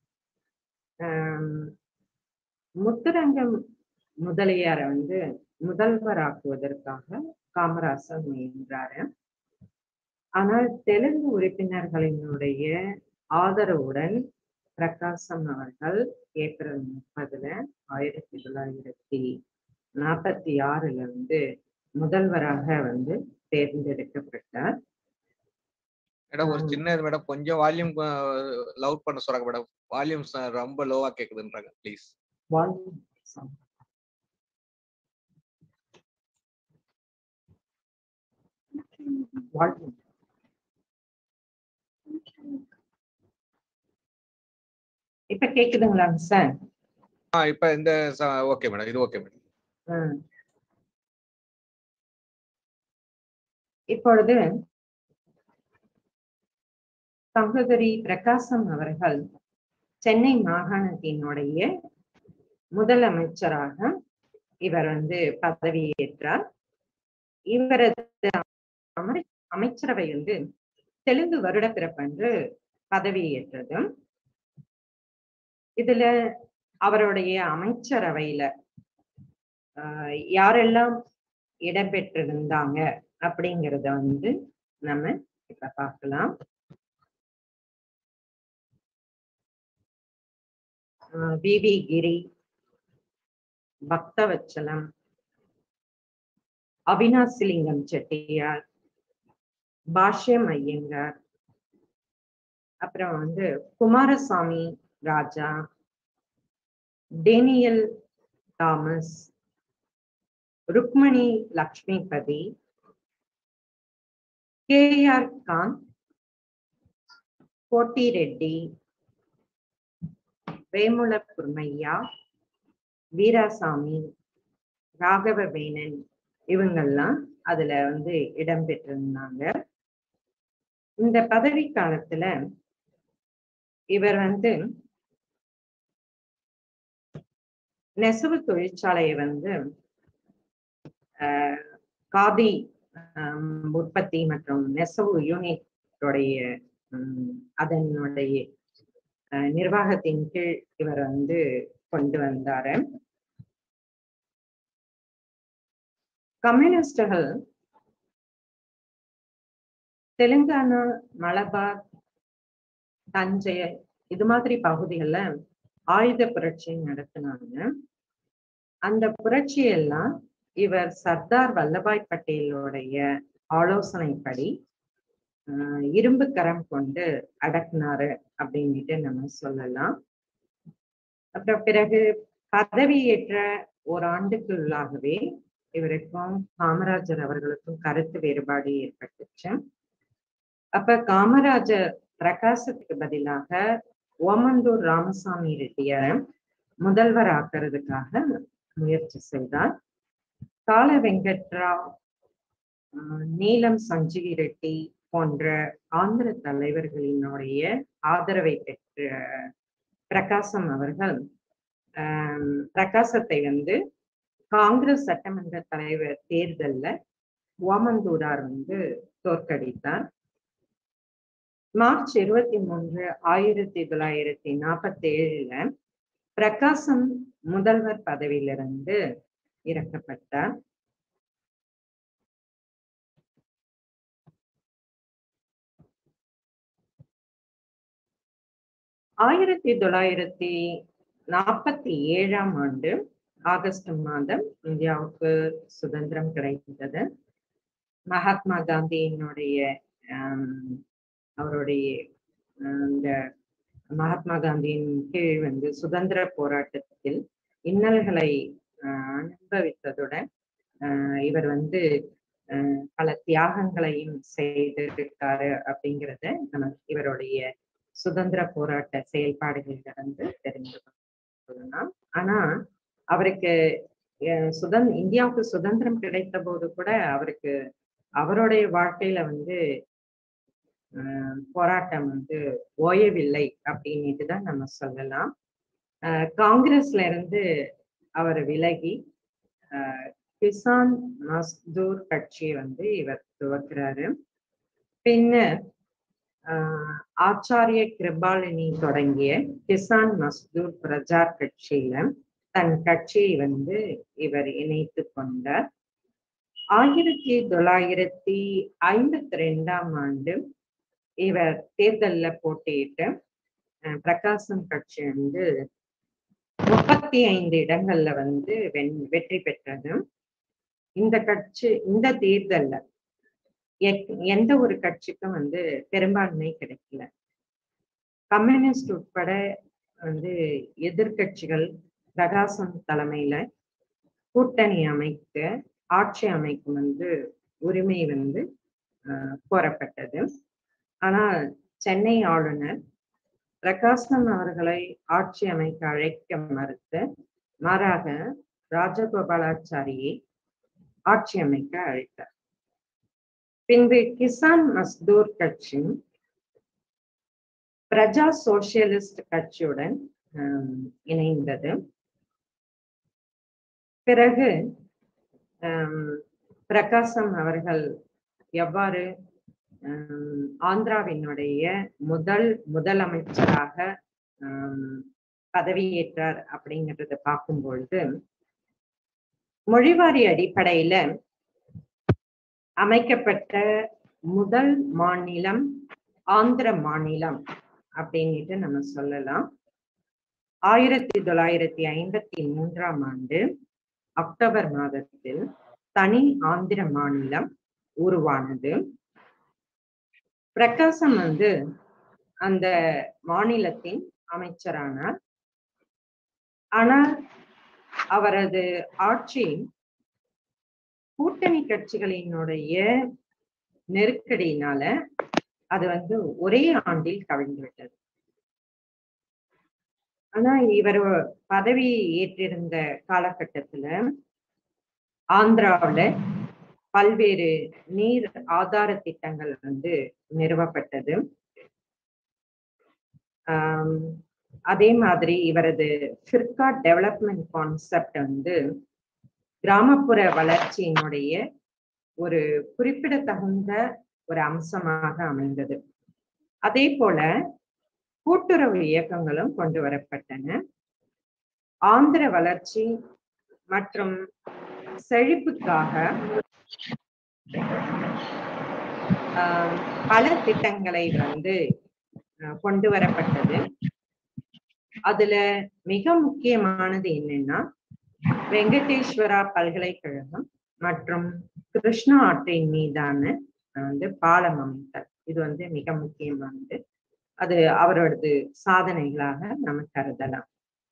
ஆம், முத்துரங்கம் முதலியாரை வந்து முதல்வராக்குவதற்காக காமராசர் முயன்றாரு ஆனால் தெலுங்கு உறுப்பினர்களினுடைய ஆதரவுடன் பிரகாசம் அவர்கள் ஏப்ரல் முப்பதுல ஆயிரத்தி தொள்ளாயிரத்தி நாற்பத்தி ஆறுல வந்து முதல்வராக வந்து தேர்ந்தெடுக்கப்பட்டார் மேடம் ஒரு ஆ. சின்ன இது மேடம் கொஞ்சம் வால்யூம் லவுட் பண்ண சொல்றாங்க மேடம் வால்யூம் ரொம்ப லோவா கேக்குதுன்றாங்க ப்ளீஸ் வாழ்வு வாழ்வு இப்ப கேக்குதுங்களாங்க சார் ஆ இப்ப இந்த ஓகே மேடம் இது ஓகே மேடம் ம். இப்பொழுது சகோதரி பிரகாசம் அவர்கள் சென்னை மாகாணத்தினுடைய முதலமைச்சராக இவர் வந்து பதவியேற்றார் இவரது அமை- அமைச்சரவை வந்து தெலுங்கு வருட பிறப்பன்று பதவியேற்றது இதுல அவருடைய அமைச்சரவையில ஆஹ் யாரெல்லாம் இடம்பெற்றிருந்தாங்க அப்படிங்கிறத வந்து நம்ம இப்ப பார்க்கலாம் ஆஹ் வி வி கிரி பக்தவச்சலம் அவினாசிலிங்கம் செட்டியார் பாஷ்யம் ஐயங்கார் அப்புறம் வந்து Kumaraswamy Raja Daniel Thomas Rukmini Lakshmipathi K R கான் கோட்டி ரெட்டி வேமுல குர்மையா வீராசாமி ராகவ வேணன் இவங்கெல்லாம் அதுல வந்து இடம்பெற்றிருந்தாங்க இந்த பதவி காலத்துல இவர் வந்து நெசவு தொழிற்சாலையை வந்து ஆஹ், காதி ஆம், உற்பத்தி மற்றும் நெசவு யூனிட் உடைய உம், அதனுடைய ஆஹ், நிர்வாகத்தின் கீழ் இவர் வந்து கொண்டு வந்தாரு கம்யூனிஸ்டுகள் தெலுங்கானா மலபார் தஞ்சை இது மாதிரி பகுதிகள்ல ஆயுத புரட்சி நடத்தினாங்க அந்த புரட்சி எல்லாம் இவர் சர்தார் வல்லபாய் பட்டேலுடைய ஆலோசனைப்படி ஆஹ் இரும்பு கரம் கொண்டு அடக்குனாரு அப்படின்னுட்டு நம்ம சொல்லலாம் அப்புறம் பிறகு பதவியேற்ற ஒரு ஆண்டுக்குள்ளாகவே இவருக்கும் காமராஜர் அவர்களுக்கும் கருத்து வேறுபாடு ஏற்பட்டுச்சு அப்ப காமராஜர் பிரகாசத்துக்கு பதிலாக ஓமந்தூர் ராமசாமி ரெட்டியார முதல்வர் ஆக்குறதுக்காக முயற்சி செய்தார் கால வெங்கட்ராவ் ஆஹ் நீலம் சஞ்சீவி ரெட்டி போன்ற ஆந்திர தலைவர்களினுடைய ஆதரவை பெற்ற பிரகாசம் அவர்கள் ஆஹ் பிரகாசத்தை வந்து காங்கிரஸ் சட்டமன்ற தலைவர் தேர்தல்ல ஓமந்தூரார் வந்து தோற்கடித்தார் மார்ச் இருபத்தி மூன்று ஆயிரத்தி தொள்ளாயிரத்தி நாற்பத்தி ஏழுல பிரகாசம் முதல்வர் பதவியிலிருந்து இறக்கப்பட்டார் ஆயிரத்தி தொள்ளாயிரத்தி நாற்பத்தி ஏழாம் ஆண்டு ஆகஸ்ட் மாதம் இந்தியாவுக்கு சுதந்திரம் கிடைத்தது மகாத்மா காந்தியினுடைய ஆம், அவருடைய ஆஹ், இந்த மகாத்மா காந்தியின் கீழ் வந்து சுதந்திர போராட்டத்தில் இன்னல்களை ஆஹ், அனுபவித்ததுடன் ஆஹ், இவர் வந்து ஆஹ், பல தியாகங்களையும் செய்திருக்காரு அப்படிங்கிறத நம்ம இவருடைய சுதந்திர போராட்ட செயல்பாடுகளிலிருந்து தெரிந்து கொள்ளலாம் ஆனா அவருக்கு அஹ், சுதந் இந்தியாவுக்கு சுதந்திரம் கிடைத்த போது கூட அவருக்கு அவருடைய வாழ்க்கையில வந்து ஆஹ், போராட்டம் வந்து ஓயவில்லை அப்படின்னுட்டு தான் நம்ம சொல்லலாம் ஆஹ், காங்கிரஸ்ல இருந்து அவர் விலகி ஆஹ், கிசான் மஸ்தூர் கட்சியை வந்து இவர் துவக்கிறாரு பின்னர் ஆஹ், ஆச்சாரிய கிருபாலினி தொடங்கிய கிசான் மஸ்தூர் பிரஜார் கட்சியில தன் கட்சியை வந்து இவர் இணைத்து கொண்டார் ஆயிரத்தி தொள்ளாயிரத்தி ஐம்பத்தி ரெண்டாம் ஆண்டு இவர் தேர்தல்ல போட்டியிட்டு அஹ், பிரகாசம் கட்சி வந்து முப்பத்தி ஐந்து இடங்கள்ல வந்து வென்- வெற்றி பெற்றது இந்த கட்சி இந்த தேர்தல்ல எக்- எந்த ஒரு கட்சிக்கும் வந்து பெரும்பான்மை கிடைக்கல கம்யூனிஸ்ட் உட்பட வந்து எதிர்க்கட்சிகள் பிரகாசம் தலைமையில கூட்டணி அமைக்க ஆட்சி அமைக்கும் வந்து உரிமை வந்து ஆஹ், கோரப்பட்டது ஆனால் சென்னை ஆளுநர் பிரகாசம் அவர்களை ஆட்சி அமைக்க அழைக்க மறுத்து மாறாக ராஜகோபாலாச்சாரியை ஆட்சி அமைக்க அழைத்தார் பின்பு கிசான் மஸ்தூர் கட்சி பிரஜா சோசியலிஸ்ட் கட்சியுடன் ஆம், இணைந்தது பிறகு ஆம், பிரகாசம் அவர்கள் எவ்வாறு ஆம், ஆந்திராவினுடைய முதல் முதலமைச்சராக ஆம், பதவியேற்றார் அப்படிங்கிறத பார்க்கும் பொழுது மொழிவாரி அடிப்படையில அமைக்கப்பட்ட முதல் மாநிலம் ஆந்திர மாநிலம் அப்படின்னுட்டு நம்ம சொல்லலாம் ஆயிரத்தி தொள்ளாயிரத்தி ஐம்பத்தி மூன்றாம் ஆண்டு அக்டோபர் மாதத்தில் தனி ஆந்திர மாநிலம் உருவானது பிரகாசம் வந்து அந்த மாநிலத்தின் அமைச்சரானார் ஆனால் அவரது ஆட்சி கூட்டணி கட்சிகளினுடைய நெருக்கடியினால அது வந்து ஒரே ஆண்டில் கவிழ்ந்து விட்டது ஆனா இவர் பதவி ஏற்றிருந்த காலகட்டத்துல ஆந்திராவுல பல்வேறு நீர் ஆதார திட்டங்கள் வந்து நிறுவப்பட்டது ஆம், அதே மாதிரி இவரது ஃபிர்கா டெவலப்மெண்ட் கான்செப்ட் வந்து கிராமப்புற வளர்ச்சியினுடைய ஒரு குறிப்பிடத்தகுந்த ஒரு அம்சமாக அமைந்தது அதே போல கூட்டுறவு இயக்கங்களும் கொண்டு வரப்பட்டன ஆந்திர வளர்ச்சி மற்றும் செழிப்புக்காக ஆஹ், பல திட்டங்களை வந்து ஆஹ், கொண்டு வரப்பட்டது அதுல மிக முக்கியமானது என்னன்னா வெங்கடேஸ்வரா பல்கலைக்கழகம் மற்றும் கிருஷ்ணா ஆற்றின் மீதான அஹ், வந்து பாலம் அமைத்தல் இது வந்து மிக முக்கியமானது அது அவரோடது சாதனைகளாக நம்ம கருதலாம்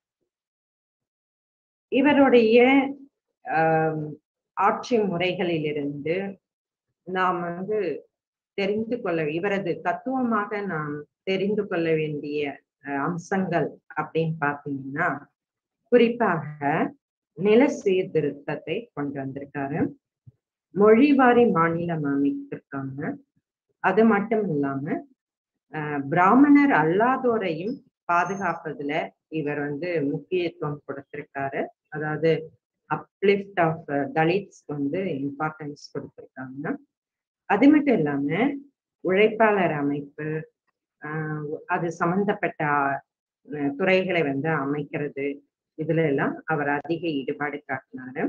இவருடைய ஆஹ், ஆட்சி முறைகளிலிருந்து நாம் வந்து தெரிந்து கொள்ள இவரது தத்துவமாக நாம் தெரிந்து கொள்ள வேண்டிய அஹ், அம்சங்கள் அப்படின்னு பார்த்தீங்கன்னா குறிப்பாக நில சீர்திருத்தத்தை கொண்டு வந்திருக்காரு மொழிவாரி மாநிலம் அமைத்திருக்காங்க அது மட்டும் இல்லாம அஹ், பிராமணர் அல்லாதோரையும் பாதுகாப்பதுல இவர் வந்து முக்கியத்துவம் கொடுத்திருக்காரு அதாவது அப்லிஃப்ட் ஆஃப் தலித்ஸ் வந்து இம்பார்ட்டன்ஸ் கொடுத்திருக்காங்க அது மட்டும் இல்லாம உழைப்பாளர் அமைப்பு ஆஹ் அது சம்பந்தப்பட்ட அஹ், துறைகளை வந்து அமைக்கிறது இதுல எல்லாம் அவர் அதிக ஈடுபாடு காட்டினாரு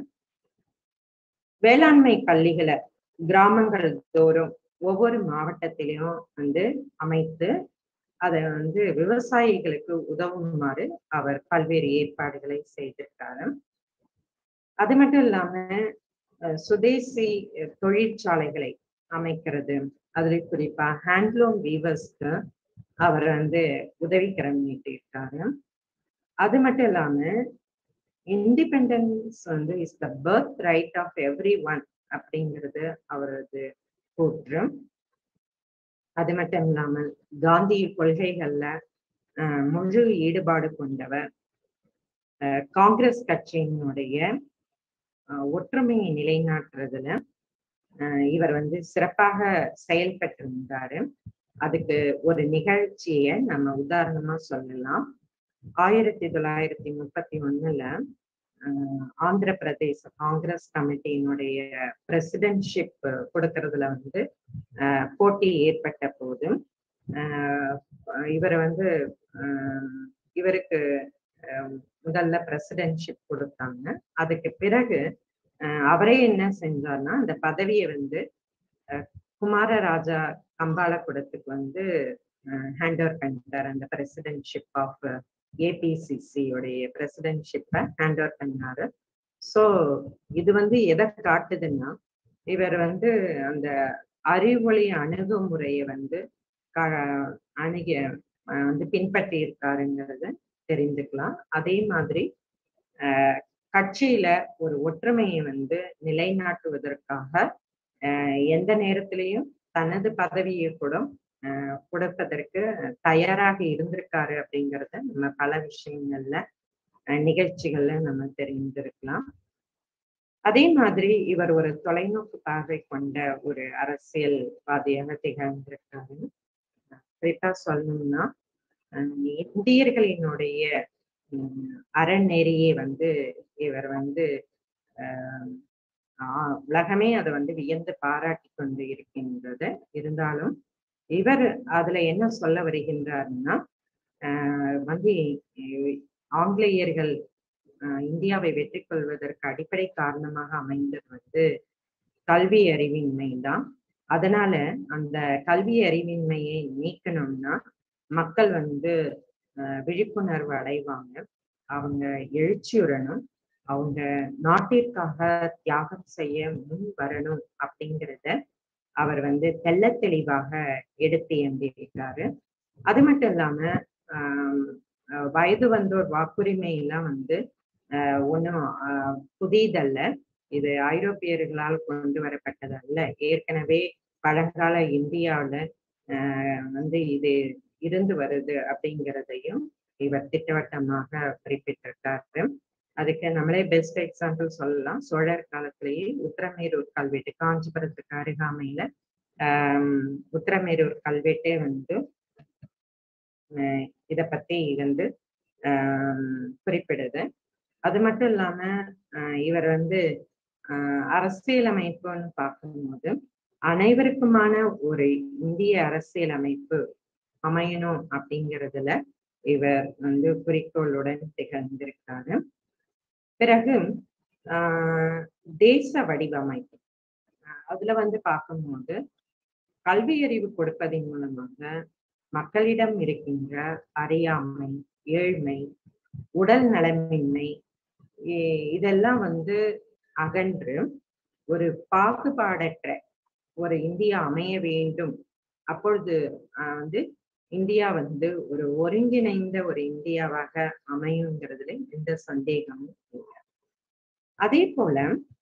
வேளாண்மை பள்ளிகளை கிராமங்கள் தோறும் ஒவ்வொரு மாவட்டத்திலையும் வந்து அமைத்து அதை வந்து விவசாயிகளுக்கு உதவுமாறு அவர் பல்வேறு ஏற்பாடுகளை செய்திருக்காரு அது மட்டும் இல்லாம அஹ், சுதேசி அஹ், தொழிற்சாலைகளை அமைக்கிறது அதுல குறிப்பா ஹேண்ட்லூம் வீவர்ஸ்க்கு அவர் வந்து உதவிக்கரம் நீட்டியிருக்காரு அது மட்டும் இல்லாம இண்டிபெண்டன்ஸ் வந்து is the birth right of every one அப்படிங்கிறது அவரது கூற்று அது மட்டும் இல்லாமல் காந்திய கொள்கைகள்ல அஹ், முழு ஈடுபாடு கொண்டவர் அஹ், காங்கிரஸ் கட்சியினுடைய அஹ், ஒற்றுமையை நிலைநாட்டுறதுல அஹ், இவர் வந்து சிறப்பாக செயல்பட்டிருந்தாரு அதுக்கு ஒரு நிகழ்ச்சியை நம்ம உதாரணமா சொல்லலாம் ஆயிரத்தி தொள்ளாயிரத்தி முப்பத்தி ஒண்ணுல அஹ், ஆந்திர பிரதேச காங்கிரஸ் கமிட்டியினுடைய பிரசிடென்ட்ஷிப் கொடுக்கறதுல வந்து அஹ், போட்டி ஏற்பட்ட போது அஹ், இவர் வந்து அஹ், இவருக்கு அஹ், முதல்ல பிரசிடென்ட்ஷிப் கொடுத்தாங்க அதுக்கு பிறகு அஹ், அவரே என்ன செஞ்சார்னா அந்த பதவியை வந்து அஹ், குமாரராஜா கம்பாலகுடத்துக்கு வந்து ஹேண்ட் ஓவர் பண்ணிட்டார் அந்த பிரசிடென்ட்ஷிப் ஆஃப் ஏபிசிசி உடைய பிரசிடென்ட்ஷிப்பை ஹேண்ட் ஓவர் பண்ணாரு ஸோ இது வந்து எதை காட்டுதுன்னா இவர் வந்து அந்த அறிவொளி அணுகுமுறையை வந்து க- அணுகி அஹ் வந்து பின்பற்றி இருக்காருங்கிறத தெரிஞ்சுக்கலாம் அதே மாதிரி அஹ், கட்சியில ஒரு ஒற்றுமையை வந்து நிலைநாட்டுவதற்காக அஹ், எந்த நேரத்திலையும் தனது பதவியை கூட அஹ், கொடுப்பதற்கு தயாராக இருந்திருக்காரு அப்படிங்கிறத நம்ம பல விஷயங்கள்ல அஹ், நிகழ்ச்சிகள்ல நம்ம தெரிந்திருக்கலாம் அதே மாதிரி இவர் ஒரு தொலைநோக்கு பார்வை கொண்ட ஒரு அரசியல்வாதியாக திகழ்ந்திருக்காரு குறிப்பா சொல்லணும்னா அஹ், இந்தியர்களினுடைய உம், அறநெறியை வந்து இவர் வந்து அஹ், ஆஹ் உலகமே அதை வந்து வியந்து பாராட்டி கொண்டு இருக்கின்றது இருந்தாலும் இவர் அதுல என்ன சொல்ல வருகின்றார்னா ஆஹ் வந்து இ- ஆங்கிலேயர்கள் ஆஹ் இந்தியாவை வெற்றி கொள்வதற்கு அடிப்படை காரணமாக அமைந்தது வந்து கல்வி அறிவின்மை தான் அதனால அந்த கல்வி அறிவின்மையை நீக்கணும்னா மக்கள் வந்து ஆஹ் விழிப்புணர்வு அடைவாங்க அவங்க எழுச்சியுறணும் அவங்க நாட்டிற்காக தியாகம் செய்ய முன் வரணும் அப்படிங்கிறத அவர் வந்து தெள்ள தெளிவாக எடுத்து எம்பியிருக்காரு அது மட்டும் இல்லாம ஆஹ் அஹ் வயது வந்தோர் வாக்குரிமை எல்லாம் வந்து ஆஹ் ஒண்ணும் ஆஹ் புதிதல்ல இது ஐரோப்பியர்களால் கொண்டு வரப்பட்டதல்ல ஏற்கனவே பழங்கால இந்தியாவுல ஆஹ் வந்து இது இருந்து வருது அப்படிங்கிறதையும் இவர் திட்டவட்டமாக குறிப்பிட்டிருக்காரு அதுக்கு நம்மளே பெஸ்ட் எக்ஸாம்பிள் சொல்லலாம் சோழர் காலத்திலேயே உத்திரமேரூர் கல்வெட்டு காஞ்சிபுரத்துக்கு அருகாமையில ஆஹ் உத்திரமேரூர் கல்வெட்டே வந்து ஆஹ் இத பத்தி வந்து ஆஹ் குறிப்பிடுது அது மட்டும் இல்லாம ஆஹ் இவர் வந்து ஆஹ் அரசியலமைப்புன்னு பார்க்கும்போது அனைவருக்குமான ஒரு இந்திய அரசியலமைப்பு அமையணும் அப்படிங்கிறதுல இவர் வந்து குறிக்கோளுடன் திகழ்ந்திருக்காரு பிறகு ஆஹ் தேச வடிவமைப்பு ஆஹ் அதுல வந்து பார்க்கும்போது கல்வி அறிவு கொடுப்பதன் மூலமாக மக்களிடம் இருக்கின்ற அறியாமை ஏழ்மை உடல் நலமின்மை இ- இதெல்லாம் வந்து அகன்று ஒரு பாகுபாடற்ற ஒரு இந்தியா அமைய வேண்டும் அப்பொழுது ஆஹ் வந்து இந்தியா வந்து ஒரு ஒருங்கிணைந்த ஒரு இந்தியாவாக அமையுங்கிறதுல எந்த சந்தேகமும் இல்லை அதே போல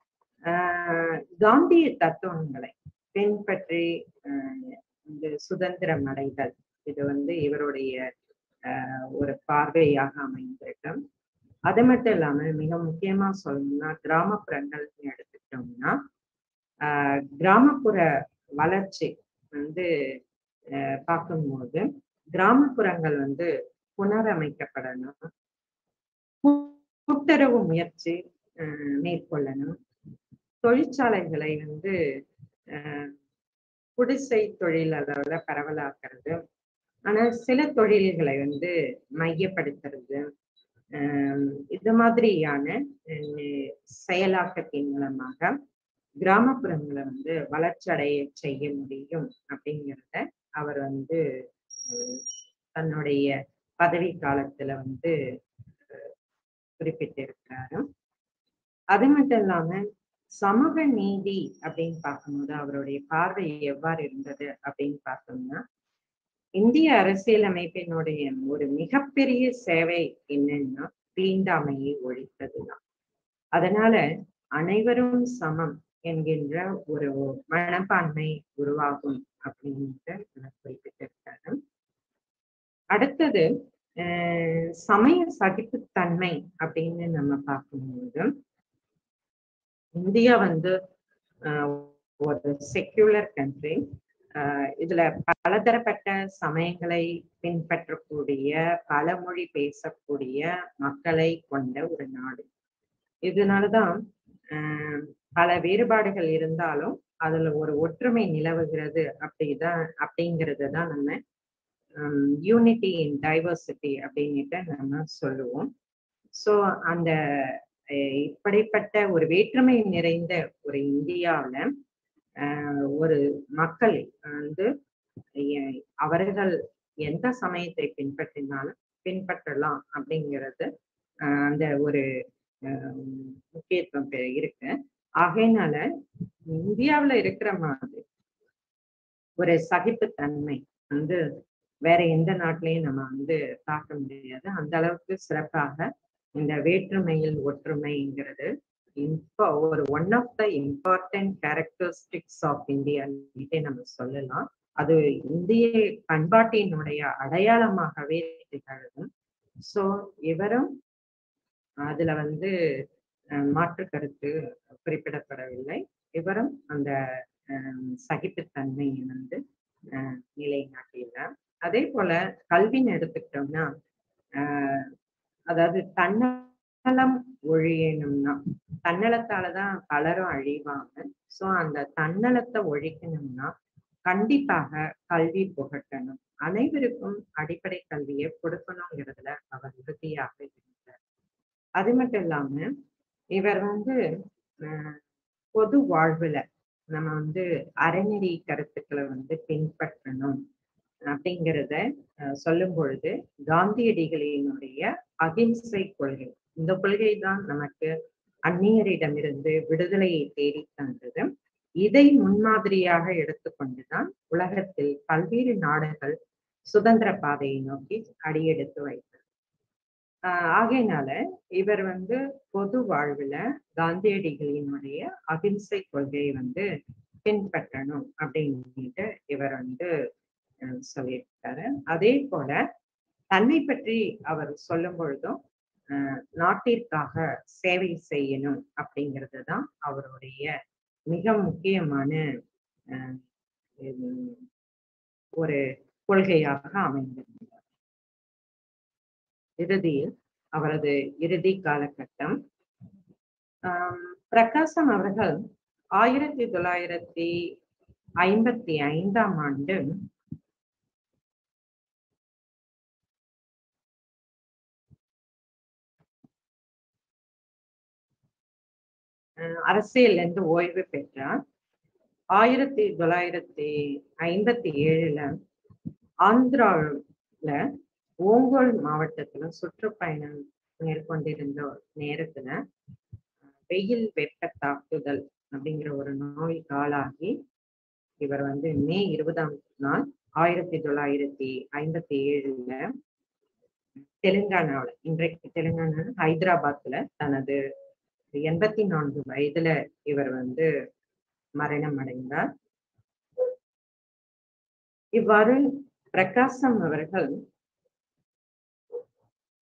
ஆஹ் காந்திய தத்துவங்களை பின்பற்றி ஆஹ் இந்த சுதந்திரம் அடைதல் இது வந்து இவருடைய ஆஹ் ஒரு பார்வையாக அமைந்திருக்கு அது மட்டும் இல்லாம மிக முக்கியமா சொல்லணும்னா கிராமப்புறங்கள் எடுத்துக்கிட்டோம்னா ஆஹ் கிராமப்புற வளர்ச்சி வந்து ஆஹ் பார்க்கும்போது கிராமப்புறங்கள் வந்து புனரமைக்கப்படணும் கூட்டுறவு முயற்சி ஆஹ் மேற்கொள்ளணும் தொழிற்சாலைகளை வந்து ஆஹ் குடிசை தொழில் அளவுல பரவலாக்குறது ஆனா சில தொழில்களை வந்து மையப்படுத்துறது ஆஹ் இது மாதிரியான ஆஹ் செயலாக்கத்தின் மூலமாக கிராமப்புறங்களை வந்து வளர்ச்சி அடைய செய்ய முடியும் அப்படிங்கிறத அவர் வந்து ஆஹ் தன்னுடைய பதவி காலத்துல வந்து ஆஹ் குறிப்பிட்டிருக்கிறாரு அது மட்டும் இல்லாம சமூக நீதி அப்படின்னு பார்க்கும்போது அவருடைய பார்வை எவ்வாறு இருந்தது அப்படின்னு பார்த்தோம்னா இந்திய அரசியலமைப்பினுடைய ஒரு மிகப்பெரிய சேவை என்னன்னா தீண்டாமையை ஒழித்ததுதான் அதனால அனைவரும் சமம் என்கின்ற ஒரு மனப்பான்மை உருவாகும் அப்படின்ட்டு குறிப்பிட்டிருக்காரு அடுத்தது அஹ் சமய சகிப்புத்தன்மை அப்படின்னு நம்ம பார்க்கும்போது இந்தியா வந்து ஆஹ் ஒரு செக்யூலர் கண்ட்ரி இதுல பலதரப்பட்ட சமயங்களை பின்பற்றக்கூடிய பல மொழி பேசக்கூடிய மக்களை கொண்ட ஒரு நாடு இதனாலதான் ஆஹ் பல வேறுபாடுகள் இருந்தாலும் அதுல ஒரு ஒற்றுமை நிலவுகிறது அப்படிதான் அப்படிங்கிறது தான் நம்ம யூனிட்டி இன் டைவர்சிட்டி அப்படின்னுட்டு நம்ம சொல்லுவோம் ஸோ அந்த இப்படிப்பட்ட ஒரு வேற்றுமை நிறைந்த ஒரு இந்தியாவில ஒரு மக்கள் வந்து அவர்கள் எந்த சமயத்தை பின்பற்றினாலும் பின்பற்றலாம் அப்படிங்கிறது அந்த ஒரு முக்கியத்துவம் இருக்கு ஆகையினால இந்தியாவுல இருக்கிற மாதிரி ஒரு சகிப்புத்தன்மை வந்து வேற எந்த நாட்டிலையும் நம்ம வந்து பார்க்க முடியாது அந்த அளவுக்கு சிறப்பாக இந்த வேற்றுமையில் ஒற்றுமைங்கிறது இப்போ ஒரு one of the important characteristics of India நம்ம சொல்லலாம் அது இந்திய பண்பாட்டினுடைய அடையாளமாகவே திகழும் ஸோ இவரும் அதுல வந்து மாற்று கருத்து குறிப்பிடப்படவில்லை இவரும் அந்த சகிப்புத்தன்மையை வந்து நிலைநாட்டினார் அதே போல கல்வின்னு எடுத்துக்கிட்டோம்னா ஆஹ் அதாவது தன்னலம் ஒழியணும்னா தன்னலத்தாலதான் பலரும் அழிவாங்க சோ அந்த தன்னலத்தை ஒழிக்கணும்னா கண்டிப்பாக கல்வி புகட்டணும் அனைவருக்கும் அடிப்படை கல்வியை கொடுக்கணுங்கிறதுல அவர் உறுதியாக இருந்தார் அது மட்டும் இல்லாம இவர் வந்து பொது வாழ்வுல நம்ம வந்து அறநெறி கருத்துக்களை வந்து பின்பற்றணும் அப்படிங்கிறத சொல்லும் பொழுது காந்தியடிகளினுடைய அகிம்சை கொள்கை இந்த கொள்கை தான் நமக்கு அந்நியரிடமிருந்து விடுதலையை தேடி தந்தது இதை முன்மாதிரியாக எடுத்துக்கொண்டுதான் உலகத்தில் பல்வேறு நாடுகள் சுதந்திர பாதையை நோக்கி அடியெடுத்து வைத்தது ஆஹ் ஆகையினால இவர் வந்து பொது வாழ்வுல காந்தியடிகளினுடைய அகிம்சை கொள்கையை வந்து பின்பற்றணும் அப்படின்ட்டு இவர் வந்து சொல்லியிருக்காரு அதே போல தன்னை பற்றி அவர் சொல்லும் பொழுதும் நாட்டிற்காக சேவை செய்யணும் அப்படிங்கிறது தான் அவருடைய மிக முக்கியமான ஒரு கொள்கையாக அமைந்திருந்தார் இறுதியில் அவரது இறுதி காலகட்டம் பிரகாசம் அவர்கள் ஆயிரத்தி தொள்ளாயிரத்தி ஐம்பத்தி ஐந்தாம் ஆண்டு அரசியல் இருந்து ஓய்வு பெற்றார் ஆயிரத்தி தொள்ளாயிரத்தி ஐம்பத்தி ஏழுல ஆந்திராவில் ஓங்கோல் மாவட்டத்துல சுற்றுப்பயணம் மேற்கொண்டிருந்த நேரத்துல வெயில் வெப்ப தாக்குதல் அப்படிங்கிற ஒரு நோய் காலாகி இவர் வந்து மே இருபதாம் நாள் ஆயிரத்தி தொள்ளாயிரத்தி ஐம்பத்தி ஏழுல தெலுங்கானாவில் இன்றைக்கு தெலுங்கானா ஹைதராபாத்ல தனது எண்பத்தி நான்கு வயதுல இவர் வந்து மரணம் அடைந்தார் இவ்வாறு பிரகாசம் அவர்கள்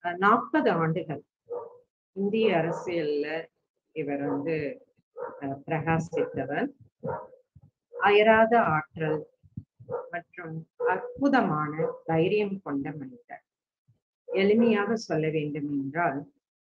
நாற்பது ஆண்டுகள் இந்திய அரசியல்ல இவர் வந்து அஹ், பிரகாசித்தவர் அயராத ஆற்றல் மற்றும் அற்புதமான தைரியம் கொண்ட மனிதர் எளிமையாக சொல்ல வேண்டும் என்றால்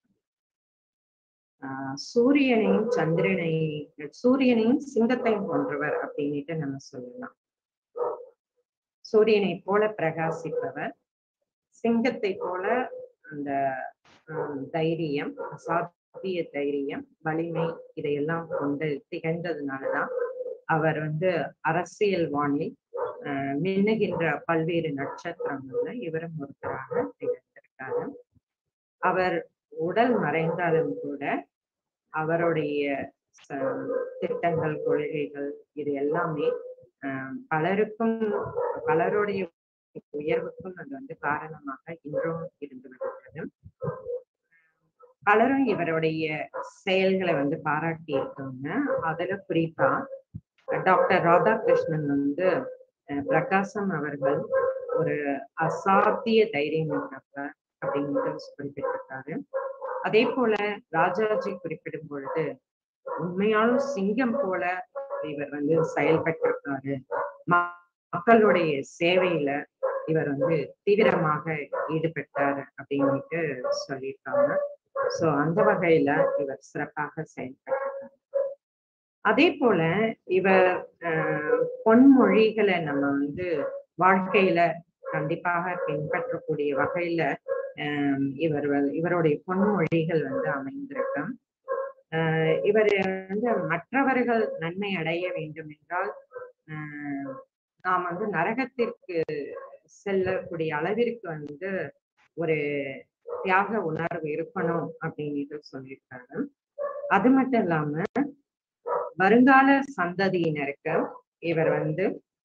ஆஹ் சூரியனையும் சந்திரனை சூரியனையும் சிங்கத்தையும் போன்றவர் அப்படின்னுட்டு நம்ம சொல்லலாம் சூரியனை போல பிரகாசிப்பவர் சிங்கத்தை போல அந்த ஆஹ், தைரியம் அசாத்திய தைரியம் வலிமை இதையெல்லாம் கொண்டு திகழ்ந்ததுனாலதான் அவர் வந்து அரசியல் வானில் ஆஹ், மின்னுகின்ற பல்வேறு நட்சத்திரங்கள்ல இவரும் ஒருத்தராக திகழ்ந்திருக்காரு அவர் உடல் மறைந்தாலும் கூட அவருடைய ச- திட்டங்கள் கொள்கைகள் இது எல்லாமே ஆஹ், பலருக்கும் பலருடைய உயர்வுக்கும் அது வந்து காரணமாக இன்றும் இருந்து வருகிறது பலரும் இவருடைய செயல்களை வந்து பாராட்டி இருக்காங்க அதுல குறிப்பா டாக்டர் ராதாகிருஷ்ணன் வந்து அஹ், பிரகாசம் அவர்கள் ஒரு அசாத்திய தைரியம் இருக்கிறவர் அப்படின்ட்டு குறிப்பிட்டிருக்காரு அதே போல ராஜாஜி குறிப்பிடும் பொழுது உண்மையாலும் சிங்கம் போல இவர் வந்து செயல்பட்டிருக்காரு ம- மக்களுடைய சேவையில இவர் வந்து தீவிரமாக ஈடுபட்டார் அப்படின்னுட்டு சொல்லியிருக்காங்க சோ அந்த வகையில இவர் சிறப்பாக செயல்பட்டிருக்காங்க அதே போல இவர் அஹ், பொன்மொழிகளை நம்ம வந்து வாழ்க்கையில கண்டிப்பாக பின்பற்றக்கூடிய வகையில ஆஹ் இவர் வ- இவருடைய பொன்மொழிகள் வந்து அமைந்திருக்கும் ஆஹ் இவர் வந்து மற்றவர்கள் நன்மை அடைய வேண்டும் என்றால் ஆஹ் நாம் வந்து நரகத்திற்கு செல்லக்கூடிய அளவிற்கு வந்து ஒரு தியாக உணர்வு இருக்கணும் அப்படின்னு சொல்லியிருக்காரு அது மட்டும் இல்லாம வருங்கால சந்ததியினருக்கு இவர் வந்து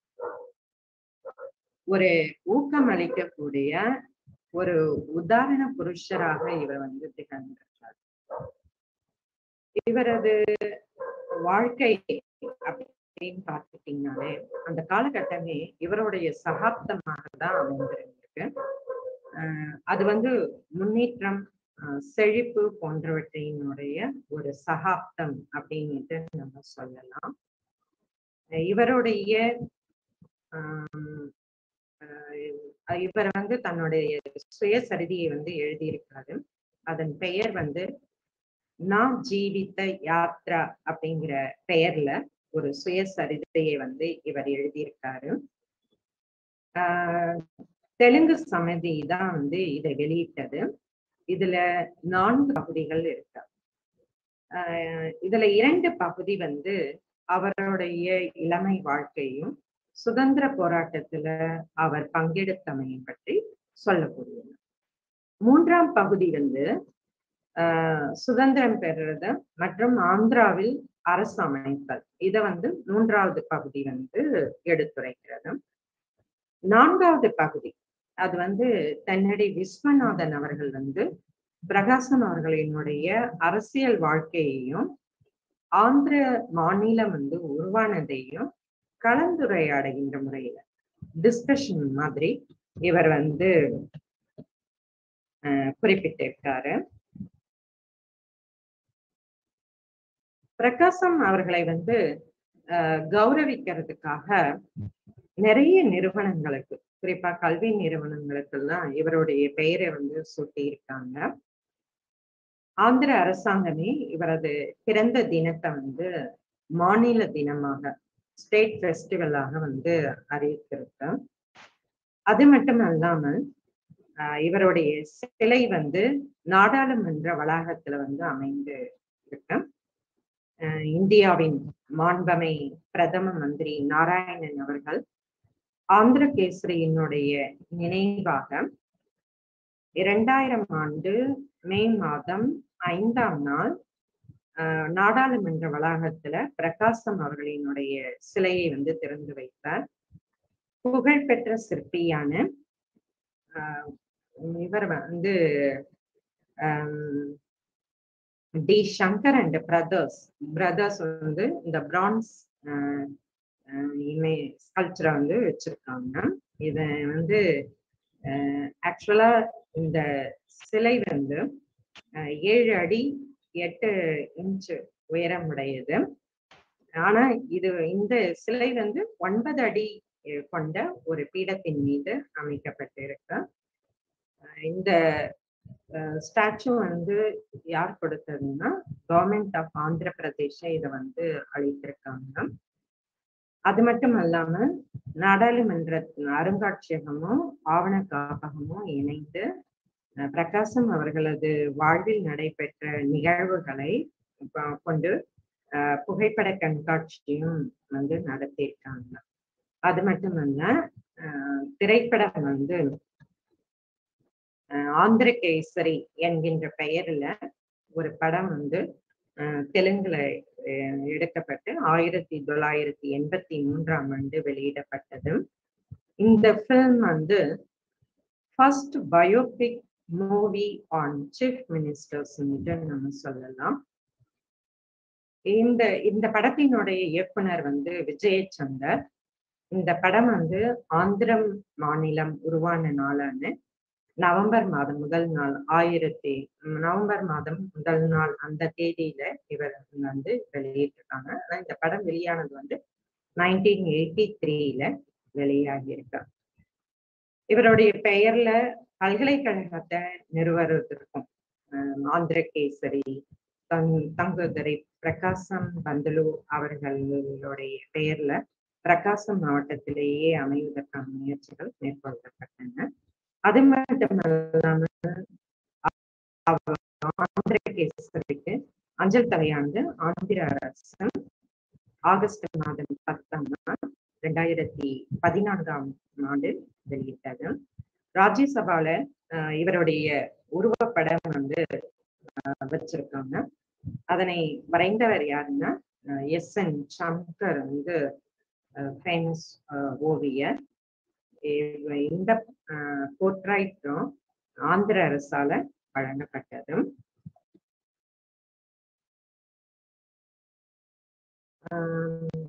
ஒரு ஊக்கம் அளிக்கக்கூடிய ஒரு உதாரண புருஷராக இவர் வந்து திகழ்ந்திருக்கிறார் இவரது வாழ்க்கை அப்படின்னு பார்த்துட்டீங்கனாலே அந்த காலகட்டமே இவருடைய சகாப்தமாக தான் அமைந்திருக்கு ஆஹ் அது வந்து முன்னேற்றம் ஆஹ் செழிப்பு போன்றவற்றினுடைய ஒரு சகாப்தம் அப்படின்னுட்டு நம்ம சொல்லலாம் அஹ் இவருடைய ஆஹ் ஆஹ் இவர் வந்து தன்னுடைய சுயசரிதியை வந்து எழுதியிருக்காரு அதன் பெயர் வந்து நான் ஜீவித்த யாத்ரா அப்படிங்கிற பெயர்ல ஒரு சுயசரிதையை வந்து இவர் எழுதியிருக்காரு ஆஹ் தெலுங்கு சமிதி தான் வந்து இதை வெளியிட்டது இதுல நான்கு பகுதிகள் இருக்கு ஆஹ் இதுல இரண்டு பகுதி வந்து அவருடைய இளமை வாழ்க்கையும் சுதந்திர போராட்டத்துல அவர் பங்கெடுத்தமையும் பற்றி சொல்லக்கூடியது மூன்றாம் பகுதி வந்து ஆஹ் சுதந்திரம் பெறுறது மற்றும் ஆந்திராவில் அரசு அமைத்தல் இத வந்து மூன்றாவது பகுதி வந்து எடுத்துரைக்கிறது நான்காவது பகுதி அது வந்து தென்னடி விஸ்வநாதன் அவர்கள் வந்து பிரகாசம் அவர்களினுடைய அரசியல் வாழ்க்கையையும் ஆந்திர மாநிலம் வந்து உருவானதையும் கலந்துரையாடுகின்ற முறையில டிஸ்கஷன் மாதிரி இவர் வந்து அஹ், குறிப்பிட்டிருக்காரு பிரகாசம் அவர்களை வந்து அஹ், கௌரவிக்கிறதுக்காக நிறைய நிறுவனங்களுக்கு குறிப்பா கல்வி நிறுவனங்களுக்கெல்லாம் இவருடைய பெயரை வந்து சூட்டி இருக்காங்க ஆந்திர அரசாங்கமே இவரது பிறந்த தினத்தை வந்து மாநில தினமாக ஸ்டேட் ஃபெஸ்டிவலாக வந்து அறிவித்திருக்கு அது மட்டும் அல்லாமல் ஆஹ் இவருடைய சிலை வந்து நாடாளுமன்ற வளாகத்துல வந்து அமைந்து இருக்கு ஆஹ் இந்தியாவின் மாண்பமை பிரதம மந்திரி நாராயணன் அவர்கள் ஆந்திர கேசரியினுடைய நினைவாக இரண்டாயிரம் ஆண்டு மே மாதம் ஐந்தாம் நாள் ஆஹ் நாடாளுமன்ற வளாகத்துல பிரகாசம் அவர்களினுடைய சிலையை வந்து திறந்து வைத்தார் புகழ்பெற்ற சிற்பியான ஆஹ் இவர் வந்து ஆம், T Shankar and brothers brothers வந்து இந்த பிரான்ஸ் இமே ஸ்கல்ச்சரை வந்து வச்சிருக்காங்க இத வந்து ஆக்சுவலா இந்த சிலை வந்து அஹ், ஏழு அடி எட்டு இன்ச் உயரம் உடையது ஆனா இது இந்த சிலை வந்து ஒன்பது அடி அஹ், கொண்ட ஒரு பீடத்தின் மீது அமைக்கப்பட்டிருக்கு அஹ், இந்த ஸ்டாச்சு வந்து யார் கொடுத்ததுன்னா கவர்மெண்ட் ஆஃப் ஆந்திர பிரதேச இதை வந்து அளித்திருக்காங்க அது மட்டும் அல்லாம நாடாளுமன்ற அருங்காட்சியகமும் ஆவண காப்பகமும் இணைந்து அஹ், பிரகாசம் அவர்களது வாழ்வில் நடைபெற்ற நிகழ்வுகளை ப- கொண்டு அஹ், புகைப்பட கண்காட்சியும் வந்து நடத்தியிருக்காங்க அது மட்டுமல்ல அஹ், திரைப்படம் வந்து அஹ், ஆந்திர கேசரி என்கின்ற பெயர்ல ஒரு படம் வந்து அஹ், தெலுங்குல அஹ், எடுக்கப்பட்டு ஆயிரத்தி தொள்ளாயிரத்தி எண்பத்தி மூன்றாம் ஆண்டு வெளியிடப்பட்டது இந்த ஃபில்ம் வந்து first biopic movie on chief ministers நம்ம சொல்லலாம் இந்த இந்த படத்தினுடைய இயக்குனர் வந்து விஜயச்சந்தர் இந்த படம் வந்து ஆந்திரம் மாநிலம் உருவான நாளான நவம்பர் மாதம் முதல் நாள் ஆயிரத்தி நவம்பர் மாதம் முதல் நாள் அந்த தேதியில இவர் வந்து வெளியிட்டிருக்காங்க ஆனா இந்த படம் வெளியானது வந்து நைன்டீன் எயிட்டி த்ரீல வெளியாகி இருக்கு இவருடைய பெயர்ல பல்கலைக்கழகத்தை நிறுவனத்திற்கும் அஹ் ஆந்திர கேசரி தங் தங்குதுரை பிரகாசம் பந்தலு அவர்களுடைய பெயர்ல பிரகாசம் மாவட்டத்திலேயே அமைவதற்கான முயற்சிகள் மேற்கொள்ளப்பட்டன அது மட்டும் இல்லாம அவ- ஆந்திர கேசரிக்கு அஞ்சல் தலையானது ஆந்திர அரசு ஆகஸ்ட் மாதம் பத்தாம் நாள் ரெண்டாயிரத்தி பதினான்காம் ஆண்டு வெளியிட்டது ராஜ்யசபால அஹ், இவருடைய உருவப்படம் வந்து அஹ், வச்சிருக்காங்க அதனை வரைந்தவர் யாருன்னா எஸ் என் சங்கர் வந்து ஃபேமஸ் ஓவியர் இவ- இந்த போர்ட்ரைட்டும் ஆந்திர அரசால வழங்கப்பட்டது ஆஹ்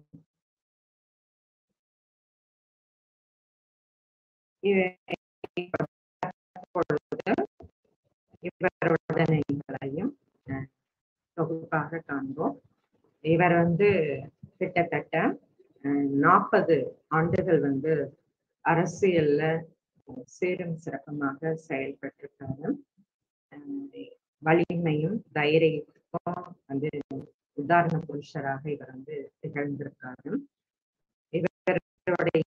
இவ- இப்பொழுது இவருடனைகளையும் அஹ், தொகுப்பாக காண்போம் இவர் வந்து கிட்டத்தட்ட நாற்பது ஆண்டுகள் வந்து அரசியல்ல அஹ், சீரும் சிறப்புமாக செயல்பட்டிருக்காரு அஹ், வலிமையும் தைரியத்துக்கும் வந்து உதாரண புருஷராக இவர் வந்து திகழ்ந்திருக்காரு இவருடைய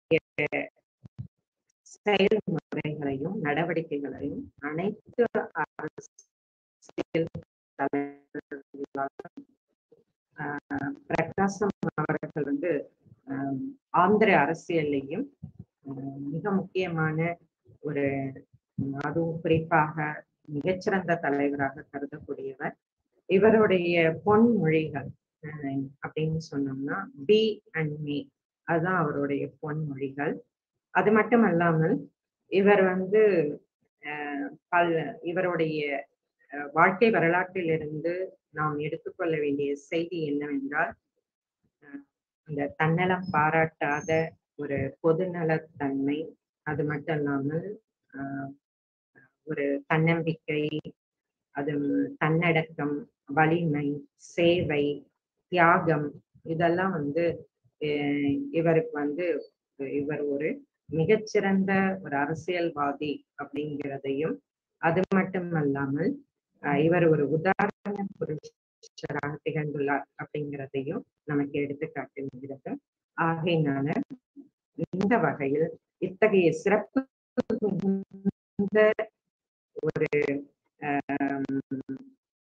செயல்முறைகளையும் நடவடிக்கைகளையும் அனைத்து அரசியல் தலைவர்களாலும் ஆஹ் பிரகாசம் அவர்கள் வந்து ஆஹ் ஆந்திர அரசியல்லையும் ஆஹ் மிக முக்கியமான ஒரு அதுவும் குறிப்பாக மிகச்சிறந்த தலைவராக கருதக்கூடியவர் இவருடைய பொன்மொழிகள் ஆஹ் அப்படின்னு சொன்னோம்னா பி அண்ட் மீ அதுதான் அவருடைய பொன்மொழிகள் அது மட்டும் அல்லாமல் இவர் வந்து ஆஹ் பல் இவருடைய அஹ், வாழ்க்கை வரலாற்றிலிருந்து நாம் எடுத்துக்கொள்ள வேண்டிய செய்தி என்னவென்றால் அஹ், அந்த தன்னலம் பாராட்டாத ஒரு பொதுநலத்தன்மை அது மட்டும் இல்லாமல் ஆஹ், ஒரு தன்னம்பிக்கை அது தன்னடக்கம் வலிமை சேவை தியாகம் இதெல்லாம் வந்து அஹ், இவருக்கு வந்து இவர் ஒரு மிகச்சிறந்த ஒரு அரசியல்வாதி அப்படிங்கிறதையும் அது மட்டும் அல்லாமல் அஹ், இவர் ஒரு உதாரண புருஷராக திகழ்ந்துள்ளார் அப்படிங்கிறதையும் நமக்கு எடுத்து காட்டுகிறது ஆகையினால இந்த வகையில் இத்தகைய சிறப்பு மிகுந்த ஒரு ஆஹ்,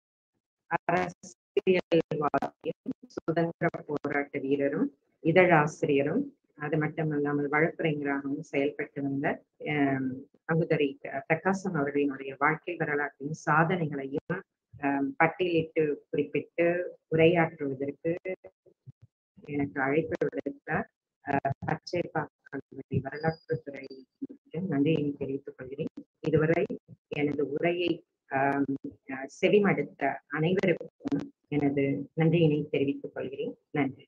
அரசியல்வாதியும் சுதந்திர போராட்ட வீரரும் இதழாசிரியரும் அது மட்டுமல்லாமல் வழக்குரைஞராகவும் செயல்பட்டு வந்த ஆஹ், அங்குதரை பிரகாசம் அவர்களினுடைய வாழ்க்கை வரலாற்றின் சாதனைகளையும் ஆஹ், பட்டியலிட்டு குறிப்பிட்டு உரையாற்றுவதற்கு எனக்கு அழைப்பு விடுத்த ஆஹ், பச்சை கல்லூரி வரலாற்றுத்துறை நன்றியை தெரிவித்துக் கொள்கிறேன் இதுவரை எனது உரையை ஆஹ், ஆஹ், செவிமடுத்த அனைவருக்கும் எனது நன்றியினை தெரிவித்துக் கொள்கிறேன் நன்றி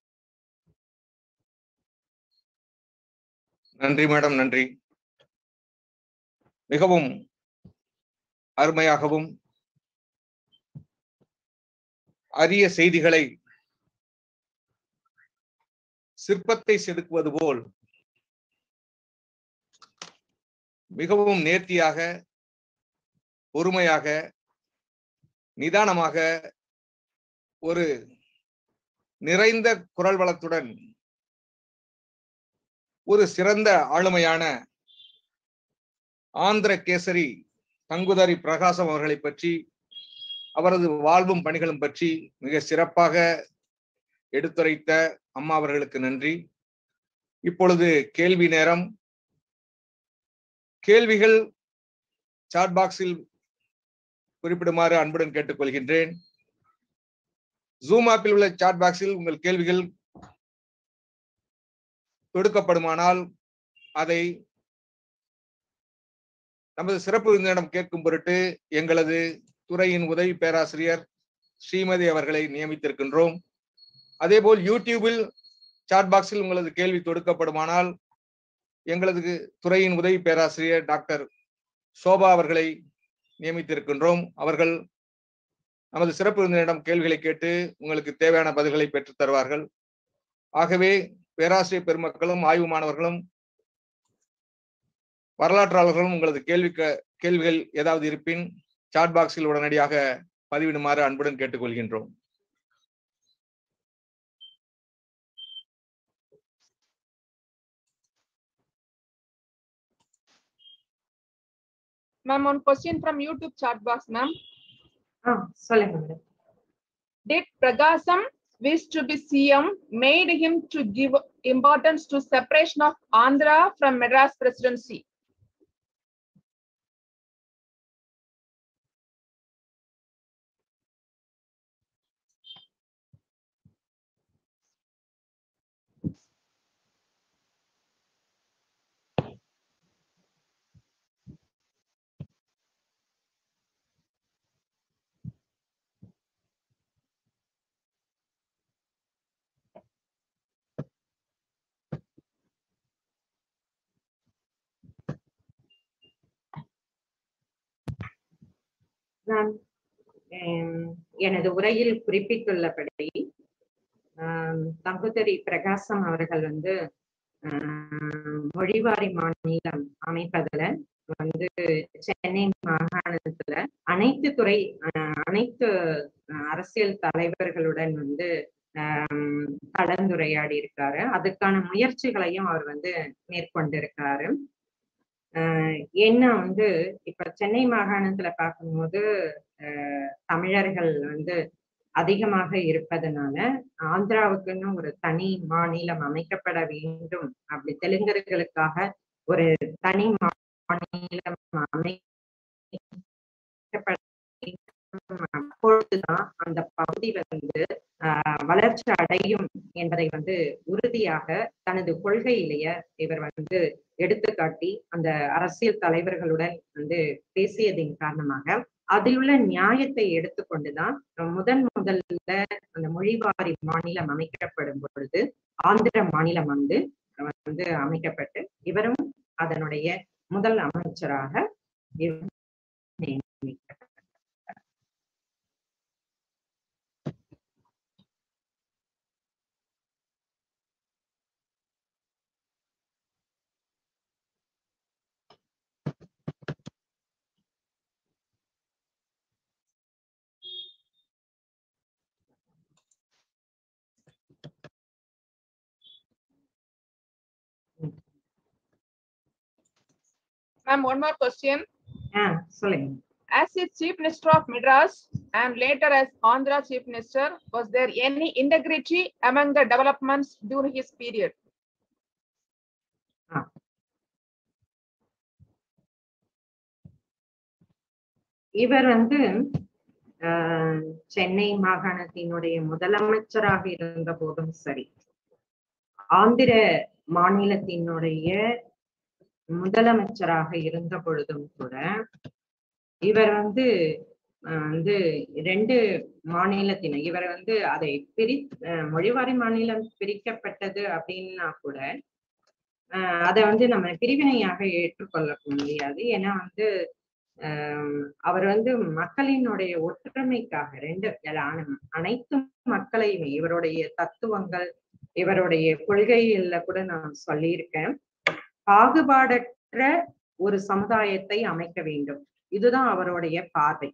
நன்றி மேடம் நன்றி மிகவும் அருமையாகவும் அரிய செய்திகளை சிற்பத்தை செதுக்குவது போல் மிகவும் நேர்த்தியாக பொறுமையாக நிதானமாக ஒரு நிறைந்த குரல் வளத்துடன் ஒரு சிறந்த ஆளுமையான ஆந்திர கேசரி தங்குதாரி பிரகாசம் அவர்களை பற்றி அவரது வாழ்வும் பணிகளும் பற்றி மிக சிறப்பாக எடுத்துரைத்த அம்மா அவர்களுக்கு நன்றி இப்பொழுது கேள்வி நேரம் கேள்விகள் சாட் பாக்ஸில் குறிப்பிடுமாறு அன்புடன் கேட்டுக்கொள்கின்றேன் ஜூம் ஆப்பில் உள்ள சாட் பாக்ஸில் உங்கள் கேள்விகள் தொடுக்கப்படுமானால் அதை நமது சிறப்பு விருந்தினரிடம் கேட்கும் பொருட்டு எங்களது துறையின் உதவி பேராசிரியர் ஸ்ரீமதி அவர்களை நியமித்திருக்கின்றோம் அதேபோல் யூடியூபில் சாட் பாக்ஸில் உங்களது கேள்வி தொடுக்கப்படுமானால் எங்களது துறையின் உதவி பேராசிரியர் டாக்டர் சோபா அவர்களை நியமித்திருக்கின்றோம் அவர்கள் நமது சிறப்பு விருந்தினரிடம் கேள்விகளை கேட்டு உங்களுக்கு தேவையான பதில்களை பெற்றுத் தருவார்கள் ஆகவே பேராசிரியர் பெருமக்களும் ஆய்வு மாணவர்களும் வரலாற்றாளர்களும் உங்களது கேள்வி கேள்விகள் ஏதாவது இருப்பின் சாட் பாக்ஸில் உடனடியாக பதிவிடுமாறு அன்புடன் கேட்டுக்கொள்கின்றோம் Ma'am, one question from YouTube chat box, ma'am. ஆ சொல்லுங்க madam Did Pragasam wish to be CM made him to give importance to separation of Andhra from Madras presidency? நான் ஹம், எனது உரையில் குறிப்பிட்டுள்ளபடி ஆம், தம்புதரி பிரகாசம் அவர்கள் வந்து ஆம், மொழிவாரி மாநிலம் அமைப்பதுல வந்து சென்னை மாகாணத்துல அனைத்து துறை ஆஹ், அனைத்து ஆஹ், அரசியல் தலைவர்களுடன் வந்து ஆம், கலந்துரையாடி இருக்காரு அதுக்கான முயற்சிகளையும் அவர் வந்து மேற்கொண்டிருக்காரு ஆஹ் என்ன வந்து இப்ப சென்னை மாகாணத்துல பார்க்கும்போது ஆஹ் தமிழர்கள் வந்து அதிகமாக இருப்பதனால ஆந்திராவுக்குன்னு ஒரு தனி மாநிலம் அமைக்கப்பட வேண்டும் அப்படி தெலுங்கர்களுக்காக ஒரு தனி மாநிலம் அமைக்கப்பட வேண்டும். அப்பொழுதுதான் அந்த பகுதி வந்து ஆஹ் வளர்ச்சி அடையும் என்பதை வந்து உறுதியாக தனது கொள்கையிலேயே இவர் வந்து எடுத்துக்காட்டி அந்த அரசியல் தலைவர்களுடன் வந்து பேசியதின் காரணமாக அதிலுள்ள நியாயத்தை எடுத்துக்கொண்டுதான் முதன் முதல்ல அந்த மொழிவாரி மாநிலம் அமைக்கப்படும் பொழுது ஆந்திர மாநிலம் வந்து வந்து அமைக்கப்பட்டு இவரும் அதனுடைய முதல் அமைச்சராக இவர் நியமிக்கப்பட்டார். Ma'am, one more question. ஆஹ் சொல்லுங்க As a chief minister of Madras and later as Andhra chief minister, was there any integrity among the developments during his period? இவர் வந்து ஆஹ் சென்னை மாகாணத்தினுடைய முதலமைச்சராக இருந்த போதும் சரி ஆந்திர மாநிலத்தினுடைய முதலமைச்சராக இருந்த பொழுதும் கூட இவர் வந்து ஆஹ் வந்து ரெண்டு மாநிலத்தினர் இவர் வந்து அதை பிரி ஆஹ் மொழிவாரி மாநிலம் பிரிக்கப்பட்டது அப்படின்னா கூட ஆஹ் அதை வந்து நம்ம பிரிவினையாக ஏற்றுக்கொள்ள முடியாது ஏன்னா வந்து ஆஹ் அவர் வந்து மக்களினுடைய ஒற்றுமைக்காக ரெண்டு அன- அனைத்து மக்களையுமே இவருடைய தத்துவங்கள் இவருடைய கொள்கைகள்ல கூட நான் சொல்லியிருக்கேன் பாகுபாடற்ற ஒரு சமுதாயத்தை அமைக்க வேண்டும் இதுதான் அவருடைய பார்வை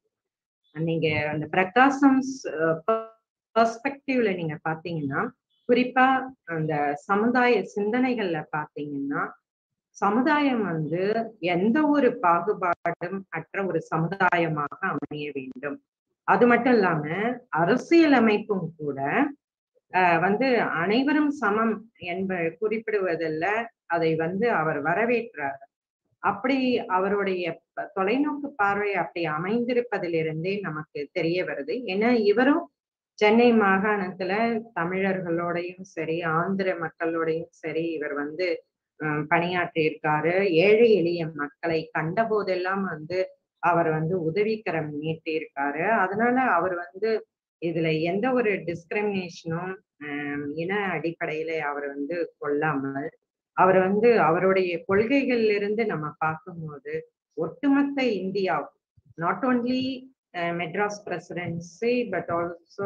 நீங்க அந்த பிரகாசம் பெர்ஸ்பெக்டிவ்ல நீங்க பாத்தீங்கன்னா குறிப்பா அந்த சமுதாய சிந்தனைகள்ல பாத்தீங்கன்னா சமுதாயம் வந்து எந்த ஒரு பாகுபாடும் அற்ற ஒரு சமுதாயமாக அமைய வேண்டும் அது மட்டும் இல்லாம அரசியலமைப்பும் கூட ஆஹ் வந்து அனைவரும் சமம் என்ப குறிப்பிடுவதில் அதை வந்து அவர் வரவேற்றார் அப்படி அவருடைய ப- தொலைநோக்கு பார்வை அப்படி அமைந்திருப்பதிலிருந்தே நமக்கு தெரிய வருது ஏன்னா இவரும் சென்னை மாகாணத்துல தமிழர்களோடையும் சரி ஆந்திர மக்களோடையும் சரி இவர் வந்து அஹ், பணியாற்றியிருக்காரு ஏழை எளிய மக்களை கண்ட போதெல்லாம் வந்து அவர் வந்து உதவிக்கரம் நீட்டியிருக்காரு அதனால அவர் வந்து இதுல எந்த ஒரு டிஸ்கிரிமினேஷனும் இன அடிப்படையில அவர் வந்து கொள்ளாமல் அவர் வந்து அவருடைய கொள்கைகள்ல இருந்து நம்ம பார்க்கும்போது ஒட்டுமொத்த India not only Madras presidency but also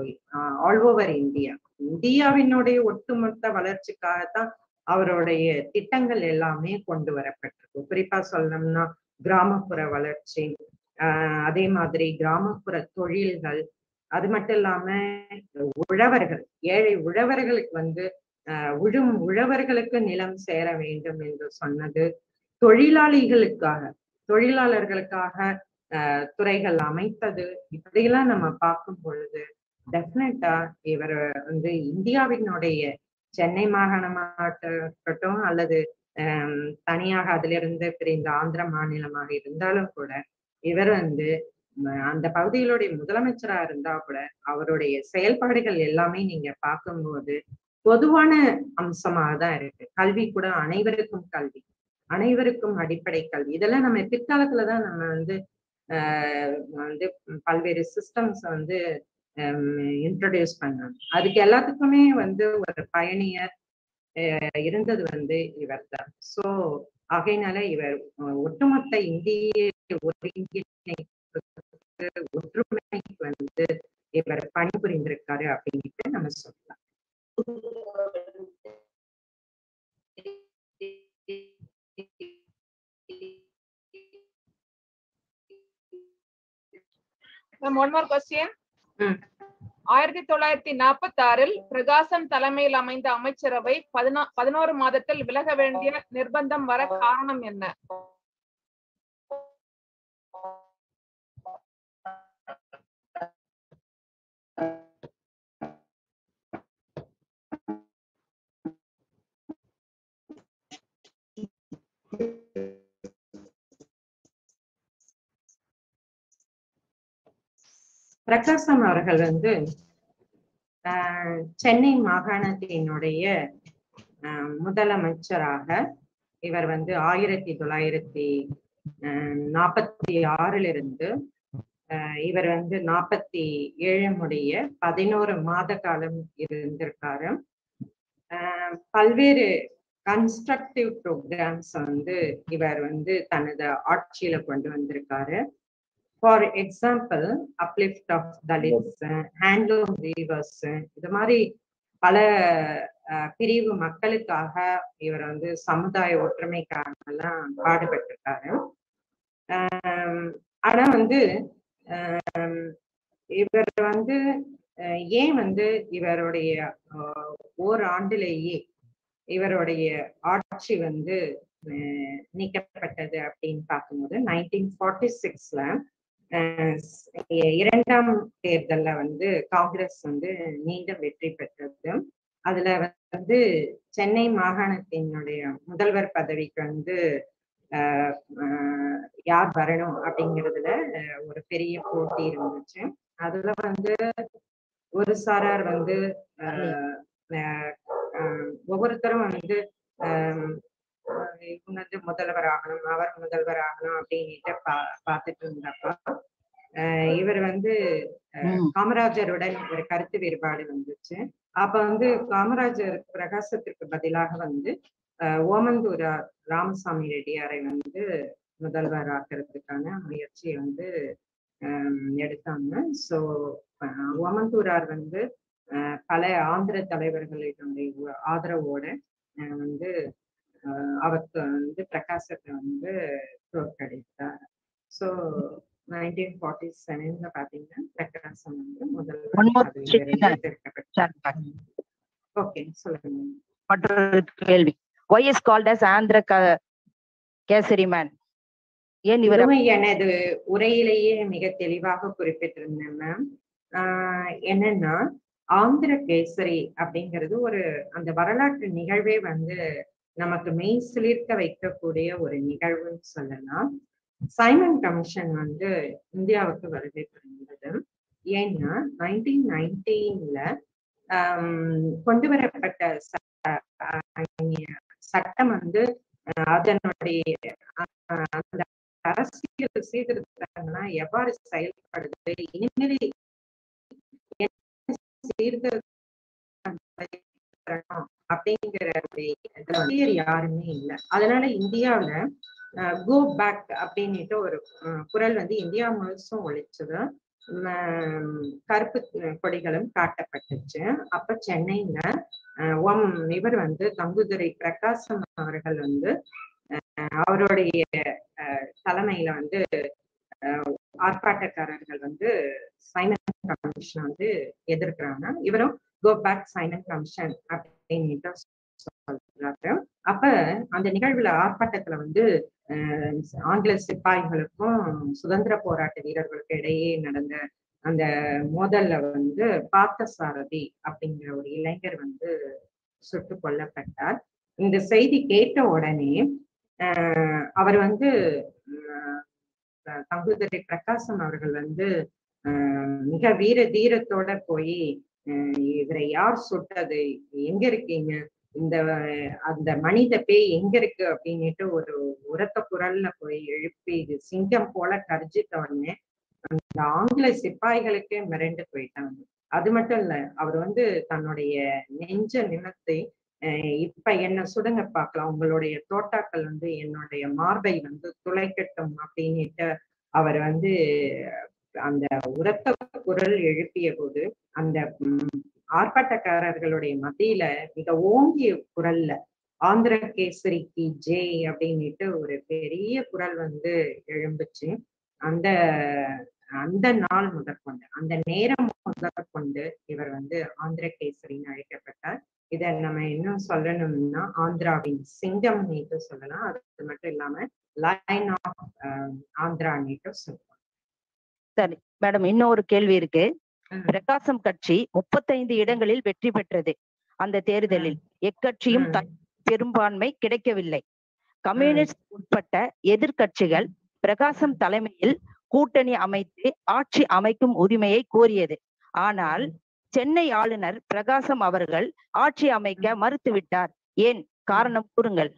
all over India இந்தியாவினுடைய ஒட்டுமொத்த வளர்ச்சிக்காகத்தான் அவருடைய திட்டங்கள் எல்லாமே கொண்டு வரப்பட்டிருக்கு குறிப்பா சொல்லணும்னா கிராமப்புற வளர்ச்சி ஆஹ் அதே மாதிரி கிராமப்புற தொழில்கள் அது மட்டும் இல்லாம உழவர்கள் ஏழை உழவர்களுக்கு வந்து ஆஹ் உழும் உழவர்களுக்கு நிலம் சேர வேண்டும் என்று சொன்னது தொழிலாளிகளுக்காக தொழிலாளர்களுக்காக ஆஹ் துறைகள் அமைத்தது இப்படியெல்லாம் நம்ம பார்க்கும் பொழுது டெஃபினட்டா இவர் வந்து இந்தியாவினுடைய சென்னை மாகாணமாகட்டும் அல்லது ஆஹ் தனியாக அதிலிருந்து பிரிந்த ஆந்திர மாநிலமாக இருந்தாலும் கூட இவர் வந்து ம- அந்த பகுதிகளுடைய முதலமைச்சரா இருந்தா கூட அவருடைய செயல்பாடுகள் எல்லாமே நீங்க பார்க்கும்போது பொதுவான அம்சமாக தான் இருக்கு கல்வி கூட அனைவருக்கும் கல்வி அனைவருக்கும் அடிப்படை கல்வி இதெல்லாம் நம்ம பிற்காலத்துலதான் நம்ம வந்து ஆஹ் வந்து பல்வேறு சிஸ்டம்ஸ் வந்து இன்ட்ரடியூஸ் பண்ணாங்க அதுக்கு எல்லாத்துக்குமே வந்து ஒரு பயணியர் ஆஹ் இருந்தது வந்து இவர் தான் சோ ஆகையினால இவர் அஹ், ஒட்டுமொத்த இந்திய ஒருங்கிணைப்பு ஒற்றுமைக்கு வந்து இவர் பணிபுரிந்திருக்காரு அப்படின்ட்டு நம்ம சொல்லலாம் Ma'am, one more question. ம். ஆயிரத்தி தொள்ளாயிரத்தி நாற்பத்தி ஆறில் பிரகாசம் தலைமையில் அமைந்த அமைச்சரவை பதினா பதினோரு மாதத்தில் விலக வேண்டிய நிர்பந்தம் வர காரணம் என்ன பிரகாசம் அவர்கள் வந்து ஆஹ், சென்னை மாகாணத்தினுடைய ஆஹ், முதலமைச்சராக இவர் வந்து ஆயிரத்தி தொள்ளாயிரத்தி ஆஹ், நாற்பத்தி ஆறிலிருந்து ஆஹ், இவர் வந்து நாற்பத்தி ஏழு முடிய பதினோரு மாத காலம் இருந்திருக்காரு ஆஹ், பல்வேறு கன்ஸ்ட்ரக்டிவ் ப்ரோக்ராம்ஸ் வந்து இவர் வந்து தனது ஆட்சியில கொண்டு வந்திருக்காரு for example uplift of dalits handloom weavers இது மாதிரி பல அஹ், பிரிவு மக்களுக்காக இவர் வந்து சமுதாய ஒற்றுமைக்காக எல்லாம் பாடுபட்டிருக்காரு ஆம், ஆனா வந்து ஆம், இவர் வந்து அஹ், ஏன் வந்து இவருடைய அஹ், ஓராண்டிலேயே இவருடைய ஆட்சி வந்து அஹ், நீக்கப்பட்டது அப்படின்னு பார்க்கும்போது நைன்டீன் ஃபார்ட்டி சிக்ஸ்ல இரண்டாம் தேர்தல்ல வந்து காங்கிரஸ் வந்து மீண்டும் வெற்றி பெற்றது அதுல வந்து சென்னை மாகாணத்தினுடைய முதல்வர் பதவிக்கு வந்து ஆஹ் ஆஹ் யார் வரணும் அப்படிங்கிறதுல ஆஹ் ஒரு பெரிய போட்டி இருந்துச்சு அதுல வந்து ஒரு சாரார் வந்து ஆஹ் ஆஹ் ஆஹ் ஒவ்வொருத்தரும் வந்து ஆஹ் ஆஹ் இவங்க வந்து முதல்வர் ஆகணும் அவர் முதல்வர் ஆகணும் அப்படின்னுட்டு பா பார்த்துட்டு இருந்தப்ப ஆஹ் இவர் வந்து ஆஹ் காமராஜருடன் ஒரு கருத்து வேறுபாடு வந்துச்சு அப்ப வந்து காமராஜர் பிரகாசத்திற்கு பதிலாக வந்து அஹ், ஓமந்தூரா ராமசாமி ரெட்டியாரை வந்து முதல்வர் ஆக்கிறதுக்கான முயற்சியை வந்து ஆம், எடுத்தாங்க ஸோ ஓமந்தூரார் வந்து அஹ், பல ஆந்திர தலைவர்களினுடைய ஒ- ஆதரவோட அஹ், வந்து அஹ், அவருக்கு வந்து பிரகாசத்தை வந்து தோற்கடித்தார் ஸோ நைன்டீன் ஃபார்ட்டி செவன்ல பாத்தீங்கன்னா பிரகாசம் வந்து முதல் One more பதவியிலிருந்து question. தீர்க்கப்பட்டார் Chat box. ஓகே சொல்லுங்க மற்றொரு கேள்வி why is called as Andhra க- கேசரி மேன் ஏன் இவர் இதுவும் எனது உரையிலேயே மிக தெளிவாக குறிப்பிட்டிருந்தேன் மேம் ஆஹ் என்னன்னா ஆந்திர கேசரி அப்படிங்கிறது ஒரு அந்த வரலாற்று நிகழ்வே வந்து நமக்கு மெய் சிலிர்க்க வைக்கக்கூடிய ஒரு நிகழ்வுன்னு சொல்லலாம் சைமன் கமிஷன் வந்து இந்தியாவுக்கு வருகை புரிந்தது ஏன்னா நைன்டீன் நைன்டீன்ல கொண்டு வரப்பட்ட ச- ஆஹ் சட்டம் வந்து ஆஹ் அதனுடைய ஆஹ் அந்த அரசியல் சீர்திருத்தங்கள்லாம் எவ்வாறு செயல்படுது இனிமேல் என்ன சீர்திருத்தம் செய்யணும் அப்படிங்கிற இதுல வந்து யாருமே இல்லை அதனால இந்தியாவுல கோ பேக் அப்படின்னுட்டு ஒரு அஹ், குரல் வந்து இந்தியா முழுசும் ஒழிச்சது உம், கருப்பு கொடிகளும் காட்டப்பட்டுச்சு அப்ப சென்னையில அஹ், ஓம் இவர் வந்து தங்குதுரை பிரகாசம் அவர்கள் வந்து அஹ், அவருடைய அஹ், தலைமையில வந்து அஹ், ஆர்ப்பாட்டக்காரர்கள் வந்து சைமன் கமிஷன் வந்து எதிர்க்கிறாங்க இவரும் கோ பேக் சைமன் கமிஷன் அப்படின்னுட்டு சொல்றாரு அப்ப அந்த நிகழ்வுல ஆர்ப்பாட்டத்துல வந்து அஹ், ஆங்கில சிப்பாய்களுக்கும் சுதந்திர போராட்ட வீரர்களுக்கும் இடையே நடந்த அந்த மோதல்ல வந்து பார்த்தசாரதி அப்படிங்கிற ஒரு இளைஞர் வந்து சுட்டுக் கொல்லப்பட்டார் இந்த செய்தி கேட்ட உடனே ஆஹ் அவர் வந்து ஆஹ் த- தங்குதுரை பிரகாசம் அவர்கள் வந்து ஆஹ் மிக வீர தீரத்தோட போய் ஆஹ் இவரை யார் சுட்டது எங்க இருக்கீங்க இந்த அந்த மனித பேய் எங்க இருக்கு அப்படின்னுட்டு ஒரு உரத்த குரல்ல போய் எழுப்பி இது சிங்கம் போல கர்ஜித்த உடனே அந்த ஆங்கில சிப்பாய்களுக்கே மிரண்டு போயிட்டாங்க அது மட்டும் இல்ல அவர் வந்து தன்னுடைய நெஞ்ச நிமிர்த்தி அஹ் இப்ப என்ன சுடுங்க பார்க்கலாம் உங்களுடைய தோட்டாக்கள் வந்து என்னுடைய மார்பை வந்து துளைக்கட்டும் அப்படின்னுட்டு அவர் வந்து அந்த உரத்த குரல் எழுப்பிய போது அந்த ம், ஆர்ப்பாட்டக்காரர்களுடைய மத்தியில மிக ஓங்கிய குரல்ல ஆந்திர கேசரிக்கு ஜே அப்படின்னுட்டு ஒரு பெரிய குரல் வந்து எழும்புச்சு அந்த அந்த நாள் முதற்கொண்டு அந்த நேரம் முதற்கொண்டு இவர் வந்து ஆந்திர கேசரின்னு அழைக்கப்பட்டார் இத நம்ம இன்னும் சொல்லணும்னா ஆந்திராவின் சிங்கம் நீட்டு சொல்லலாம் அது மட்டும் இல்லாம லைன் ஆஃப் ஆந்திரா நீட்டு சொல்லலாம் சரி மேடம் இன்னொரு கேள்வி இருக்கு ம். பிரகாசம் கட்சி முப்பத்தைந்து இடங்களில் வெற்றி பெற்றது அந்த தேர்தலில் எக்கட்சியும் ம். த- பெரும்பான்மை கிடைக்கவில்லை கம்யூனிஸ்ட் உட்பட்ட எதிர்க்கட்சிகள் பிரகாசம் தலைமையில் கூட்டணி அமைத்து ஆட்சி அமைக்கும் உரிமையை கோரியது ஆனால் சென்னை ஆளுநர் பிரகாசம் அவர்கள் ஆட்சி அமைக்க மறுத்துவிட்டார் ஏன் காரணம் கூறுங்கள்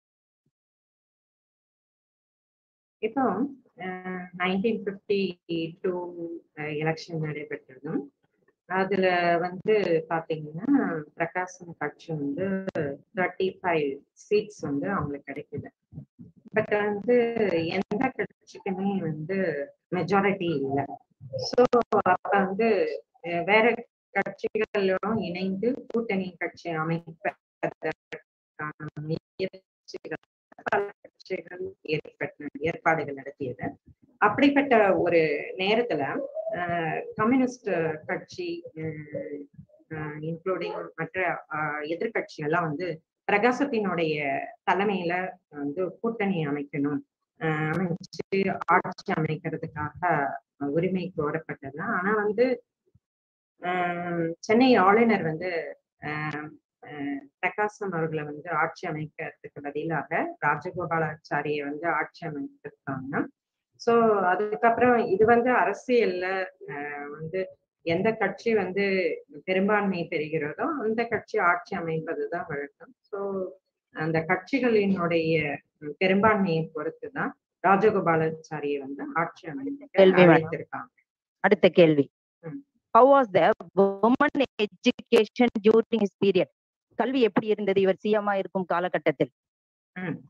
இப்போ நைன்டீன் பிப்டி டூ எலெக்ஷன் நடைபெற்றதும் அதுல வந்து பாத்தீங்கன்னா பிரகாசம் கட்சி வந்து தேர்ட்டி ஃபைவ் சீட்ஸ் வந்து அவங்களுக்கு கிடைக்குது பட் வந்து எந்த கட்சிக்குமே வந்து மெஜாரிட்டி இல்லை ஸோ அப்ப வந்து அஹ், வேற கட்சிகளோடும் இணைந்து கூட்டணி கட்சி அமைப்பதற்கான முயற்சிகள் பல கட்சிகள் ஏற்பட்ட ஏற்பாடுகள் நடத்தியது அப்படிப்பட்ட ஒரு நேரத்துல அஹ், கம்யூனிஸ்ட் கட்சி இன்க்ளூடிங் மற்ற அஹ், எதிர்க்கட்சி எல்லாம் வந்து பிரகாசத்தினுடைய தலைமையில வந்து கூட்டணி அமைக்கணும் அஹ், அமைச்சு ஆட்சி அமைக்கிறதுக்காக உரிமை கோரப்பட்டது ஆனா வந்து அஹ், சென்னை ஆளுநர் வந்து அஹ், அஹ், பிரகாசம் அவர்களை வந்து ஆட்சி அமைக்கிறதுக்கு பதிலாக ராஜகோபாலாச்சாரியை வந்து ஆட்சி அமைத்திருக்காங்க சோ அதுக்கப்புறம் இது வந்து அரசியல்ல அஹ், வந்து எந்த கட்சி வந்து பெரும்பான்மை பெறுகிறதோ அந்த கட்சி ஆட்சி அமைப்பதுதான் வழக்கம் சோ அந்த கட்சிகளினுடைய பெரும்பான்மையை பொறுத்துதான் ராஜகோபாலாச்சாரியை வந்து ஆட்சி அமைக்க கேள்வி வேணும். அழைத்திருக்காங்க அடுத்த கேள்வி ம். how was the women education during his period கல்வி எப்படி இருந்தது இவர் சிஎம்மா இருக்கும் காலகட்டத்தில் ம்.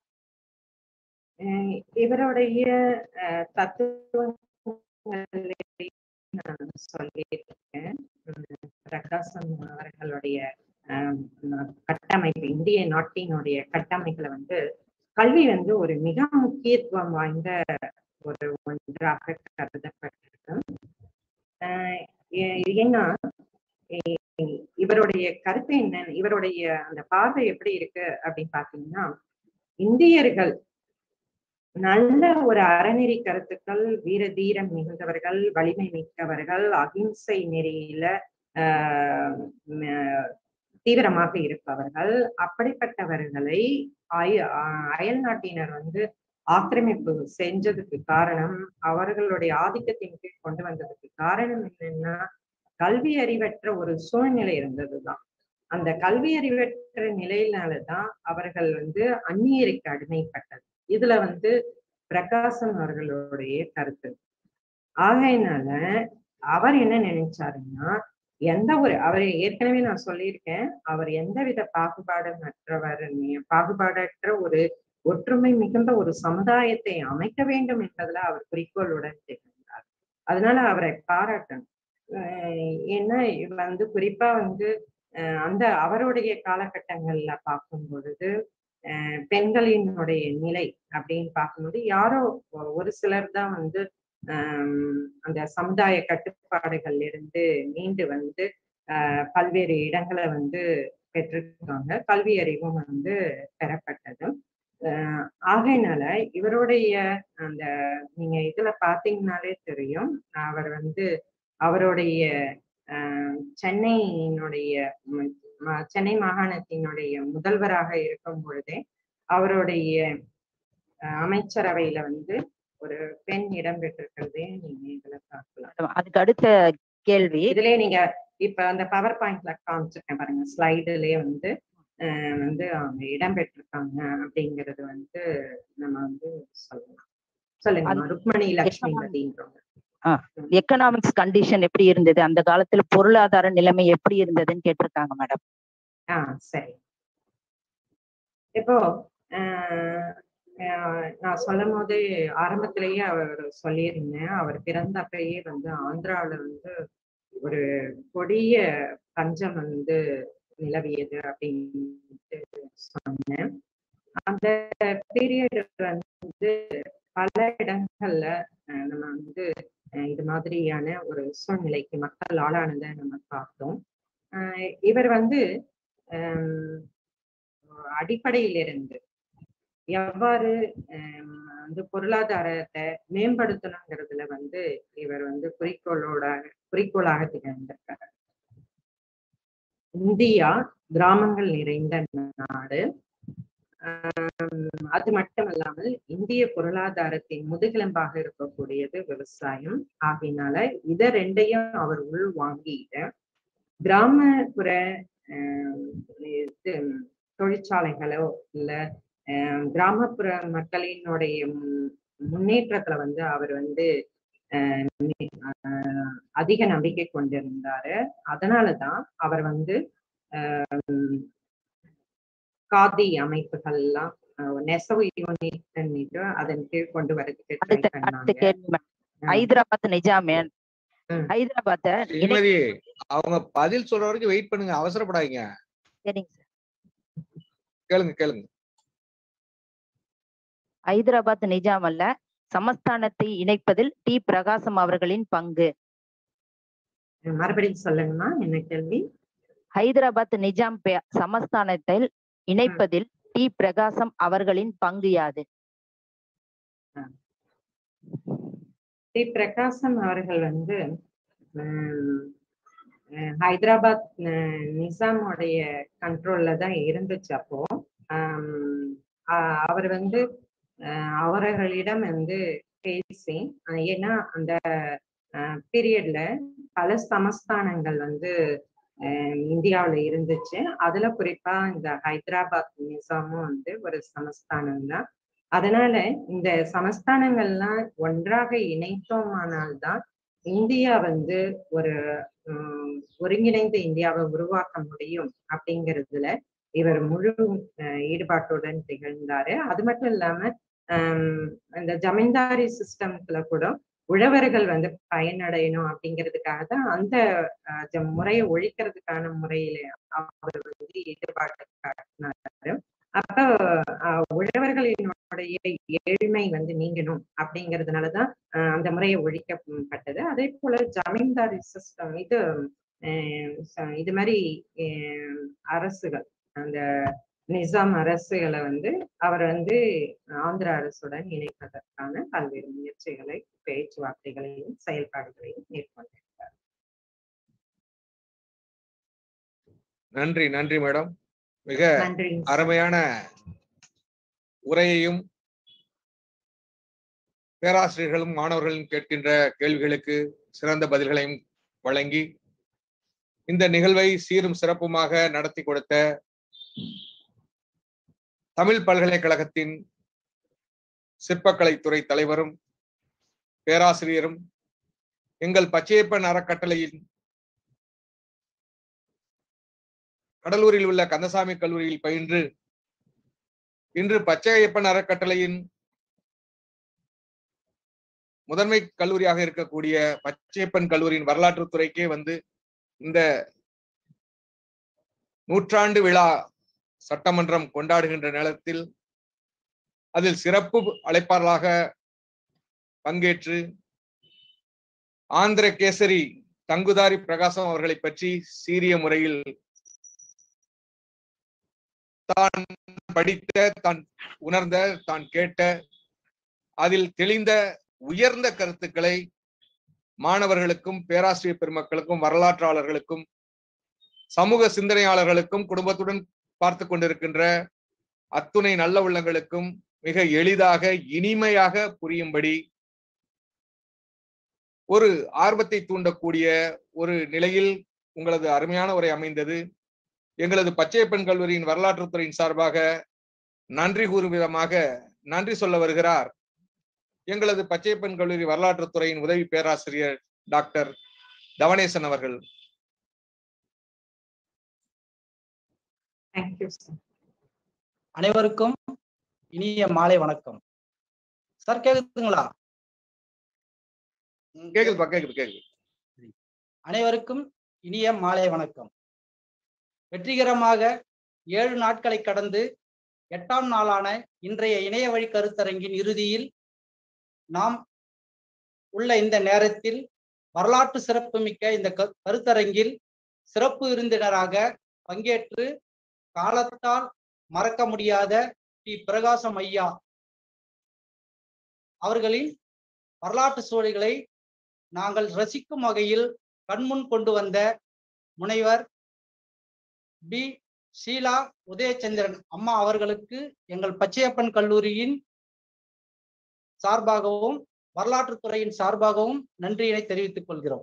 அஹ் இவருடைய அஹ், தத்துவங்களை நான் சொல்லியிருக்கேன் உம், பிரகாசம் அவர்களுடைய அஹ், ந- கட்டமைப்பு இந்திய நாட்டினுடைய கட்டமைப்புல வந்து கல்வி வந்து ஒரு மிக முக்கியத்துவம் வாய்ந்த ஒரு ஒன்றாக கருதப்பட்டிருக்கு அஹ் ஏ- ஏன்னா இ- இவருடைய கருத்து என்ன இவருடைய அந்த பார்வை எப்படி இருக்கு அப்படின்னு பாத்தீங்கன்னா இந்தியர்கள் நல்ல ஒரு அறநெறி கருத்துக்கள் வீர தீரம் மிகுந்தவர்கள் வலிமை மிக்கவர்கள் அகிம்சை நெறியில ஆஹ் ம- தீவிரமாக இருப்பவர்கள் அப்படிப்பட்டவர்களை அய ஆஹ் அயல் நாட்டினர் வந்து ஆக்கிரமிப்பு செஞ்சதுக்கு காரணம் அவர்களுடைய ஆதிக்கத்தின் கீழ் கொண்டு வந்ததுக்கு காரணம் என்னன்னா கல்வி அறிவற்ற ஒரு சூழ்நிலை இருந்ததுதான் அந்த கல்வி அறிவற்ற நிலையினாலதான் அவர்கள் வந்து அந்நியருக்கு அடிமைப்பட்டது இதுல வந்து பிரகாசம் அவர்களுடைய கருத்து ஆகையினால அவர் என்ன நினைச்சாருன்னா எந்த ஒரு அவர் ஏற்கனவே நான் சொல்லியிருக்கேன் அவர் எந்தவித பாகுபாடமற்றவர் பாகுபாடற்ற ஒரு ஒற்றுமை மிகுந்த ஒரு சமுதாயத்தை அமைக்க வேண்டும் என்பதுல அவர் குறிக்கோளுடன் திகழ்ந்தார் அதனால அவரை பாராட்டணும் அஹ் ஏன்னா இவ வந்து குறிப்பா வந்து அஹ் அந்த அவருடைய காலகட்டங்கள்ல பார்க்கும் பொழுது அஹ் பெண்களினுடைய நிலை அப்படின்னு பார்க்கும்போது யாரோ ஒ- ஒரு சிலர் தான் வந்து ஆஹ் அந்த சமுதாய கட்டுப்பாடுகள்ல இருந்து மீண்டு வந்து ஆஹ் பல்வேறு இடங்களை வந்து பெற்றிருக்காங்க கல்வி அறிவும் வந்து பெறப்பட்டது ஆஹ் ஆகையினால இவருடைய அந்த நீங்க இதுல பாத்தீங்கன்னாலே தெரியும் அவர் வந்து அவருடைய ஆஹ் சென்னையினுடைய ம், ம- சென்னை மாகாணத்தினுடைய முதல்வராக இருக்கும் பொழுதே அவருடைய ஆஹ் அமைச்சரவையில வந்து ஒரு பெண் இடம் பெற்றிருக்கிறதே நீங்க இதுல பார்க்கலாம் அதுக்கு அடுத்த கேள்வி இதுலயே நீங்க இப்ப அந்த பவர் பாயிண்ட்ல காமிச்சிருக்கேன் பாருங்க ஸ்லைடுலயே வந்து ஆஹ் வந்து அவங்க இடம் பெற்றிருக்காங்க அப்படிங்கறது வந்து நம்ம வந்து சொல்லலாம் சொல்லுங்க அது- ருக்மணி லட்சுமிபதின்றவங்க எக்கனாமிக்ஸ் கண்டிஷன் எப்படி இருந்தது அந்த காலத்துல பொருளாதார நிலைமை எப்படி இருந்ததுன்னு கேட்டிருக்காங்க மேடம் ஆஹ் சரி இப்போ ஆஹ் ஆஹ் நான் சொல்லும் போது ஆரம்பத்திலேயே அவர் சொல்லியிருந்தேன் அவர் பிறந்தப்பயே வந்து ஆந்திரால வந்து ஒரு கொடிய பஞ்சம் வந்து நிலவியது அப்படின்ட்டு சொன்னேன் அந்த பீரியட் வந்து பல இடங்கள்ல ஆஹ் நம்ம வந்து ஆஹ் இது மாதிரியான ஒரு சூழ்நிலைக்கு மக்கள் ஆளானதை நம்ம பார்த்தோம் ஆஹ் இவர் வந்து ஆஹ் அடிப்படையிலிருந்து எவ்வாறு ஆஹ் வந்து பொருளாதாரத்தை மேம்படுத்தணுங்கிறதுல வந்து இவர் வந்து குறிக்கோளோட குறிக்கோளாக திகழ்ந்திருக்கார் இந்தியா கிராமங்கள் நிறைந்த நாடு ஆஹ் அது மட்டுமல்லாமல் இந்திய பொருளாதாரத்தின் முதுகெலும்பாக இருக்கக்கூடியது விவசாயம் ஆகையினால இத ரெண்டையும் அவர் உள் வாங்கிட்டு கிராமப்புற ஆஹ் இது தொழிற்சாலைகளோ இல்ல ஆஹ் கிராமப்புற மக்களினுடைய மு- முன்னேற்றத்துல வந்து அவர் வந்து ஆஹ் மி- ஆஹ் அதிக நம்பிக்கை கொண்டிருந்தாரு அதனாலதான் அவர் வந்து ஆஹ் காதி அமைப்புகள் எல்லாம் ஆஹ் நெசவு யூனிட் அதன் கீழ் கொண்டு வரதுக்கு ட்ரை அடுத்த அடுத்த பண்ணாங்க கேள்வி மேடம் ஆஹ் ஹைதராபாத் நிஜாமேன் ம். ஹைதராபாத்த இணை- ஸ்ரீமதி அவங்க பதில் சொல்ற வரைக்கும் வெயிட் பண்ணுங்க அவசரப்படாதீங்க சரிங்க சார் கேளுங்க கேளுங்க ஹைதராபாத் நிஜாம் அல்ல சமஸ்தானத்தை இணைப்பதில் டி பிரகாசம் அவர்களின் பங்கு மறுபடியும் சொல்லுங்கம்மா என்ன கேள்வி ஹைதராபாத் நிஜாம் பே- சமஸ்தானத்தில் இணைப்பதில் டி பிரகாசம் அவர்களின் பங்கு யாது டி பிரகாசம் அவர்கள் வந்து ஹம், அஹ் ஹைதராபாத் அஹ், நிசாமுடைய கண்ட்ரோல்ல தான் இருந்துச்சு அப்போ ஆம், அ- அவர் வந்து அஹ், அவர்களிடம் வந்து பேசி அஹ், ஏன்னா அந்த பீரியட்ல பல சமஸ்தானங்கள் வந்து அஹ், இந்தியாவுல இருந்துச்சு அதுல குறிப்பா இந்த ஹைதராபாத் நிசாமும் வந்து ஒரு சமஸ்தானம் தான் அதனால இந்த சமஸ்தானங்கள்லாம் ஒன்றாக இணைத்தோமானால்தான் இந்தியா வந்து ஒரு ஆஹ், ஒருங்கிணைந்த இந்தியாவை உருவாக்க முடியும் அப்படிங்கிறதுல இவர் முழு ஆஹ், ஈடுபாட்டுடன் திகழ்ந்தாரு அது மட்டும் இல்லாம ஆஹ், இந்த ஜமீன்தாரி சிஸ்டம்ல கூட உழவர்கள் வந்து பயனடையணும் அப்படிங்கிறதுக்காக தான் அந்த ஆஹ், ஜ- முறையை ஒழிக்கிறதுக்கான முறையில அவர் வந்து ஈடுபாட்டு காட்டினாரு அப்ப ஆஹ், உழவர்களினுடைய ஏழ்மை வந்து நீங்கணும் அப்படிங்கிறதுனாலதான் ஆஹ், அந்த முறையை ஒழிக்கப்பட்டது அதே போல ஜமீன்தாரி சிஸ்டம் இது ஆஹ், ச- இது மாதிரி ஆஹ், அரசுகள் அந்த நிசாம் அரசுகளை வந்து அவர் வந்து ஆந்திர அரசுடன் இணைப்பதற்கான பல்வேறு முயற்சிகளை பேச்சுவார்த்தைகளையும் செயல்பாடுகளையும் மேற்கொண்டார் நன்றி நன்றி மேடம் மிக நன்றி அருமையான உரையையும் பேராசிரியர்களும் மாணவர்களும் கேட்கின்ற கேள்விகளுக்கு சிறந்த பதில்களையும் வழங்கி இந்த நிகழ்வை சீரும் சிறப்புமாக நடத்தி கொடுத்த தமிழ் பல்கலைக்கழகத்தின் சிற்பக்கலைத்துறை தலைவரும் பேராசிரியரும் எங்கள் பச்சையப்பன் அறக்கட்டளையின் கடலூரில் உள்ள கந்தசாமி கல்லூரியில் பயின்று இன்று பச்சையப்பன் அறக்கட்டளையின் முதன்மை கல்லூரியாக இருக்கக்கூடிய பச்சையப்பன் கல்லூரியின் வரலாற்றுத் துறைக்கே வந்து இந்த நூற்றாண்டு விழா சட்டமன்றம் கொண்டாடுகின்ற நேரத்தில் அதில் சிறப்பு அழைப்பாளராக பங்கேற்று ஆந்திர கேசரி தங்குதாரி பிரகாசம் அவர்களை பற்றி சீரிய முறையில் தான் படித்த தான் உணர்ந்த தான் கேட்ட அதில் தெளிந்த உயர்ந்த கருத்துக்களை மாணவர்களுக்கும் பேராசிரியர் பெருமக்களுக்கும் வரலாற்றாளர்களுக்கும் சமூக சிந்தனையாளர்களுக்கும் குடும்பத்துடன் பார்த்து கொண்டிருக்கின்ற அத்துணை நல்ல உள்ளங்களுக்கும் மிக எளிதாக இனிமையாக புரியும்படி ஒரு ஆர்வத்தை தூண்டக்கூடிய ஒரு நிலையில் உங்களது அருமையான உரை அமைந்தது எங்களது பச்சையப்பன் கல்லூரியின் வரலாற்றுத் துறையின் சார்பாக நன்றி கூறும் விதமாக நன்றி சொல்ல வருகிறார் எங்களது பச்சையப்பன் கல்லூரி வரலாற்றுத் துறையின் உதவி பேராசிரியர் டாக்டர் தவனேசன் அவர்கள் தேங்க்யூ சார் அனைவருக்கும் இனிய மாலை வணக்கம் சார் கேக்குதுங்களா ம், கேக்குதுப்பா கேக்குது கேக்குது அனைவருக்கும் இனிய மாலை வணக்கம் வெற்றிகரமாக ஏழு நாட்களை கடந்து எட்டாம் நாளான இன்றைய இணைய வழி கருத்தரங்கின் இறுதியில் நாம் உள்ள இந்த நேரத்தில் வரலாற்று சிறப்புமிக்க இந்த கரு- கருத்தரங்கில் சிறப்பு விருந்தினராக பங்கேற்று காலத்தால் மறக்க முடியாத டி பிரகாசம் ஐயா அவர்களின் வரலாற்று சூழல்களை நாங்கள் ரசிக்கும் வகையில் கண்முன் கொண்டு வந்த முனைவர் பி ஷீலா உதயச்சந்திரன் அம்மா அவர்களுக்கு எங்கள் பச்சையப்பன் கல்லூரியின் சார்பாகவும் வரலாற்றுத் துறையின் சார்பாகவும் நன்றியினை தெரிவித்துக் கொள்கிறோம்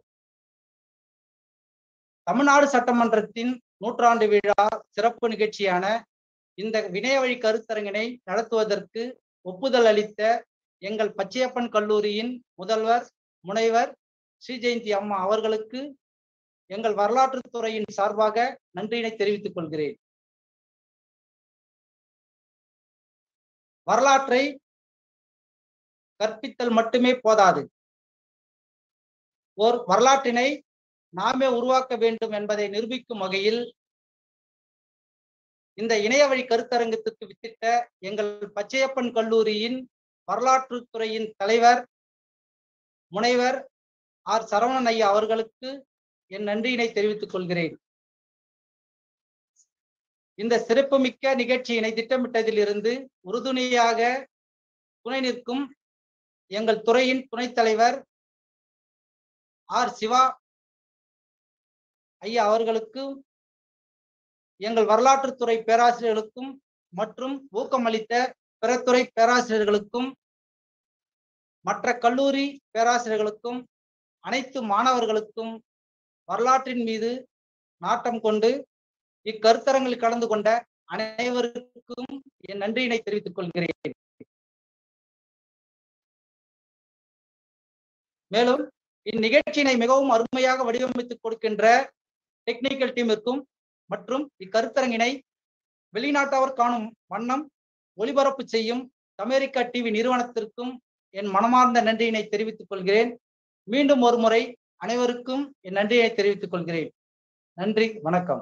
தமிழ்நாடு சட்டமன்றத்தின் நூற்றாண்டு விழா சிறப்பு நிகழ்ச்சியான இந்த வினய வழி கருத்தரங்கினை நடத்துவதற்கு ஒப்புதல் அளித்த எங்கள் பச்சையப்பன் கல்லூரியின் முதல்வர் முனைவர் ஸ்ரீ ஜெயந்தி அம்மா அவர்களுக்கு எங்கள் வரலாற்றுத் துறையின் சார்பாக நன்றியினை தெரிவித்துக் கொள்கிறேன் வரலாற்றை கற்பித்தல் மட்டுமே போதாது ஓர் வரலாற்றினை நாமே உருவாக்க வேண்டும் என்பதை நிரூபிக்கும் வகையில் இந்த இணைய வழி கருத்தரங்கத்துக்கு வித்திட்ட எங்கள் பச்சையப்பன் கல்லூரியின் வரலாற்றுத் துறையின் தலைவர் முனைவர் ஆர் சரவணன் ஐயா அவர்களுக்கு என் நன்றியினை தெரிவித்துக் கொள்கிறேன் இந்த சிறப்புமிக்க நிகழ்ச்சியினை திட்டமிட்டதிலிருந்து உறுதுணையாக துணை நிற்கும் எங்கள் துறையின் துணைத் தலைவர் ஆர் சிவா ஐயா அவர்களுக்கும் எங்கள் வரலாற்றுத்துறை பேராசிரியர்களுக்கும் மற்றும் ஊக்கமளித்த பிற துறை பேராசிரியர்களுக்கும் மற்ற கல்லூரி பேராசிரியர்களுக்கும் அனைத்து மாணவர்களுக்கும் வரலாற்றின் மீது நாட்டம் கொண்டு இக்கருத்தரங்கில் கலந்து கொண்ட அனைவருக்கும் என் நன்றியினை தெரிவித்துக் கொள்கிறேன் மேலும் இந்நிகழ்ச்சியினை மிகவும் அருமையாக வடிவமைத்துக் கொடுக்கின்ற டெக்னிக்கல் டீமிற்கும் மற்றும் இக்கருத்தரங்கினை வெளிநாட்டவர் காணும் வண்ணம் ஒளிபரப்பு செய்யும் அமெரிக்கா டிவி நிறுவனத்திற்கும் என் மனமார்ந்த நன்றியினை தெரிவித்துக் கொள்கிறேன் மீண்டும் ஒரு முறை அனைவருக்கும் என் நன்றியை தெரிவித்துக் கொள்கிறேன் நன்றி வணக்கம்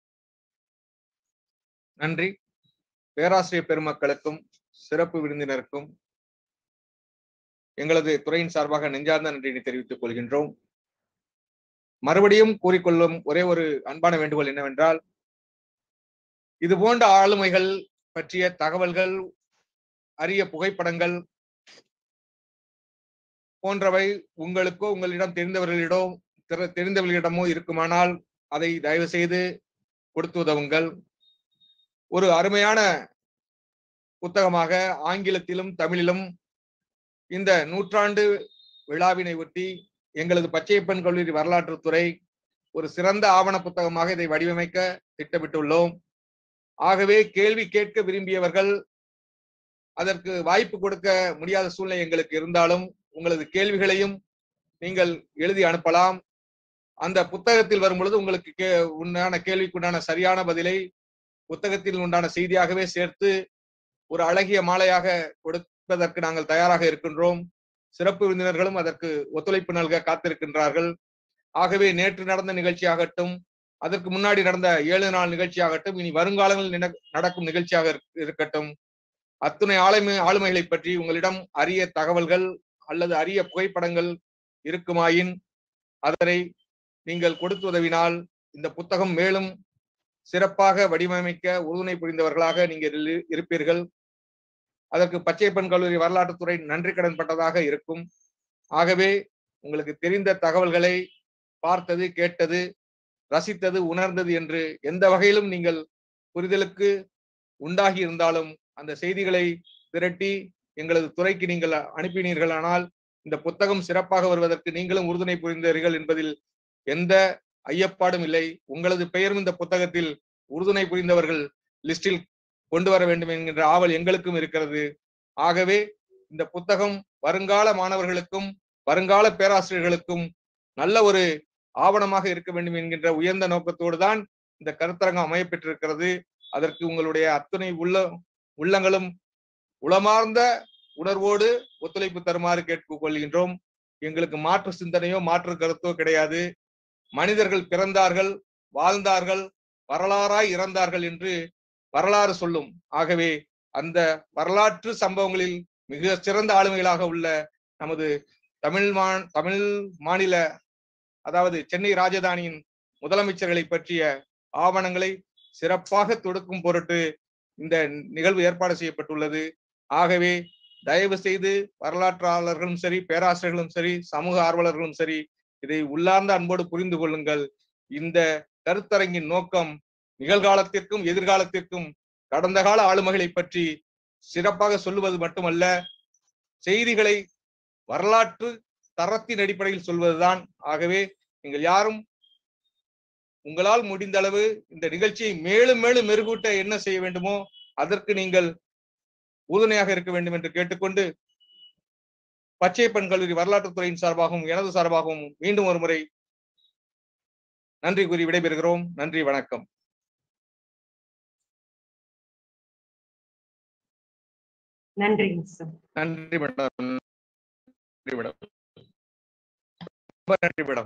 நன்றி பேராசிரியர் பெருமக்களுக்கும் சிறப்பு விருந்தினருக்கும் எங்களது துறையின் சார்பாக நெஞ்சார்ந்த நன்றியினை தெரிவித்துக் கொள்கின்றோம் மறுபடியும் கூறிக்கொள்ளும் ஒரே ஒரு அன்பான வேண்டுகோள் என்னவென்றால் இது போன்ற ஆளுமைகள் பற்றிய தகவல்கள் அரிய புகைப்படங்கள் போன்றவை உங்களுக்கோ உங்களிடம் தெரிந்தவர்களிடோ திற- தெரிந்தவர்களிடமோ இருக்குமானால் அதை தயவு செய்து கொடுத்து உதவுங்கள் ஒரு அருமையான புத்தகமாக ஆங்கிலத்திலும் தமிழிலும் இந்த நூற்றாண்டு விழாவினை ஒட்டி எங்களது பச்சையப்பன் கல்லூரி வரலாற்றுத் துறை ஒரு சிறந்த ஆவண புத்தகமாக இதை வடிவமைக்க திட்டமிட்டுள்ளோம் ஆகவே கேள்வி கேட்க விரும்பியவர்கள் அதற்கு வாய்ப்பு கொடுக்க முடியாத சூழ்நிலை எங்களுக்கு இருந்தாலும் உங்களது கேள்விகளையும் நீங்கள் எழுதி அனுப்பலாம் அந்த புத்தகத்தில் வரும் பொழுது உங்களுக்கு கே உண்டான கேள்விக்குண்டான சரியான பதிலை புத்தகத்தில் உண்டான செய்தியாகவே சேர்த்து ஒரு அழகிய மாலையாக கொடுப்பதற்கு நாங்கள் தயாராக இருக்கின்றோம் சிறப்பு விருந்தினர்களும் அதற்கு ஒத்துழைப்பு நல்க காத்திருக்கின்றார்கள் ஆகவே நேற்று நடந்த நிகழ்ச்சியாகட்டும் அதற்கு முன்னாடி நடந்த ஏழு நாள் நிகழ்ச்சியாகட்டும் இனி வருங்காலங்களில் நின- நடக்கும் நிகழ்ச்சியாக இருக்- இருக்கட்டும் அத்துணை ஆளுமை ஆளுமைகளை பற்றி உங்களிடம் அரிய தகவல்கள் அல்லது அரிய புகைப்படங்கள் இருக்குமாயின் அதனை நீங்கள் கொடுத்து உதவினால் இந்த புத்தகம் மேலும் சிறப்பாக வடிவமைக்க உறுதுணை புரிந்தவர்களாக நீங்கள் இரு- இருப்பீர்கள் அதற்கு பச்சையப்பன் கல்லூரி வரலாற்றுத்துறை நன்றி கடன் பட்டதாக இருக்கும் ஆகவே உங்களுக்கு தெரிந்த தகவல்களை பார்த்தது கேட்டது ரசித்தது உணர்ந்தது என்று எந்த வகையிலும் நீங்கள் புரிதலுக்கு உண்டாகி இருந்தாலும் அந்த செய்திகளை திரட்டி எங்களது துறைக்கு நீங்கள் அனுப்பினீர்களானால் இந்த புத்தகம் சிறப்பாக வருவதற்கு நீங்களும் உறுதுணை புரிந்தீர்கள் என்பதில் எந்த ஐயப்பாடும் இல்லை உங்களது பெயரும் இந்த புத்தகத்தில் உறுதுணை புரிந்தவர்கள் லிஸ்டில் கொண்டு வர வேண்டும் என்கின்ற ஆவல் எங்களுக்கும் இருக்கிறது ஆகவே இந்த புத்தகம் வருங்கால மாணவர்களுக்கும் வருங்கால பேராசிரியர்களுக்கும் நல்ல ஒரு ஆவணமாக இருக்க வேண்டும் என்கின்ற உயர்ந்த நோக்கத்தோடு தான் இந்த கருத்தரங்கம் அமையப்பெற்றிருக்கிறது அதற்கு உங்களுடைய அத்துணை உள்ள உள்ளங்களும் உளமார்ந்த உணர்வோடு ஒத்துழைப்பு தருமாறு கேட்டுக் கொள்கின்றோம் எங்களுக்கு மாற்று சிந்தனையோ மாற்று கருத்தோ கிடையாது மனிதர்கள் பிறந்தார்கள் வாழ்ந்தார்கள் வரலாறாய் இறந்தார்கள் என்று வரலாறு சொல்லும் ஆகவே அந்த வரலாற்று சம்பவங்களில் மிக சிறந்த ஆளுமைகளாக உள்ள நமது தமிழ் மா தமிழ் மாநில அதாவது சென்னை ராஜதானியின் முதலமைச்சர்களை பற்றிய ஆவணங்களை சிறப்பாக தொடுக்கும் பொருட்டு இந்த நிகழ்வு ஏற்பாடு செய்யப்பட்டுள்ளது ஆகவே தயவு செய்து வரலாற்றாளர்களும் சரி பேராசிரியர்களும் சரி சமூக ஆர்வலர்களும் சரி இதை உள்ளார்ந்த அன்போடு புரிந்து கொள்ளுங்கள் இந்த கருத்தரங்கின் நோக்கம் நிகழ்காலத்திற்கும் எதிர்காலத்திற்கும் கடந்த கால ஆளுமைகளை பற்றி சிறப்பாக சொல்லுவது மட்டுமல்ல செய்திகளை வரலாற்று தரத்தின் அடிப்படையில் சொல்வதுதான் ஆகவே நீங்கள் யாரும் உங்களால் முடிந்த அளவு இந்த நிகழ்ச்சியை மேலும் மேலும் மெருகூட்ட என்ன செய்ய வேண்டுமோ அதற்கு நீங்கள் உறுதுணையாக இருக்க வேண்டும் என்று கேட்டுக்கொண்டு பச்சையப்பன் கல்லூரி வரலாற்றுத்துறையின் சார்பாகவும் எனது சார்பாகவும் மீண்டும் ஒரு முறை நன்றி கூறி விடைபெறுகிறோம் நன்றி வணக்கம் நன்றிங்க சார் நன்றி மேடம் நன்றி மேடம் ரொம்ப நன்றி மேடம்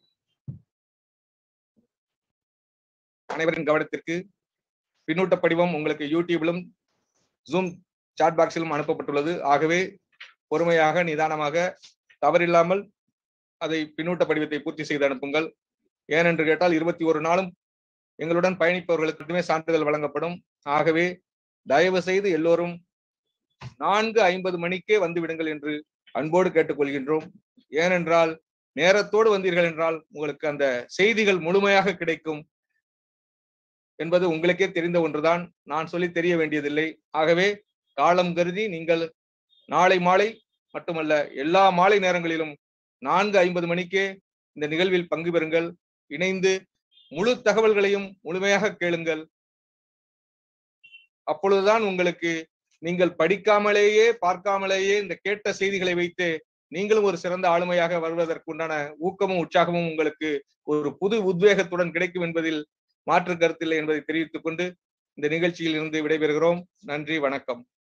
அனைவரின் கவனத்திற்கு பின்னூட்ட படிவம் உங்களுக்கு யூடியூபிலும் ஜூம் சாட் பாக்ஸிலும் அனுப்பப்பட்டுள்ளது ஆகவே பொறுமையாக நிதானமாக தவறில்லாமல் அதை பின்னூட்ட படிவத்தை பூர்த்தி செய்து அனுப்புங்கள் ஏனென்று கேட்டால் இருபத்தி ஒரு நாளும் எங்களுடன் பயணிப்பவர்களுக்கு மட்டுமே சான்றிதழ் வழங்கப்படும் ஆகவே தயவு செய்து எல்லோரும் நான்கு ஐம்பது மணிக்கே வந்து விடுங்கள் என்று அன்போடு கேட்டுக்கொள்கின்றோம் ஏனென்றால் நேரத்தோடு வந்தீர்கள் என்றால் உங்களுக்கு அந்த செய்திகள் முழுமையாக கிடைக்கும் என்பது உங்களுக்கே தெரிந்த ஒன்றுதான் நான் சொல்லி தெரிய வேண்டியதில்லை ஆகவே காலம் கருதி நீங்கள் நாளை மாலை மட்டுமல்ல எல்லா மாலை நேரங்களிலும் நான்கு ஐம்பது மணிக்கே இந்த நிகழ்வில் பங்கு பெறுங்கள் இணைந்து முழு தகவல்களையும் முழுமையாக கேளுங்கள் அப்பொழுதுதான் உங்களுக்கு நீங்கள் படிக்காமலேயே பார்க்காமலேயே இந்த கேட்ட செய்திகளை வைத்து நீங்களும் ஒரு சிறந்த ஆளுமையாக வருவதற்குண்டான ஊக்கமும் உற்சாகமும் உங்களுக்கு ஒரு புது உத்வேகத்துடன் கிடைக்கும் என்பதில் மாற்று கருத்தில்லை என்பதை தெரிவித்துக் கொண்டு இந்த நிகழ்ச்சியில் இருந்து விடைபெறுகிறோம் நன்றி வணக்கம்